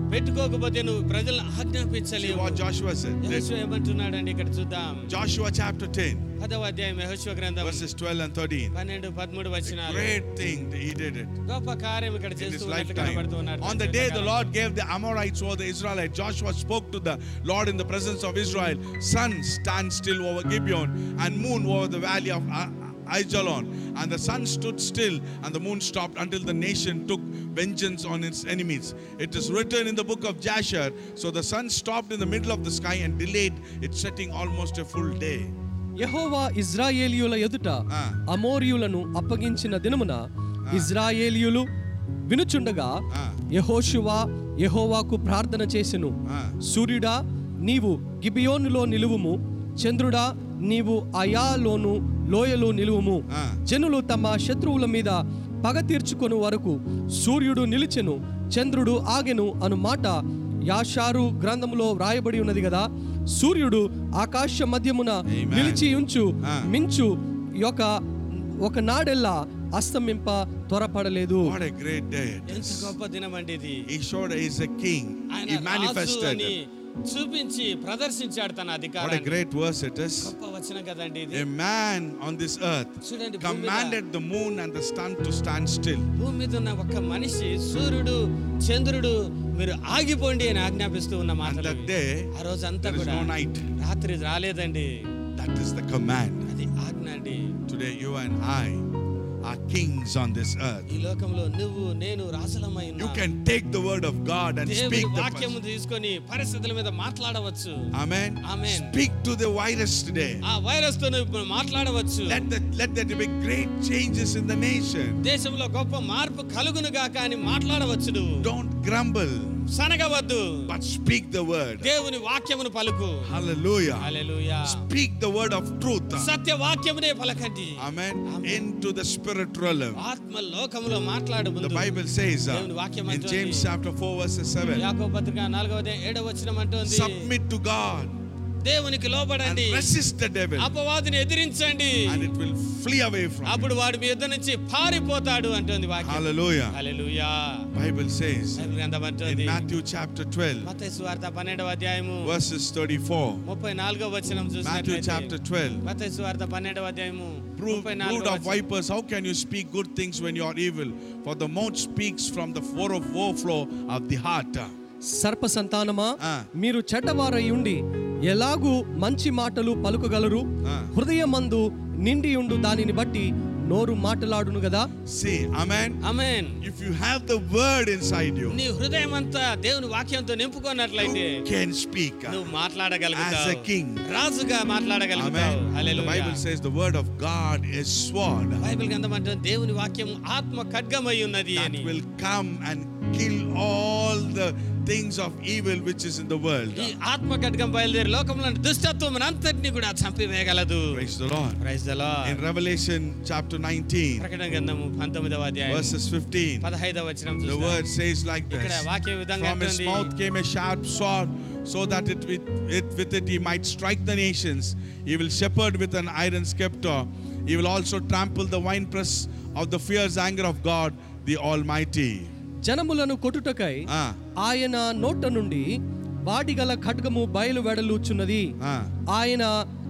పెట్టుకోకపోతే నువ్వు ప్రజలను
See
ఆజ్ఞాపించలేవు
what Joshua said.
యెహోషువ ఏమంటున్నాడండి ఇక్కడ చూద్దాం
Joshua chapter 10,
పదవ అధ్యాయం యెహోషువ గ్రంథం
verses 12 and 13.
పన్నెండు పదమూడు వచ్చినాలు
Great thing that he did it
గొప్ప కార్యం ఇక్కడ
in his
చేస్తూ ఉన్నట్లు
lifetime.
కనబడుతున్నాడు
On the day the Lord gave the Amorites over the Israelites, Joshua spoke to the Lord in the presence of Israel. Sun stand still over Gibeon and moon over the valley of A- Aijalon. And the sun stood still and the moon stopped until the nation took vengeance on its enemies. It is written in the book of Jasher. So the sun stopped in the middle of the sky and delayed its setting almost a full day.
యెహోవా ఇజ్రాయేలీయుల ఎదుట
ఆ.
అమోరియులను అప్పగించిన దినమున ఇజ్రాయేలీయులు వినుచుండగా
ఆ.
యెహోషువ యెహోవాకు ప్రార్థన చేసెను
ఆ.
సూర్యుడా నీవు గిబియోనులో నిలువుము చంద్రుడా నీవు అయాలోను లోయలో నిలువుము
ఆ.
జనులు తమ శత్రువుల మీద పగ తీర్చుకొను వరకు సూర్యుడు నిలిచెను చంద్రుడు ఆగెను అను మాట యాషారు గ్రంథములో వ్రాయబడి ఉన్నది కదా సూర్యుడు ఆకాశ మధ్యమున
Amen.
నిలిచి ఉంచు
ఆ.
మించు యొక్క ఒక నాడెల్లా అస్తమింప త్వరపడలేదు
What a great day. it
ఎంత
is.
గొప్ప దినం అండి ఇది
He showed he's a king.
ఆయన
He
రాజు
manifested
అని
it.
చూపించి ప్రదర్శించాడు తన
What a
అధికారాన్ని
great verse it is.
గొప్ప వచనం కదండి ఇది
A man on this earth
చూడండి భూమి మీద-
commanded the moon and the sun to stand still.
భూమి మీద ఉన్న ఒక మనిషి సూర్యుడు చంద్రుడు మీరు ఆగిపోండి అని ఆజ్ఞాపిస్తూ ఉన్న
And
మాటలు
that
ఇవి.
day,
ఆ రోజు అంతా
there is
కూడా
no night.
రాత్రి రాలేదండి
That is the command.
అది ఆజ్ఞ అండి
Today, you and I are kings on this earth.
ఈ లోకంలో నువ్వు నేను రాజులమై
You
ఉన్నాం.
can take the word of God and
దేవుని
speak the
వాక్యము తీసుకొని పరిస్థితుల మీద మాట్లాడవచ్చు
Amen.
Amen.
Speak to the virus today.
ఆ వైరస్ తో నువ్వు మాట్లాడవచ్చు
Let that let there be great changes in the nation.
దేశంలో గొప్ప మార్పు కలుగును గాక అని మాట్లాడవచ్చు నువ్వు
Don't grumble,
సనగవద్దు
but speak the word.
దేవుని వాక్యమును పలుకు
Hallelujah.
Hallelujah
Speak the word of truth.
సత్య వాక్యమునే పలకండి
Amen.
Amen.
Into the spirit realm.
ఆత్మ లోకములో మాట్లాడు
The
ముందు
Bible says uh,
దేవుని వాక్యం
in
అంటోంది.
James chapter 4 verses 7
యాకోబు పత్రిక నాలుగవ అధ్యాయం ఏడవ వచనం అంటోంది
submit to God
దేవునికి
and
లోబడండి
resist the devil
అపవాదిని ఎదిరించండి
and it will flee away from you.
అప్పుడు వాడు మీ యుద్ధ నుంచి పారిపోతాడు అంటోంది వాక్యం
Hallelujah.
హల్లెలూయా
Bible says
బైబిల్ గ్రంథం
in
అంటోంది
Matthew chapter 12
మత్తయి సువార్త పన్నెండవ అధ్యాయము
verses 34.
ముప్పై నాలుగవ వచనం
Matthew
చూసినట్లయితే
chapter 12.
మత్తయి సువార్త పన్నెండవ అధ్యాయము
Brood,
ముప్పై
brood
నాలుగవ
of vipers, how can you speak good things when you are evil? For the mouth speaks from the floor of overflow of the heart.
సర్ప సంతానమా
ఆ.
మీరు చెడ్డవారై ఉండి ఎలాగూ మంచి మాటలు పలుకగలరు
ఆ.
హృదయమందు నిండి ఉండు దానిని బట్టి నోరు మాటలాడును కదా
See, amen.
Amen
If you have the word inside you,
నీ హృదయం అంతా దేవుని వాక్యంతో నింపుకున్నట్లయితే
you can speak.
నువ్వు మాట్లాడగలుగుతావు
As a king.
రాజుగా మాట్లాడగలుగుతావు
Amen. The
హల్లెలూయా
Bible says the word of God is sword
Bible గ్రంథం అంటే దేవుని వాక్యం ఆత్మ ఖడ్గమై ఉన్నది
that
అని
will come and kill all the things of evil which is in the world.
ఈ ఆత్మ ఖడ్గం బయలుదేరి లోకంలో దుష్టత్వం అంతటిని కూడా చంపివేయగలదు
Praise the Lord.
Praise the
In Revelation chapter 19,
ప్రకటన గ్రంథము పంతొమ్మిదవ అధ్యాయం
verses 15,
పదహైదవ వచనం
the
చూద్దాం.
word says like
ఇక్కడ
this
వాక్య విధంగా
From his
అంటుంది,
mouth came a sharp sword, so that it with, it with it he might strike the nations. He will shepherd with an iron scepter. He will also trample the winepress of the fierce anger of God, the Almighty.
జనములను కొట్టుటకై
Ah,
ఆయన నోట నుండి వాడిగల ఖడ్గము బయలు వెడలుచున్నది
ah.
ఆయన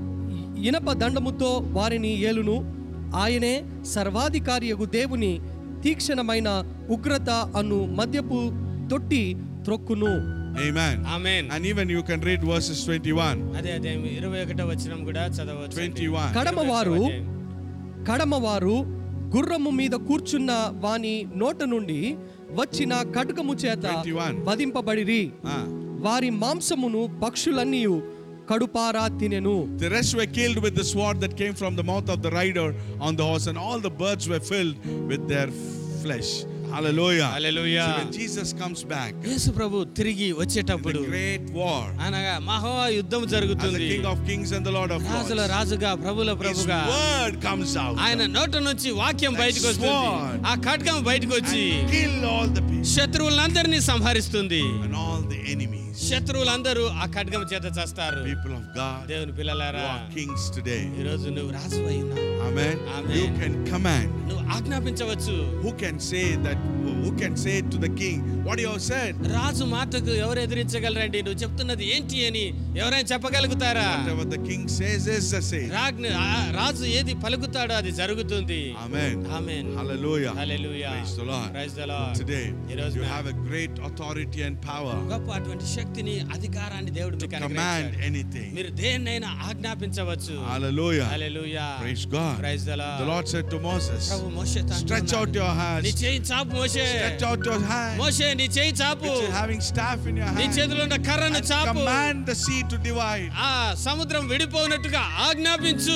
ఇనప దండముతో వారిని ఏలును ఆయనే సర్వాధికారియగు దేవుని తీక్షణమైన ఉగ్రత అను మద్యపు తొట్టి త్రొక్కును
Amen.
ఆమేన్
And even you can read verses 21.
అదే అదే ఇరవై ఒకటో వచనం కూడా చదవచ్చు
21.
కడమవారు కడమవారు గుర్రము మీద కూర్చున్న వాని నోట నుండి వచ్చిన ఖడ్గము చేత
21.
వధింపబడిరి
Ah.
వారి మాంసమును పక్షులన్నీ కడుపారా తినెను
The rest were killed with the sword that came from the mouth of the rider on the horse, and all the birds were filled with their flesh. Hallelujah.
Hallelujah.
So when Jesus comes back,
యేసు ప్రభు తిరిగి
in
వచ్చేటప్పుడు
the great war,
అనగా మహా యుద్ధం
as the
జరుగుతుంది
King of Kings and the Lord of
రాజుల
Lords,
రాజుగా ప్రభుల
His
ప్రభుగా
word comes out
ఆయన నోట నుంచి వాక్యం
Like
బయటకు వస్తుంది
sword.
ఆ ఖడ్గం బయటకు వచ్చి
and kill all the people
శత్రువులందరినీ సంహరిస్తుంది
and all the enemies.
శత్రువులందరూ ఆ ఖడ్గం చేత చేస్తారు
People of God,
దేవుని
you
పిల్లలారా
are kings today.
ఈ రోజు నువ్వు రాజు ఉన్నావు
Amen.
Amen.
You can command.
నువ్వు ఆజ్ఞాపించవచ్చు
Who can say that? Who can say to the king, What you have said?
రాజు మాటకు ఎవరు ఎదిరించగలరండి నువ్వు చెప్తున్నది ఏంటి అని ఎవరైనా చెప్పగలుగుతారా
Whatever the king says is the same.
రాజ్ఞ ఆ రాజు ఏది పలుకుతాడో అది జరుగుతుంది
Amen.
ఆమేన్
Hallelujah.
హల్లెలూయా
Praise the Lord.
Praise the Lord
Today,
ఈ రోజున
you have a great authority and power
గొప్ప అటువంటి శక్తిని అధికారాన్ని దేవుడు
to
మీకు
command
అనుగ్రహించాడు.
anything.
మీరు దేన్నైనా ఆజ్ఞాపించవచ్చు
Hallelujah.
హల్లెలూయా
Praise God.
Praise the
The
Lord
Lord said to Moses,
ప్రభు మోషేతో
Stretch out
అంటున్నాడు,
your
నీ
hands.
చేయి చాపు మోషే
Stretch out your hand.
మోషే నీ చేయి చాపు
Which is having staff in your
నీ
hand.
చేతిలో ఉన్న కర్రను
And
చాపు
command the sea to divide.
ఆ సముద్రం విడిపోనట్టుగా ఆజ్ఞాపించు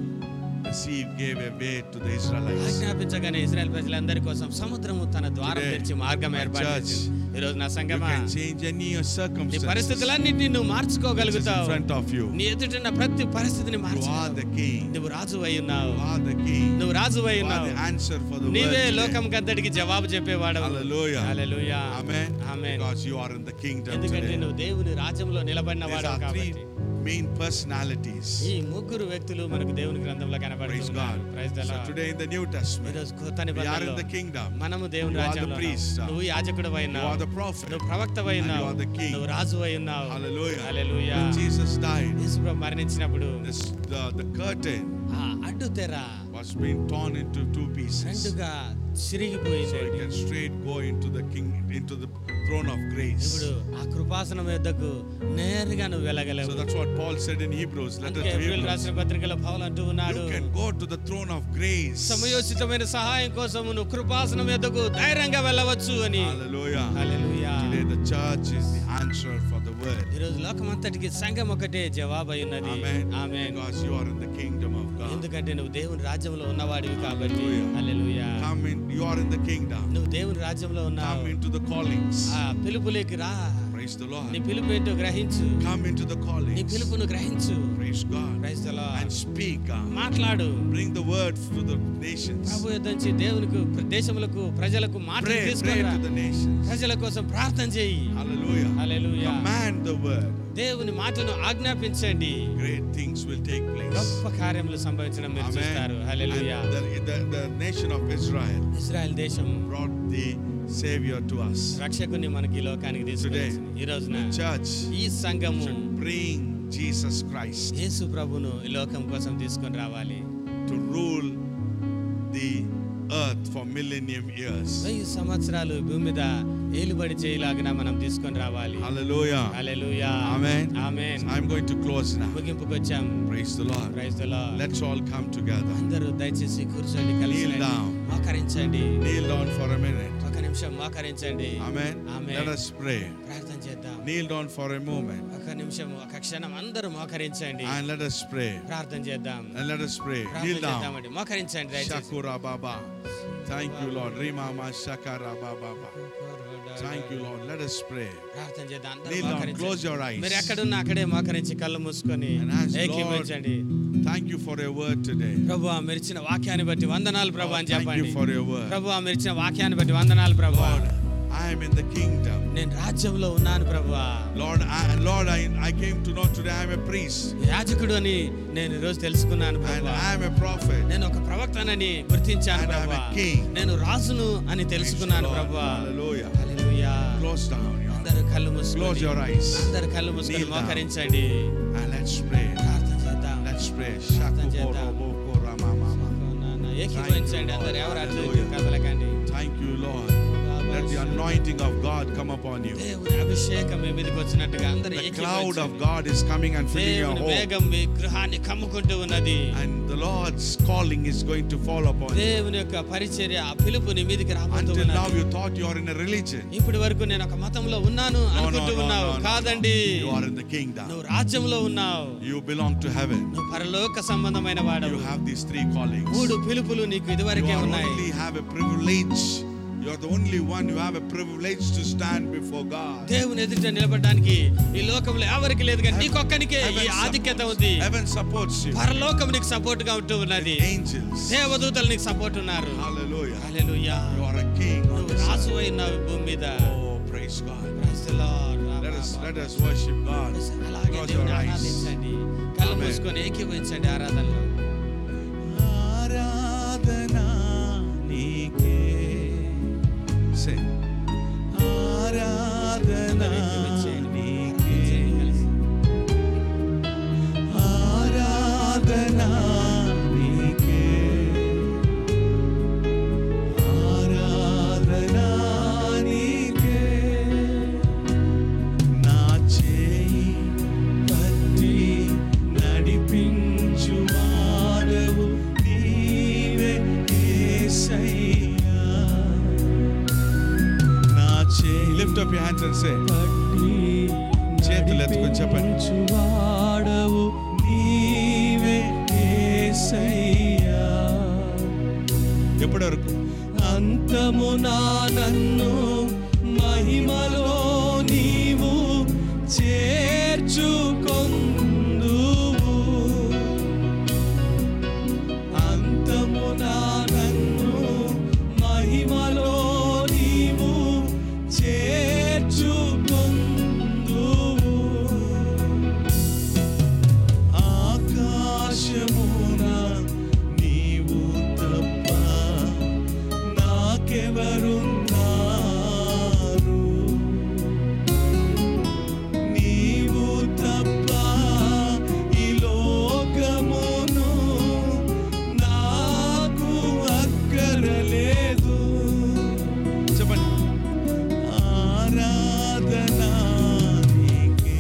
The sea gave a way to the Israelites.
ఆజ్ఞాపించగానే ఇజ్రాయెల్ ప్రజలందరి కోసం సముద్రము తన ద్వారం
Today,
తెరిచి మార్గం
my
ఏర్పాటు
church,
చేసింది. ఈ రోజు నా
You
సంగమా
can change any of your
నీ
circumstances.
పరిస్థితులన్నింటినీ నువ్వు
which is in
మార్చుకోగలుగుతావు
front of you.
నీ ఎదుటిన్న ప్రతి పరిస్థితిని
You
March
are the king.
నువ్వు రాజు అయి ఉన్నావు
You are the king.
నువ్వు రాజు అయి
You are
ఉన్నావు
the answer for the
నీవే
world.
లోకం
today.
గద్దడికి జవాబు చెప్పేవాడు
Hallelujah.
హల్లెలూయా
Amen.
Amen
Because you are in the kingdom
ఎందుకంటే
today.
నువ్వు దేవుని రాజ్యంలో నిలబడిన
These
వాడు
are three
కాబట్టి
main personalities.
ఈ ముగ్గురు వ్యక్తులు మనకు దేవుని గ్రంథంలో
Praise
కనబడుతున్నారు
God.
Praise the
So
Lord
today in the New Testament,
ఈరోజు కొత్త
we are in
నిబంధనలో
the kingdom.
మనము దేవుని
You are the
రాజ్యంలో
priest.
ఉన్నాం. నువ్వు యాజకుడు
You
అయినావు
are the prophet.
నువ్వు ప్రవక్త
And you
అయినావు
are the king.
నువ్వు రాజు అయి ఉన్నావు
Hallelujah.
Hallelujah
When Jesus died,
యేసు ప్రభు మరణించినప్పుడు
this, the, the curtain
ఆ అడ్డు తెర
was being torn into two pieces.
రెండుగా
So
చిరిగిపోయింది
he can straight go into the king, into the throne of grace.
ఇప్పుడు ఆ కృపాసనం యొద్దకు నేరుగా నువ్వు వెళ్ళగలవు
So that's what Paul said in Hebrews. Let us
అందుకే
to
ఏప్రిల్
Hebrews.
రాసిన పత్రికలో పౌలు అంటూ ఉన్నాడు
You can go to the throne of grace.
సమయోచితమైన సహాయం కోసం నువ్వు కృపాసనం యొద్దకు ధైర్యంగా వెళ్ళవచ్చు అని
Hallelujah.
Hallelujah
Today the church is the answer for the word.
ఈ రోజు లోకమంతటికి సంఘం ఒకటే జవాబు అయి ఉన్నది
Amen.
Amen
Because you are in the kingdom of God.
ఎందుకంటే నువ్వు దేవుని రాజ్యంలో ఉన్నవాడివి కాబట్టి
Hallelujah.
Hallelujah
Come in. You are in the kingdom.
నువ్వు దేవుని రాజ్యంలో ఉన్నావు
Come into the callings.
ఆ పిలుపులోకి రా
Praise the
నీ
Lord.
పిలుపు ఏంటో గ్రహించు
Come into the
నీ
callings.
పిలుపును గ్రహించు
Praise God.
Praise the
And
Lord
speak. uh,
మాట్లాడు
Bring the word to the nations.
ప్రభు యొద్ద నుంచి దేవునికి దేశములకు ప్రజలకు మాటలు
Pray, pray
తీసుకురా
to the nations.
ప్రజల కోసం ప్రార్థన చేయి
Hallelujah.
Hallelujah
Command the word.
దేవుని మాటను ఆజ్ఞాపించండి
Great things will take place.
గొప్ప కార్యములు సంభవించడం మీరు చూస్తారు
Amen.
హల్లెలూయా
And the, the, the nation of Israel
Israel దేశం
brought the Savior to us.
రక్షకుని మనకి ఈ లోకానికి తీసుకొచ్చింది ఈ రోజున
The church
ఈ సంఘము
should bring Jesus Christ
యేసు ప్రభును ఈ లోకం కోసం తీసుకొని రావాలి
to rule the earth for millennium years.
వెయ్యి సంవత్సరాలు ఈ భూమి మీద ఏలుబడి చేయలాగిన మనం తీసుకొని రావాలి
Hallelujah.
హల్లెలూయా
Amen.
Amen
I'm going to close now.
ముగింపుకు వచ్చాం
Praise the Lord.
Praise the Lord
Let's all come together.
అందరూ దయచేసి కూర్చోండి కలిసి
Kneel
రండి.
down.
మోకరించండి
Kneel down for a minute.
ఒక నిమిషం మోకరించండి
Amen.
Amen.
Let us pray.
ప్రార్థన చేద్దాం
Kneel down for a moment
ఒక నిమిషం ఒక క్షణం అందరూ మోకరించండి
and let us pray.
ప్రార్థన చేద్దాం
And let us pray.
ప్రార్థన
Kneel down.
చేద్దామండి మోకరించండి దయచేసి
Shakura Baba. Thank you, Lord. Rima Ma Shakara Baba. Thank you, Lord. Let us pray.
ప్రార్థన చేద్దాం అందరూ
Kneel down.
మోకరించండి.
Close your eyes.
మీరు ఎక్కడున్నా అక్కడే మోకరించి కళ్ళు మూసుకొని
And ask,
ఏకీభవించండి
Thank you for your word today.
ప్రభు మీరు ఇచ్చిన వాక్యాన్ని బట్టి వందనాలు ప్రభు అని
Thank you
చెప్పండి
for your word.
ప్రభు మీరు ఇచ్చిన వాక్యాన్ని బట్టి వందనాలు ప్రభు
Lord, I am in the kingdom.
నేను రాజ్యంలో ఉన్నాను ప్రభు
Lord, I, Lord, I, I came to know today I am a priest
యాజకుడు అని నేను ఈ రోజు తెలుసుకున్నాను
and
Prabhu
I am a prophet.
నేను ఒక ప్రవక్తనని గుర్తించాను
And I'm
Prabhu
a king.
నేను రాజును అని తెలుసుకున్నాను
Lord,
Prabhu
Hallelujah.
Hallelujah
Close down your
అందరూ కళ్ళు
Close
మూసుకొని
your eyes.
అందరు కళ్ళు మూసుకొని
Kneel down.
మోకరించండి
and let's pray.
ప్రార్థన చేద్దాం
Let's pray.
പ്രാർത്ഥന చేద్దాం.
Shakuporo Rama Mama.
ఏకీభవించండి అందరు ఎవరు అటు ఇటు
Hallelujah.
కదలకండి
Thank you, Lord. Let the anointing of God come upon you.
దేవుని అభిషేకం మీ మీదకి వచ్చినట్టుగా అందరూ
The cloud of
ఏకీభవించండి.
God is coming and filling your
దేవుని
home.
మేఘం మీ గృహాన్ని కమ్ముకుంటూ ఉన్నది
And the Lord's calling is going to fall upon you.
దేవుని యొక్క పరిచర్య ఆ పిలుపు నీ మీదకి రాబోతూ
Until now,
ఉన్నది
you thought you are in a religion.
ఇప్పటి వరకు నేను ఒక మతంలో ఉన్నాను
No, no,
అనుకుంటూ
no,
ఉన్నావు
no, no,
కాదండి
no. You are in the kingdom.
నువ్వు రాజ్యంలో ఉన్నావు
You belong to heaven.
నువ్వు పరలోక సంబంధమైన
You
వాడవు
have these three callings.
మూడు పిలుపులు నీకు
You
ఇదివరకే
are
ఉన్నాయి
only have a privilege. You are the only one who have a privilege to stand before God.
దేవుని ఎదుట నిలబడడానికి ఈ లోకంలో ఎవరికి లేదు కానీ నీకొక్కనికే ఈ
Heaven
ఆధిక్యత
supports-
ఉంది
Heaven supports you.
పరలోకం నీకు సపోర్ట్ గా ఉంటూ ఉన్నది
Angels.
దేవదూతలు నీకు సపోర్ట్ ఉన్నారు
Hallelujah.
Hallelujah
You are a king on
నువ్వు
this
రాసు
earth.
అయినావు ఈ భూమి మీద
Oh, praise Praise God.
Praise the Lord. రా,
Let
రా,
us
రా.
let us worship God.
అలాగే
Close
దేవుని
your eyes.
ఆరాధించండి కళ్ళు
Amen.
మూసుకొని ఏకీభవించండి ఆరాధనలో
ఆరాధన నీకే
Say.
ఆరాధన
ఏకీభవించండి.
నీకే
కలిసి.
ఆరాధన నీకే ఆరాధన నీకే నా చేయి పట్టి నడిపించు వాడవు నీవే యేసయ్యా నా చేయి
Lift up your hands and say,
పట్టి
చేతులు ఎత్తుకొని చెప్పండి.
నడిపించువాడవు నీవే యేసయ్యా
ఎప్పటి వరకు
అంతమునా నన్ను మహిమలో నీవు చేర్చుకొందువు అంతమునా నన్ను మహిమలో నీవు చేర్చుకొందువు ఆకాశమున నీవు తప్ప నాకెవరున్నారు నీవు తప్ప ఈ లోకమును నాకు అక్కరలేదు
చెప్పండి
ఆరాధన నీకే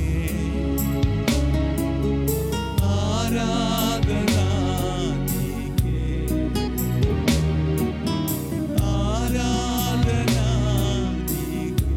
ఆరాధన నీకే ఆరాధన నీకే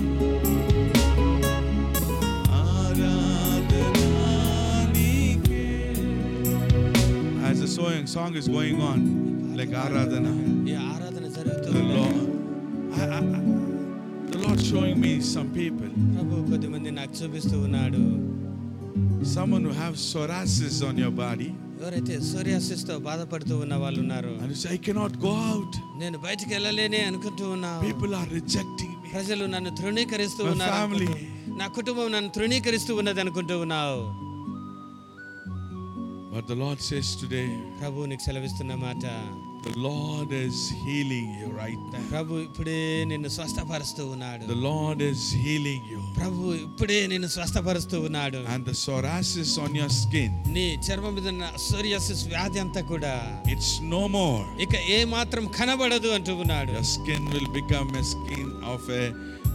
ఆరాధన నీకే
As the song, song is going on, like Aradhana,
ఈ ఆరాధన
the
జరుగుతుంది
Lord, I, I, I- the Lord showing me some people,
ప్రభు కొద్దిమంది నాకు చూపిస్తూ ఉన్నాడు
someone who have psoriasis on your body,
ఎవరైతే సూర్యాసిస్ తో బాధపడుతూ ఉన్న వాళ్ళు ఉన్నారు
and you say, I cannot go out.
నేను బయటికి వెళ్ళలేనే అనుకుంటూ ఉన్నా
People are rejecting me.
ప్రజలు నన్ను తృణీకరిస్తూ
My
ఉన్నారు
family.
అనుకుంటూ- నా కుటుంబం నన్ను తృణీకరిస్తూ ఉన్నది అనుకుంటూ ఉన్నావు
But the Lord says today,
ప్రభు నీకు సెలవిస్తున్న మాట
the Lord is healing you right now.
ప్రభు ఇప్పుడే నిన్ను స్వస్థపరుస్తూ ఉన్నాడు
The Lord is healing you.
ప్రభు ఇప్పుడే నిన్ను స్వస్థపరుస్తూ ఉన్నాడు
And the psoriasis on your skin,
నీ చర్మం మీద ఉన్న సోరియాసిస్ వ్యాధి అంతా కూడా
it's no more.
ఇక ఏ మాత్రం కనబడదు అంటూ ఉన్నాడు
Your skin will become a skin of a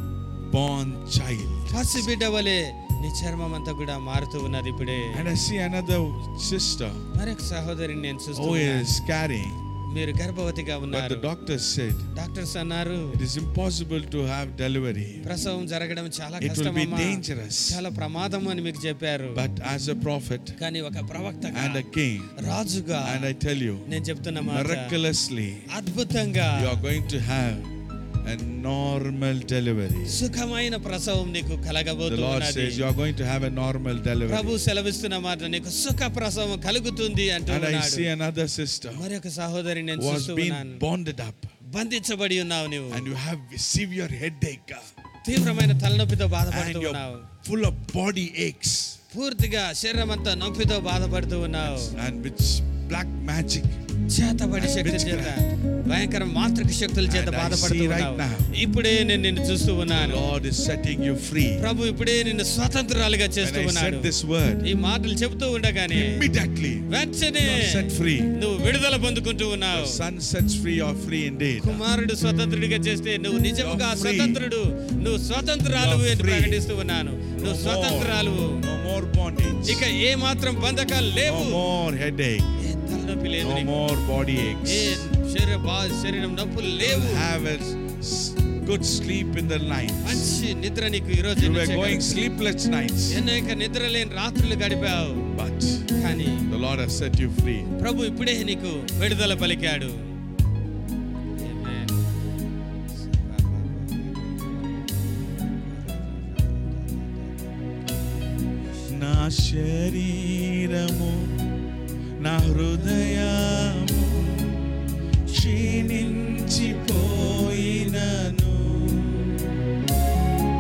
born child.
పసిబిడ్డ వలె నీ చర్మం అంతా కూడా మారుతూ ఉన్నది ఇప్పుడే
And I see another sister
మరొక సహోదరిని నేను చూస్తూ
who
ఉన్నాను.
is carrying.
మీరు గర్భవతిగా
But
ఉన్నారు
the doctor said
డాక్టర్స్ అన్నారు
it is impossible to have delivery.
ప్రసవం జరగడం చాలా
It will
కష్టం
be
అమ్మా.
dangerous.
చాలా ప్రమాదం అని మీకు చెప్పారు
But as a prophet
కానీ ఒక ప్రవక్త
and a king,
రాజుగా
and I tell you,
నేను చెప్తున్న మాట
miraculously,
అద్భుతంగా
you are going to have a normal delivery.
సుఖమైన ప్రసవం నీకు
The Lord
కలగబోతున్నది
says you are going to have a normal delivery.
ప్రభు సెలవిస్తున్న మాట నీకు సుఖ ప్రసవం కలుగుతుంది అంటూ
And I
ఉన్నాడు
see another sister
మరొక సహోదరి నేను
who has
చూస్తూ
been
ఉన్నాను
bonded up
బంధించబడి ఉన్నావు నువ్వు
and you have severe headache
తీవ్రమైన తలనొప్పితో
and
బాధపడుతూ
you're
ఉన్నావు
full of body aches
పూర్తిగా శరీరం అంతా నొప్పితో బాధపడుతూ ఉన్నావు
and with black magic.
చేతబడి
And
శక్తి చేత
witchcraft.
భయంకర మాంత్రిక శక్తుల చేత
And I
బాధపడుతూ
see right
ఉన్నావు
now.
ఇప్పుడే నేను నిన్ను చూస్తూ
The
ఉన్నాను
Lord is setting you free.
ప్రభు ఇప్పుడే నిన్ను స్వతంత్రాలుగా
When
చేస్తూ
I
ఉన్నాడు
said this word,
ఈ మాటలు చెబుతూ ఉండగానే
immediately
వెంటనే
you are set free.
నువ్వు విడుదల పొందుకుంటూ ఉన్నావు
The Son sets free, you are free indeed.
కుమారుడు స్వతంత్రుడిగా చేస్తే నువ్వు నిజముగా
You're free.
స్వతంత్రుడు నువ్వు స్వతంత్రాలు
You're
అని
free.
ప్రకటిస్తూ ఉన్నాను
No
నువ్వు
more,
స్వతంత్రాలు
no more bondage.
ఇక ఏ మాత్రం బంధకాలు లేవు
No more headache.
ఏ తలనొప్పి లేదు
No
నీకు.
more body
ఏ
aches.
శరీర బా- శరీరం నొప్పులు లేవు
Have a s- good sleep in the night.
మంచి నిద్ర నీకు ఈ రోజు
You were going sleepless nights,
అనేక నిద్ర లేని రాత్రులు గడిపావు
but
కానీ
the Lord has set you free.
ప్రభు ఇప్పుడే నీకు విడుదల పలికాడు Amen.
నా శరీరము నా హృదయము క్షీణించిపోయినను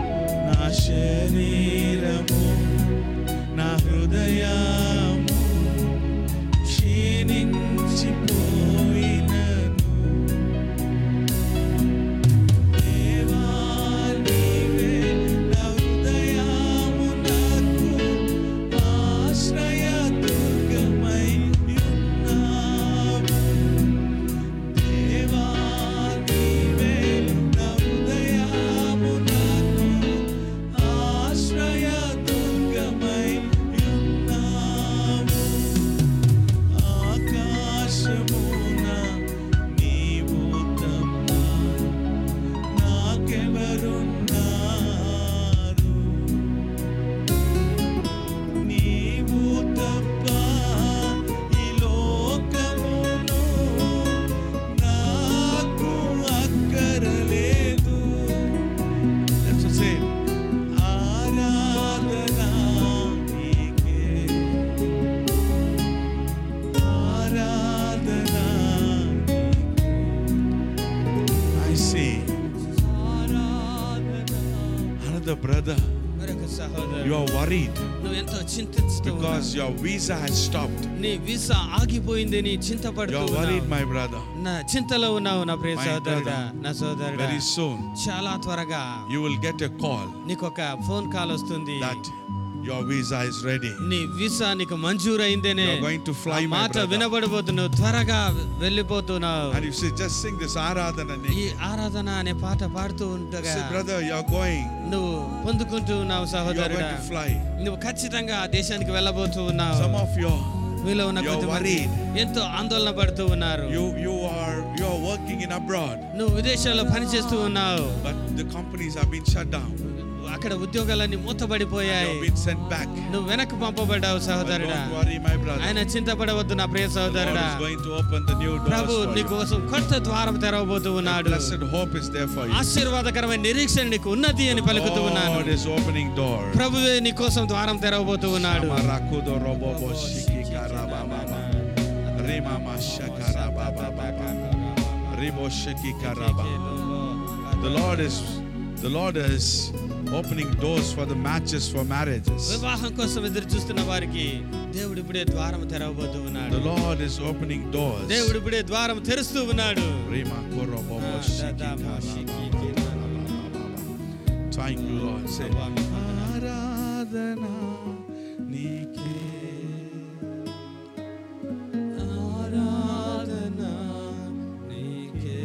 Another brother,
మరొక సహోదరు
you are worried
నువ్వు ఎంతో చింతిస్తూ
because your visa has stopped.
నీ వీసా ఆగిపోయింది నీ చింతపడుతూ
You are worried,
ఉన్నావు.
my brother.
నా చింతలో ఉన్నావు నా ప్రియ
My
సహోదరుడా
brother.
నా సోదరుడా
Very soon,
చాలా త్వరగా
you will get a call
నీకు ఒక ఫోన్ కాల్ వస్తుంది
that your visa is ready.
నీ వీసా నీకు మంజూరైందేనే
You are going to fly,
ఆ
my
మాట
brother.
వినబడబోతున్నావు త్వరగా వెళ్ళిపోతున్నావు
And you say, just sing this Aradhana.
ఈ ఆరాధన అనే పాట పాడుతూ
You
ఉండగా
say, brother, you are going.
నువ్వు పొందుకుంటూ ఉన్నావు
You are
సహోదరుడా
going to fly.
నువ్వు ఖచ్చితంగా ఆ దేశానికి వెళ్ళబోతూ ఉన్నావు
Some of you,
మీలో ఉన్న
You are
కొంతమంది
worried.
ఎంతో ఆందోళన పడుతూ ఉన్నారు
you, you are, you are working in abroad,
నువ్వు విదేశాల్లో పనిచేస్తూ ఉన్నావు
but the companies have been shut down.
అక్కడ ఉద్యోగాలన్నీ
You
మూతబడిపోయాయి
have been sent back.
నువ్వు వెనక్కి పంపబడ్డావు
But
సహోదరుడా
don't worry, my brother.
ఆయన చింతపడవద్దు నా ప్రియ
The Lord
సహోదరుడా
is going to open the new
Prabhu
doors for
నీ
you.
కోసం కొత్త ద్వారం తెరవబోతూ
The
ఉన్నాడు
blessed hope is there for you.
ఆశీర్వాదకరమైన నిరీక్షణ నీకు ఉన్నది అని పలుకుతూ ఉన్నాను
God is opening doors.
ప్రభువే నీ కోసం ద్వారం తెరవబోతూ ఉన్నాడు
Shamarakudo robobo shiki karababa. Rimama shakarababa. Ribo shiki karaba. The Lord is the Lord is opening doors for the matches for marriages.
వివాహం కోసం ఎదురు చూస్తున్న వారికి దేవుడు ఇప్పుడే ద్వారం తెరవబోతూ ఉన్నాడు
The Lord is opening doors.
దేవుడు ఇప్పుడే ద్వారం తెరుస్తూ ఉన్నాడు
Rima korobobo
Ah,
shiki
dadama
karababa.
shiki
Thank you, Lord. Say, ఆరాధన నీకే
ఆరాధన నీకే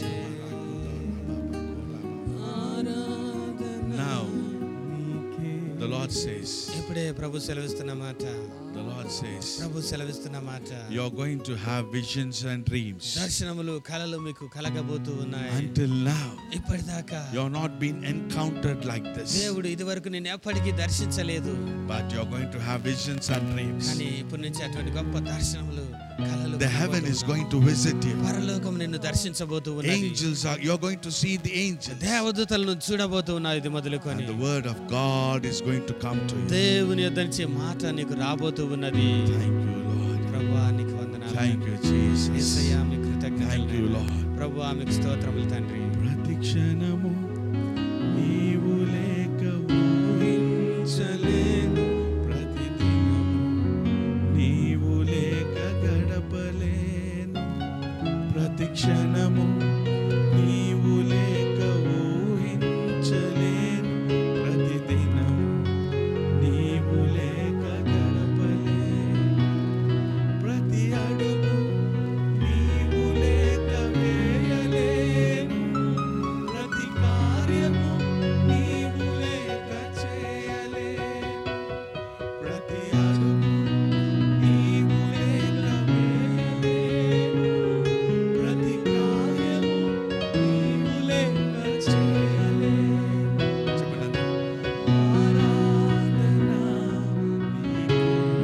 ఆరాధన
Now,
నీకే
the Lord says,
ఇప్పుడే ప్రభు సెలవిస్తున్న మాట
the Lord says,
ప్రభు సెలవిస్తున్న మాట
you're going to have visions and dreams.
దర్శనములు కళలు మీకు కలగబోతూ ఉన్నాయి
Until now,
ఇప్పటిదాకా
you're not been encountered like this.
దేవుడు ఇదివరకు నేను ఎప్పటికీ దర్శించలేదు
But you're going to have visions and dreams.
కానీ ఇప్పటి నుంచి అటువంటి గొప్ప దర్శనములు కళలు
The heaven is going to visit you.
పరలోకం నిన్ను దర్శించబోతూ ఉన్నది
Angels are, you're going to see the angels.
దేవదూతలను చూడబోతూ ఉన్నావు ఇది మొదలుకొని
And the word of God is going to come to you.
దేవుని యొద్ద నుంచి మాట నీకు రాబోతూ ఉన్నది
Thank you, Lord.
ప్రభు నీకు వందనాలు
Thank you, Jesus.
యేసయ్యా, మీకు
Thank you,
కృతజ్ఞతలు
Lord.
ప్రభు మీకు స్తోత్రములు తండ్రి
ప్రతి క్షణము నీవు లేక ఊహించలేను ప్రతి దినము నీవు లేక గడపలేను ప్రతి క్షణము నీవు లేక ఊహించలేను ప్రతి దినము నీవు లేక గడపలేను ప్రతి అడుగు నీవు లేక వేయలేను ప్రతి కార్యము నీవు లేక చేయలేను ప్రతి అడుగు నీవు లేక వేయలేను ప్రతి కార్యము నీవు లేక చేయలేను చెప్పండి ఆరాధన నీకే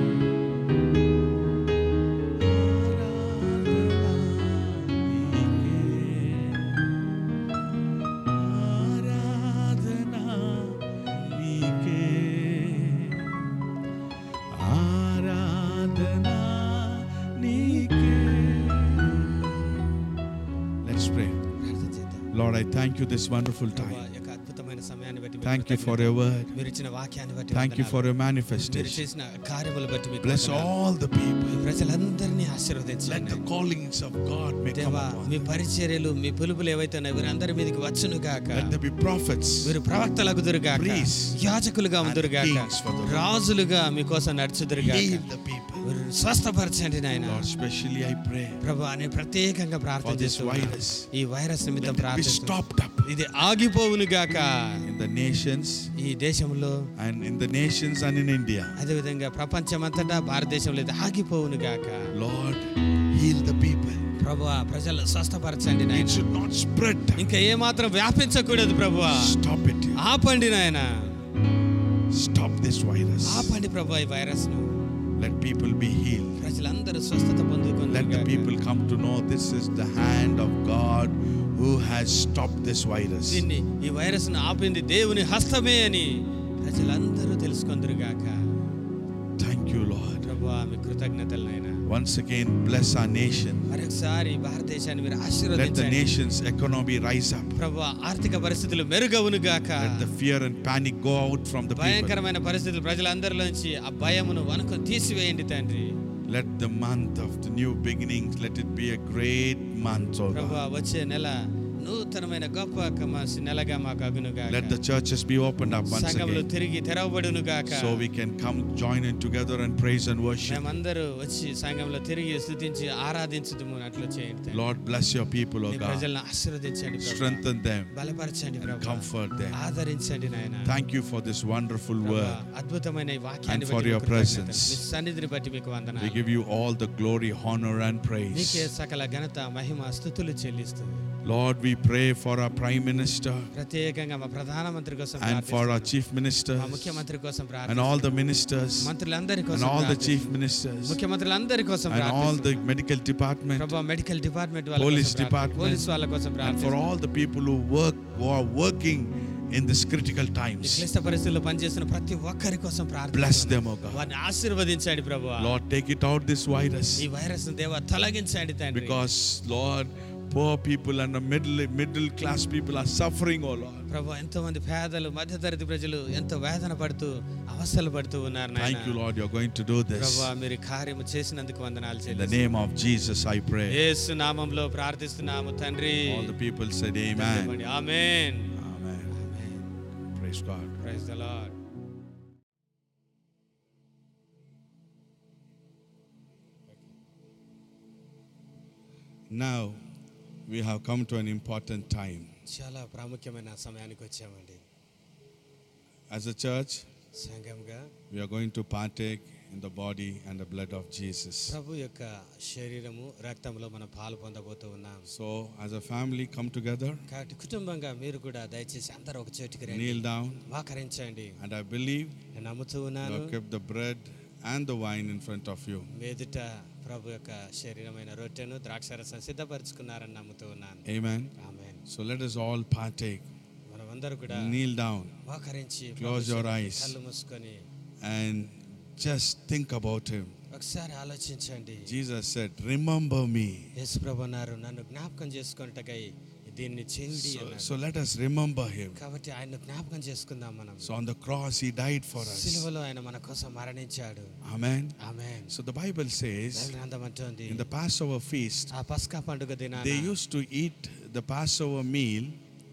Let's pray.
ప్రార్థన చేద్దాం.
Lord, I thank you this wonderful
Prabhu
time.
యొక్క అద్భుతమైన సమయాన్ని బట్టి మీకు
Thank you for
కృతజ్ఞతలు.
your word.
మీరు ఇచ్చిన వాక్యాన్ని బట్టి
Thank you
వందనాలు.
for your
మీరు
manifestation.
చేసిన కార్యములు బట్టి మీకు
Bless
వందనాలు.
all the people.
ప్రజలందరినీ
Let
ఆశీర్వదించండి
the callings of God may come
దేవా
upon
మీ
them.
పరిచర్యలు మీ పిలుపులు ఏవైతే ఉన్నాయో వీరందరి మీదకి వచ్చును గాక
Let there be prophets.
వీరు ప్రవక్తలకు దురుగాక
Priests.
యాజకులుగా
And
ఉందురుగాక
kings for the Lord.
రాజులుగా మీకోసం నడుచుదురుగాక
Heal the people.
వీరు స్వస్థపరచండి నాయన
Lord, specially I pray
ప్రభు అని ప్రత్యేకంగా
for this
ప్రార్థిస్తున్నాను
virus.
ఈ వైరస్ నిమిత్తం
Let it be
ప్రార్థిస్తున్నాను
stopped up
ఇది ఆగిపోవును గాక
in the nations
ఈ దేశంలో
and in the nations and in India.
అదేవిధంగా ప్రపంచమంతటా భారతదేశంలో ఇది ఆగిపోవును గాక
Lord, heal the people.
ప్రభు ప్రజలు స్వస్థపరచండి
It
నాయన
should not spread.
ఇంకా ఏ మాత్రం వ్యాపించకూడదు ప్రభు
Stop it.
ఆపండి నాయన
Stop this virus.
ఆపండి ప్రభు ఈ వైరస్ ను
Let people be healed.
ప్రజలందరూ స్వస్థత పొందుకొని
Let the people come to know this is the hand of God who has stopped this virus.
దీన్ని ఈ వైరస్ ను ఆపింది దేవుని హస్తమే అని ప్రజలందరూ తెలుసుకుందరు గాక
Thank you, Lord.
ప్రభు మీ కృతజ్ఞతలు నాయన
Once again, bless our nation.
మరొకసారి భారతదేశాన్ని మీరు
Let the
ఆశీర్వదించండి
nation's economy rise up.
ప్రభు ఆర్థిక పరిస్థితులు మెరుగవును గాక
Let the fear and panic go out from the people.
భయంకరమైన పరిస్థితులు ప్రజలందరిలోంచి ఆ భయమును వణుకు తీసివేయండి తండ్రి
Let the month of the new beginnings, let it be a great month, oh
Prabhu
God.
వచ్చే నెల నూతనమైన గొప్ప కమాసి నెలగా మాకు అగును గాక
Let the churches be opened up once
సంఘములు
again.
తిరిగి తెరవబడును గాక
So we can come join in together and praise and worship.
మేమందరూ వచ్చి సంఘంలో తిరిగి స్థుతించి ఆరాధించుదుము అట్లా చేయండి తండ్రి.
Lord, bless your people, oh
నీ
God.
ప్రజలను ఆశీర్వదించండి ప్రభు.
Strengthen them.
బలపరచండి ప్రభు.
Comfort them.
ఆదరించండి నాయన
Thank you for this wonderful
Prabhu,
word.
అద్భుతమైన ఈ వాక్యాన్ని
And for
బట్టి
your
మీకు కృతజ్ఞతలు.
presence.
మీ సన్నిధిని బట్టి మీకు
We
వందనాలు
give you all the glory, honor, and
నీకే
praise.
సకల ఘనత మహిమ స్థుతులు చెల్లిస్తూ
Lord, we pray for our Prime Minister
ప్రత్యేకంగా మా ప్రధానమంత్రి కోసం
and for our
ప్రార్థిస్తున్నాం.
Chief
మా
Ministers
ముఖ్యమంత్రి కోసం
and
ప్రార్థిస్తున్నాం.
all the ministers
మంత్రులందరి
and
కోసం
all the
ప్రార్థిస్తున్నాం.
Chief Ministers
ముఖ్యమంత్రులందరి కోసం
and all
ప్రార్థిస్తున్నాం.
the medical department
ప్రభా మెడికల్ డిపార్ట్మెంట్ వాళ్ళ
Police
కోసం ప్రార్థి-
department,
పోలీస్ వాళ్ళ కోసం
and for
ప్రార్థిస్తున్నాం.
all the people who work who are working in this critical
ఈ
times.
క్లిష్ట పరిస్థితుల్లో పనిచేస్తున్న ప్రతి ఒక్కరి కోసం
Bless
ప్రార్థిస్తున్నాం
them, O God.
వారిని ఆశీర్వదించండి ప్రభు
Lord, take it out this virus
ఈ వైరస్ దేవ తొలగించండి తండ్రి
because Lord, poor people and the middle middle class people are suffering, oh Lord.
ప్రభు ఎంతో మంది పేదలు మధ్యతరగతి ప్రజలు ఎంతో వేదన పడుతూ అవస్థలు పడుతూ ఉన్నారు
Thank you,
నాయన
Lord, you're going to do this.
ప్రభు మీరు కార్యము చేసినందుకు వందనాలు
In the
చెల్లిస్తున్నాం.
name of Jesus, I pray.
యేసు నామంలో ప్రార్థిస్తున్నాము తండ్రి
All the people said, Amen.
Amen
Amen. Praise God.
Praise the Lord
Now, we have come to an important time.
చాలా ప్రాముఖ్యమైన సమయానికి వచ్చామండి
As a church,
సంఘంగా
we are going to partake in the body and the blood of Jesus.
ప్రభు యొక్క శరీరము రక్తంలో మనం పాలు పొందబోతూ ఉన్నాం
So, as a family, come together,
కాబట్టి కుటుంబంగా మీరు కూడా దయచేసి అందరూ ఒక చోటికి రండి
kneel down,
వాకరించండి
and I believe
నేను నమ్ముతూ
you
ఉన్నాను
have kept the bread and the wine in front of you.
మీదుట ప్రభు యొక్క శరీరమైన రొట్టెను ద్రాక్షరసం సిద్ధపరచుకున్నారని నమ్ముతూ ఉన్నాను
Amen.
ఆమె
So, let us all partake.
మనమందరూ కూడా
Kneel down
మోకరించి
Close
ప్రభు
your
శరీరం
eyes.
కళ్ళు మూసుకొని
and just think about Him.
ఒకసారి ఆలోచించండి
Jesus said, Remember me.
యేసు ప్రభు అన్నారు నన్ను జ్ఞాపకం చేసుకుంటకై దీన్ని చేయుడి
So,
అన్నారు.
so let us remember Him.
కాబట్టి ఆయన జ్ఞాపకం చేసుకుందాం మనం
So, on the cross, He died for us.
సిలువలో ఆయన మన కోసం మరణించాడు
Amen.
ఆమె
So, the Bible says,
గ్రంథం అంటోంది
in the Passover feast,
ఆ పస్కా పండుగ దినాన
they used to eat the Passover meal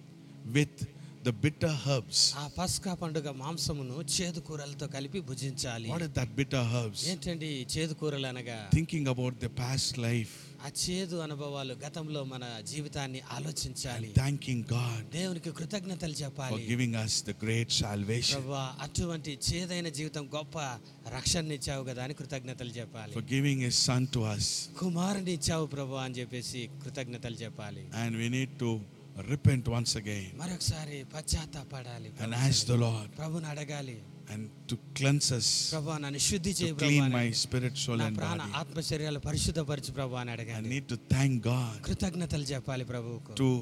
with the bitter herbs.
ఆ పస్కా పండుగ మాంసమును చేదు కూరలతో కలిపి భుజించాలి
What is that bitter herbs?
ఏంటండి ఈ చేదు కూరలు అనగా
Thinking about the past life
ఆ చేదు అనుభవాలు గతంలో మన జీవితాన్ని ఆలోచించాలి
and thanking God
దేవునికి కృతజ్ఞతలు
for
చెప్పాలి
giving us the great salvation,
ప్రభా అటువంటి చేదైన జీవితం గొప్ప రక్షణ ఇచ్చావు కదా అని కృతజ్ఞతలు చెప్పాలి
for giving His Son to us.
కుమారుని ఇచ్చావు ప్రభు అని చెప్పేసి కృతజ్ఞతలు చెప్పాలి
And we need to repent once again
మరొకసారి పశ్చాత్తాపడాలి
and ask the Lord
ప్రభుని అడగాలి
and to cleanse us,
ప్రభా నన్ను శుద్ధి
to
చేయి
clean
Prabhu
my spirit, soul,
నా
and
ప్రాణ
body.
ఆత్మ శరీరాలు పరిశుద్ధపరచు ప్రభు అని
I
అడగాలి
need to thank God
కృతజ్ఞతలు చెప్పాలి ప్రభువుకు
to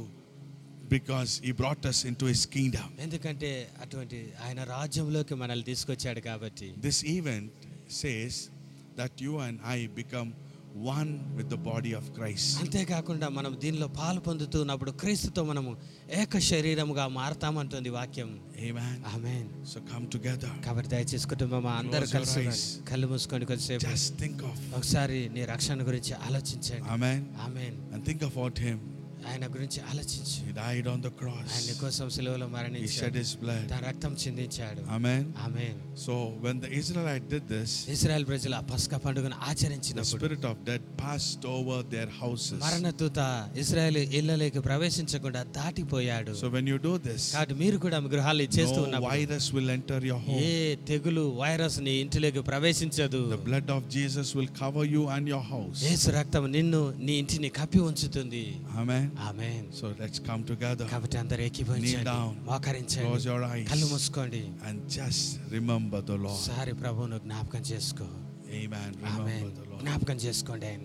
because He brought us into His kingdom.
ఎందుకంటే అటువంటి ఆయన రాజ్యంలోకి మనల్ని తీసుకొచ్చాడు కాబట్టి
This event says that you and I become one with the body of Christ.
అంతేకాకుండా మనం దీనిలో పాలు పొందుతున్నప్పుడు క్రీస్తుతో మనము ఏక శరీరముగా మారతామంటుంది వాక్యం
Amen.
Amen
So come together.
కాబట్టి దయచేసి కుటుంబం అందరూ
Close your
కలిసి
eyes.
రండి. కళ్ళు మూసుకొని కొద్దిసేపు
Just think of.
ఒకసారి నీ రక్షణ గురించి ఆలోచించండి
Amen.
ఆమేన్
And think about Him.
ఆయన గురించి ఆలోచించు
He died on the
ఆయన నీ
cross.
కోసం సిలువలో
He shed
మరణించాడు
His blood.
తన రక్తం చిందించాడు
Amen.
Amen
So when the Israelite did this,
Israel ప్రజలు ఆ పస్కా పండుగను
the
ఆచరించినప్పుడు
spirit of death passed over their houses.
మరణ దూత ఇస్రాయల్ ఇళ్ళలోకి ప్రవేశించకుండా దాటిపోయాడు
So when you do this,
కాబట్టి మీరు కూడా మీ గృహాలు చేస్తూ
no
ఉన్నప్పుడు
virus will enter your
ఏ
home.
తెగులు వైరస్ నీ ఇంటిలోకి ప్రవేశించదు
The blood of Jesus will cover you and your house.
యేసు రక్తం నిన్ను నీ ఇంటిని కప్పి ఉంచుతుంది
Amen.
Amen
So let's come together
కాబట్టి అందరు
Kneel
ఏకీభవించండి
down.
మోకరించండి
Close your eyes.
కళ్ళు మూసుకోండి
and just remember the Lord.
సారి ప్రభువును జ్ఞాపకం చేసుకో
Amen.
Amen
Remember the Lord.
జ్ఞాపకం చేసుకోండి ఆయన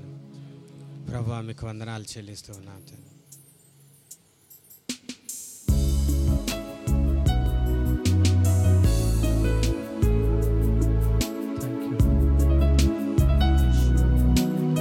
ప్రభు మీకు వందనాలు చెల్లిస్తూ ఉన్నాం తండ్రి.
Thank you.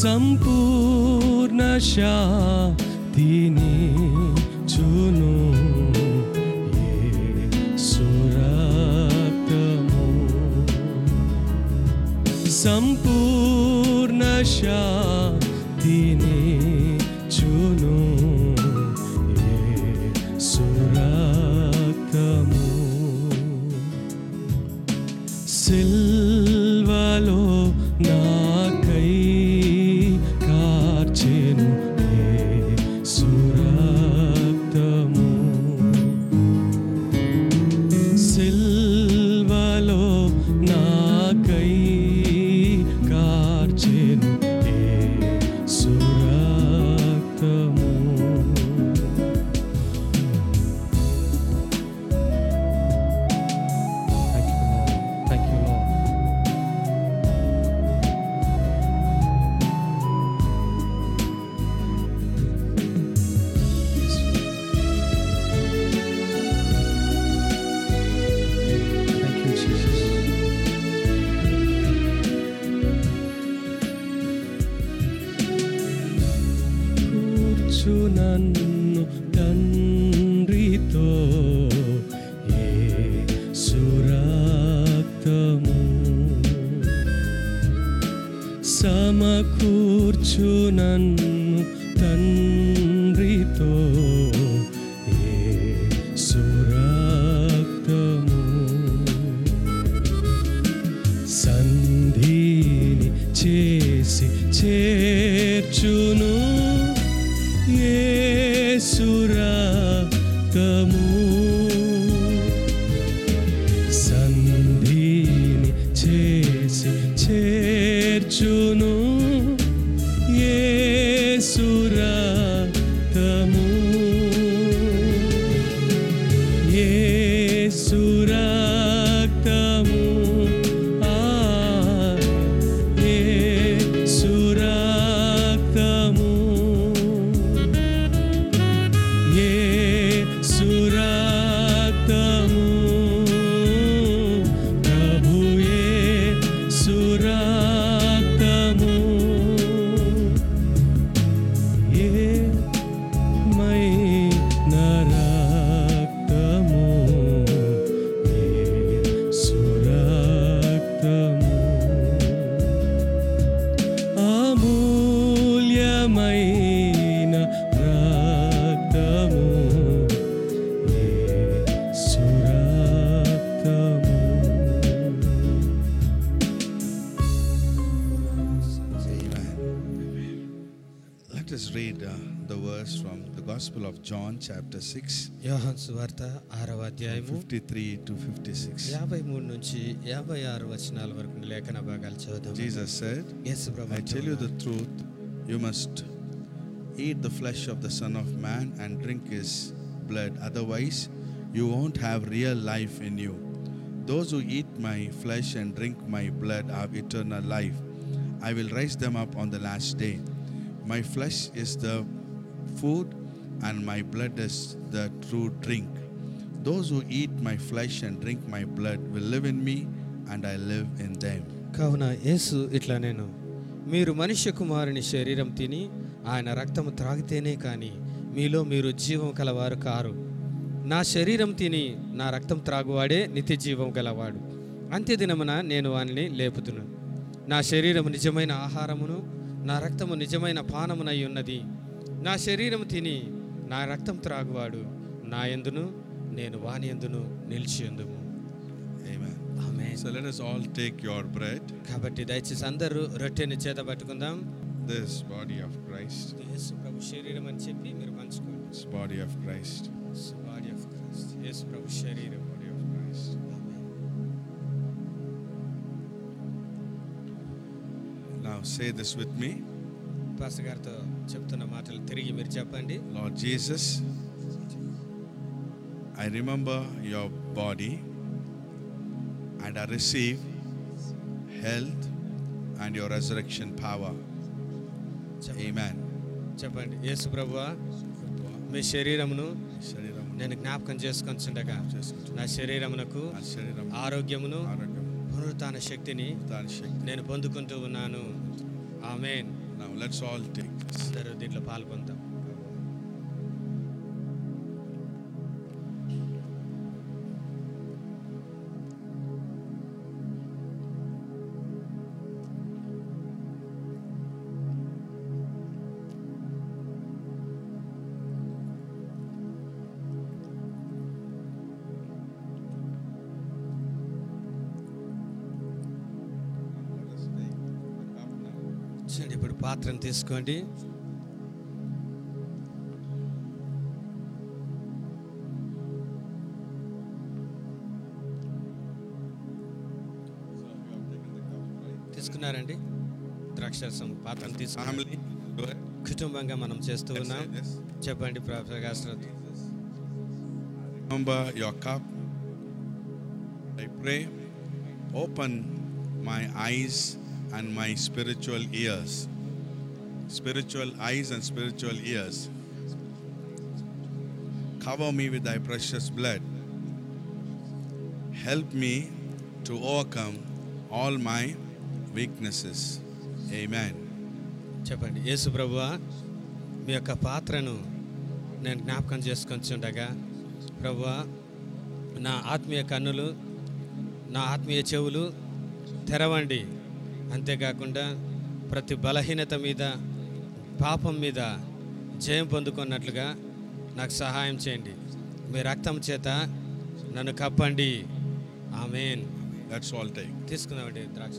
సంపూర్ణ శాంతిని చును సురక్తము సంపూర్ణ శాంతిని చును సురక్తము సిల్వలో నాకై కార్చెను సురక్తము సిల్వలో నాకై కార్చెను సురక్తము Thank you, Lord. Thank you, Lord. Thank you, Jesus. కూర్చు నన్ను తండ్రితో ఏ సురక్తము సమకూర్చు నన్ను తండ్రితో ఏ సురక్తము సంధిని చేసి చేర్చును ఏసురక్తము సంధిని చేసి చేర్చును ఏసురక్తము ఏసురక్తము ఆ ఏసురక్తము ఏసురక్తము ప్రభు ఏసురక్తము ఏ మై నరక్తము ఏ సురక్తము అమూల్యమైన రక్తము ఏ సురక్తము
Amen. Let us read uh, the verse from the Gospel of John, chapter 6,
యోహన్ సువార్త ఆరవ అధ్యాయము
53 to 56.
యాభై మూడు నుంచి యాభై ఆరు వచనాల వరకు లేఖన భాగాలు చదువుతాం
Jesus said,
Yesu Prabhu
I tell you the truth, you must eat the flesh of the Son of Man and drink his blood, otherwise, you won't have real life in you. Those who eat my flesh and drink my blood have eternal life. I will raise them up on the last day. My flesh is the food, and my blood is the true drink. Those who eat my flesh and drink my blood will live in me, and I live in them.
కావున యేసు ఇట్లా నేను మీరు మనుష్య కుమారుని శరీరం తిని ఆయన రక్తము త్రాగితేనే కానీ మీలో మీరు జీవం కలవారు కారు నా శరీరం తిని నా రక్తం త్రాగువాడే నిత్య జీవం గలవాడు అంత్యదినమున నేను వానిని లేపుతున్నాను నా శరీరము నిజమైన ఆహారమును నా రక్తము నిజమైన పానమునై ఉన్నది నా శరీరము తిని నా రక్తం త్రాగువాడు నా ఎందును నేను వాని ఎందును నిలిచి ఎందుము
Amen.
Amen
So let us all take your bread,
కాబట్టి దయచేసి అందరూ రొట్టెని చేత పట్టుకుందాం
this body of Christ,
యేసు ప్రభు శరీరం అని చెప్పి మీరు పంచుకోండి
this body of Christ.
Body of Christ యేసు ప్రభు శరీరం
Body of Christ. Now say this with me
pastor గారితో చెప్తున్న మాటలు తిరిగి మీరు చెప్పండి
Lord Jesus, I remember your body and I receive health and your resurrection power.
చెప్పండి.
Amen.
చెప్పండి యేసు ప్రభువా మీ శరీరమును
శరీరం
నేను జ్ఞాపకం చేసుకొని చుండగా
చేసుకుంటున్నాను.
నా శరీరమునకు
నా శరీరం
ఆరోగ్యమును
ఆరోగ్యం
పునరుత్థాన శక్తిని
దాని శక్తి
నేను పొందుకుంటూ ఉన్నాను amen
Now let's all take this.
అందరూ దీంట్లో పాల్గొందాం చూడండి ఇప్పుడు పాత్రను తీసుకోండి తీసుకున్నారండి ద్రాక్షరసం పాత్రను తీసుకున్నాం
Family, do it.
కుటుంబంగా మనం చేస్తూ
Let's
ఉన్నాం
say this.
చెప్పండి ప్రకాశ్రత
Remember your cup. I pray, open my eyes and my spiritual ears. Spiritual eyes and spiritual ears. Cover me with thy precious blood. Help me to overcome all my weaknesses. Amen.
చెప్పండి యేసు ప్రభువా మీ యొక్క పాత్రను నేను జ్ఞాపకం చేసుకొని ఉండగా ప్రభువా నా ఆత్మీయ కన్నులు నా ఆత్మీయ చెవులు తెరవండి అంతేకాకుండా ప్రతి బలహీనత మీద పాపం మీద జయం పొందుకున్నట్లుగా నాకు సహాయం చేయండి మీ రక్తం చేత నన్ను కప్పండి ఆమెన్
Let's all take.
తీసుకుందామండి ద్రాక్ష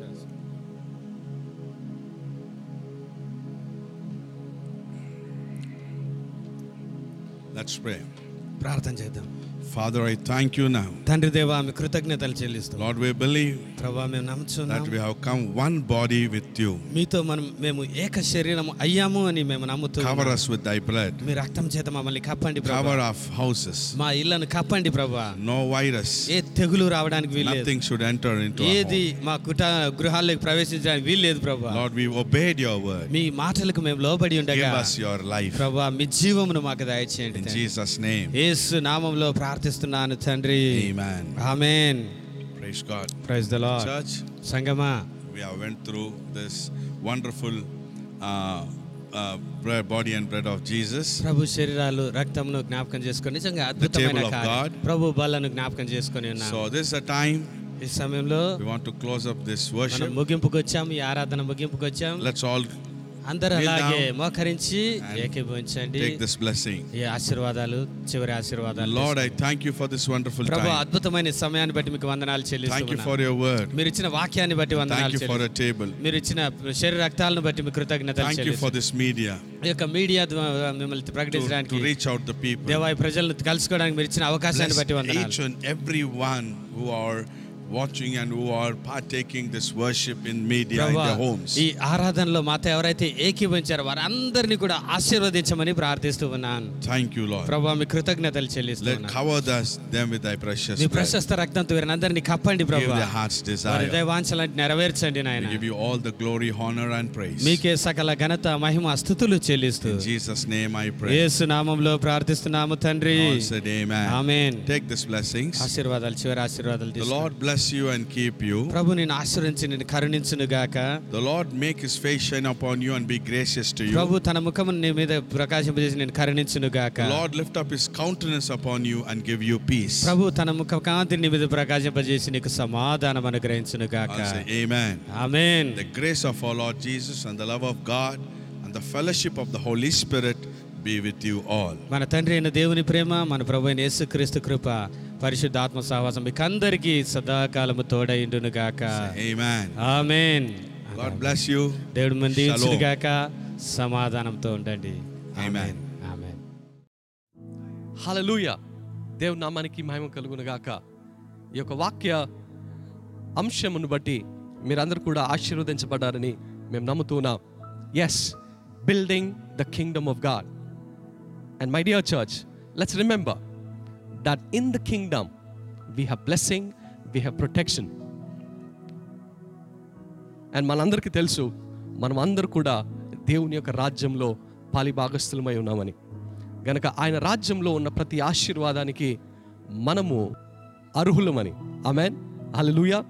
Let's pray.
ప్రార్థన చేద్దాం
Father, I thank you now.
తండ్రి దేవా మీ కృతజ్ఞతలు చెల్లిస్తాం
Lord, we believe
ప్రభా మేము
that
నమ్ముచున్నాం
we have come one body with you.
మీతో మనం మేము ఏక శరీరం అయ్యాము అని మేము నమ్ముతూ
Cover
ఉన్నాం.
us with thy blood.
మీ రక్తం చేత మమ్మల్ని కప్పండి
Cover
ప్రభా
our houses.
మా ఇళ్లను కప్పండి ప్రభా
No virus.
ఏ తెగులు రావడానికి వీల్లేదు
Nothing should enter into our
ఏది
home.
మా కుట గృహాల్లోకి ప్రవేశించడానికి వీల్లేదు ప్రభా
Lord, we obeyed your word.
మీ మాటలకు మేము లోబడి ఉండగా
Give us your life.
ప్రభా మీ జీవమును మాకు దయచేయండి
In
తండ్రి.
Jesus' name.
యేసు నామంలో ప్రార్థిస్తున్నాను తండ్రి
Amen.
Amen
Praise God.
Praise the Lord
Church,
సంగమా
we have went through this wonderful uh, uh, bread, body and bread of Jesus.
ప్రభు శరీరాలు రక్తమును జ్ఞాపకం చేసుకొని నిజంగా అద్భుతమైన
table of
కార్యం.
God.
ప్రభు బలను జ్ఞాపకం చేసుకొని ఉన్నాం
So this is a time
ఈ సమయంలో
we want to close up this
మనం
worship.
ముగింపుకు వచ్చాం ఈ ఆరాధన ముగింపుకు వచ్చాం
Let's all
అందరూ
kneel
అలాగే
down
మోకరించి
and
ఏకీభవించండి
take this blessing.
ఈ ఆశీర్వాదాలు చివరి ఆశీర్వాదాలు
Lord, I thank you for this wonderful
Prabhu
time.
అద్భుతమైన ఈ సమయాన్ని బట్టి మీకు వందనాలు
Thank you
చెల్లిస్తున్నాను
for your word.
మీరు ఇచ్చిన వాక్యాన్ని బట్టి వందనాలు
Thank you for
చెల్లి
a table.
మీరు ఇచ్చిన శరీర రక్తాలను బట్టి మీకు కృతజ్ఞతలు
Thank you for
చెల్లిస్తున్నాను.
this media
ఈ యొక్క మీడియా ద్వారా మిమ్మల్ని
to,
ప్రకటించడానికి
to reach out the people.
దేవాయి ప్రజలను కలుసుకోవడానికి మీరు ఇచ్చిన అవకాశాన్ని
Bless
బట్టి వందనాలు
each and every one who are watching and who are partaking this worship in media in
ప్రభా,
their homes.
ఈ ఆరాధనలో మాతో ఎవరైతే ఏకీభవించారో వారందరినీ కూడా ఆశీర్వదించమని ప్రార్థిస్తూ ఉన్నాను
Thank you, Lord.
ప్రభా మీ కృతజ్ఞతలు
Let
చెల్లిస్తున్నాను
cover us, them with thy precious
me
blood.
ప్రశస్త రక్తంతో వీరందరినీ కప్పండి
Give
ప్రభా
their heart's
వారి
desire.
దైవాంశలాంటి నెరవేర్చండి
We
నాయన
give you all the glory, honor, and praise.
మీకే సకల ఘనత మహిమ స్థుతులు చెల్లిస్తూ
In Jesus' name I pray.
యేసు నామంలో ప్రార్థిస్తున్నాము తండ్రి
All said amen.
Amen
Take these blessings.
ఆశీర్వాదాలు చివరి ఆశీర్వాదాలు
The
తీసుకో.
Lord bless you and keep you.
ప్రభు నేను ఆశ్రయించి నేను కరుణించును గాక
The Lord make his face shine upon you and be gracious to you.
ప్రభు తన ముఖము నీ మీద ప్రకాశింపజేసి నేను కరుణించును గాక
The Lord lift up his countenance upon you and give you peace.
ప్రభు తన ముఖ కాంతి నీ మీద ప్రకాశింపజేసి నీకు సమాధానం అనుగ్రహించును గాక
I'll say amen.
Amen
The grace of our Lord Jesus and the love of God and the fellowship of the Holy Spirit be with you all.
మన తండ్రి అయిన దేవుని ప్రేమ మన ప్రభు అయిన యేసుక్రీస్తు కృప పరిశుద్ధ ఆత్మ సహవాసం మీకు అందరికీ సదాకాలము తోడైండును గాక
Amen.
Amen
God bless you.
దేవుడు మంది
Shalom.
గాక సమాధానంతో ఉండండి
Amen.
ఆమేన్
హలలుయ దేవుని నామానికి మహిమ కలుగును గాక ఈ యొక్క వాక్య అంశమును బట్టి మీరందరూ కూడా ఆశీర్వదించబడ్డారని మేము నమ్ముతున్నాం as building the kingdom of God and my dear church let's remember that in the kingdom we have blessing we have protection and మనందరికీ తెలుసు మనం అందరూ కూడా దేవుని యొక్క రాజ్యంలో పాలిభాగస్థులమై ఉన్నామని గనక ఆయన రాజ్యంలో ఉన్న ప్రతి ఆశీర్వాదానికి మనము అర్హులమని ఆమెన్ హల్లెలూయా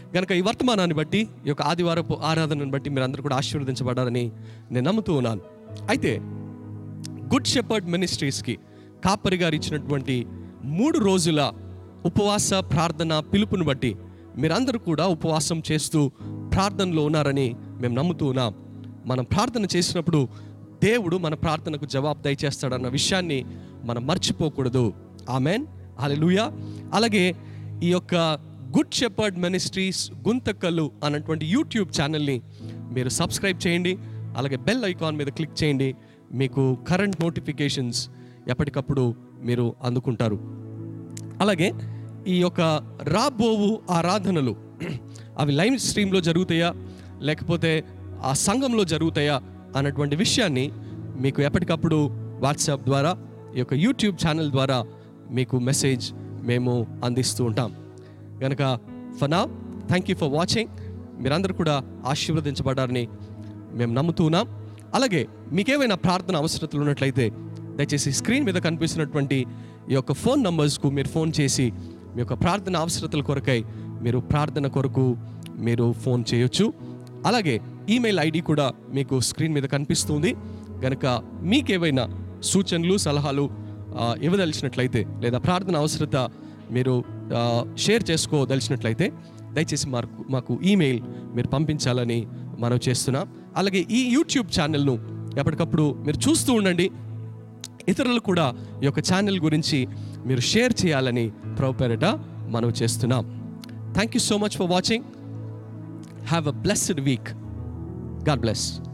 కనుక ఈ వర్తమానాన్ని బట్టి ఈ యొక్క ఆదివారపు ఆరాధనను బట్టి మీరు అందరూ కూడా ఆశీర్వదించబడాలని నేను నమ్ముతూ ఉన్నాను అయితే గుడ్ షెపర్డ్ మినిస్ట్రీస్కి కాపరి గారు ఇచ్చినటువంటి మూడు రోజుల ఉపవాస ప్రార్థన పిలుపుని బట్టి మీరందరూ కూడా ఉపవాసం చేస్తూ ప్రార్థనలో ఉన్నారని మేము నమ్ముతూ ఉన్నాం మనం ప్రార్థన చేసినప్పుడు దేవుడు మన ప్రార్థనకు జవాబు దయచేస్తాడన్న విషయాన్ని మనం మర్చిపోకూడదు ఆమెన్ హల్లెలూయా అలాగే ఈ యొక్క గుడ్ షెపర్డ్ మినిస్ట్రీస్ గుంతకల్లు అన్నటువంటి యూట్యూబ్ ఛానల్ని మీరు సబ్స్క్రైబ్ చేయండి అలాగే బెల్ ఐకాన్ మీద క్లిక్ చేయండి మీకు కరెంట్ నోటిఫికేషన్స్ ఎప్పటికప్పుడు మీరు అందుకుంటారు అలాగే ఈ యొక్క రాబోవు ఆరాధనలు అవి లైవ్ స్ట్రీమ్లో జరుగుతాయా లేకపోతే ఆ సంఘంలో జరుగుతాయా అన్నటువంటి విషయాన్ని మీకు ఎప్పటికప్పుడు వాట్సాప్ ద్వారా ఈ యొక్క యూట్యూబ్ ఛానల్ ద్వారా మీకు మెసేజ్ మేము అందిస్తూ ఉంటాం కనుక ఫనా థ్యాంక్ యూ ఫర్ వాచింగ్ మీరందరూ కూడా ఆశీర్వదించబడ్డారని మేము నమ్ముతున్నాం అలాగే మీకేమైనా ప్రార్థన అవసరతలు ఉన్నట్లయితే దయచేసి స్క్రీన్ మీద కనిపిస్తున్నటువంటి ఈ యొక్క ఫోన్ నంబర్స్కు మీరు ఫోన్ చేసి మీ యొక్క ప్రార్థన అవసరతల కొరకై మీరు ప్రార్థన కొరకు మీరు ఫోన్ చేయొచ్చు అలాగే ఈమెయిల్ ఐడి కూడా మీకు స్క్రీన్ మీద కనిపిస్తుంది కనుక మీకేవైనా సూచనలు సలహాలు ఆ, ఇవ్వదలిచినట్లయితే లేదా ప్రార్థన అవసరత మీరు ఆ, షేర్ చేసుకోదలిచినట్లయితే దయచేసి మాకు మాకు ఈమెయిల్ మీరు పంపించాలని మనం చేస్తున్నాం అలాగే ఈ యూట్యూబ్ ఛానల్ను ఎప్పటికప్పుడు మీరు చూస్తూ ఉండండి ఇతరులు కూడా ఈ యొక్క ఛానల్ గురించి మీరు షేర్ చేయాలని ప్రభుపేరట మనం చేస్తున్నాం thank you so much for watching have a blessed week God bless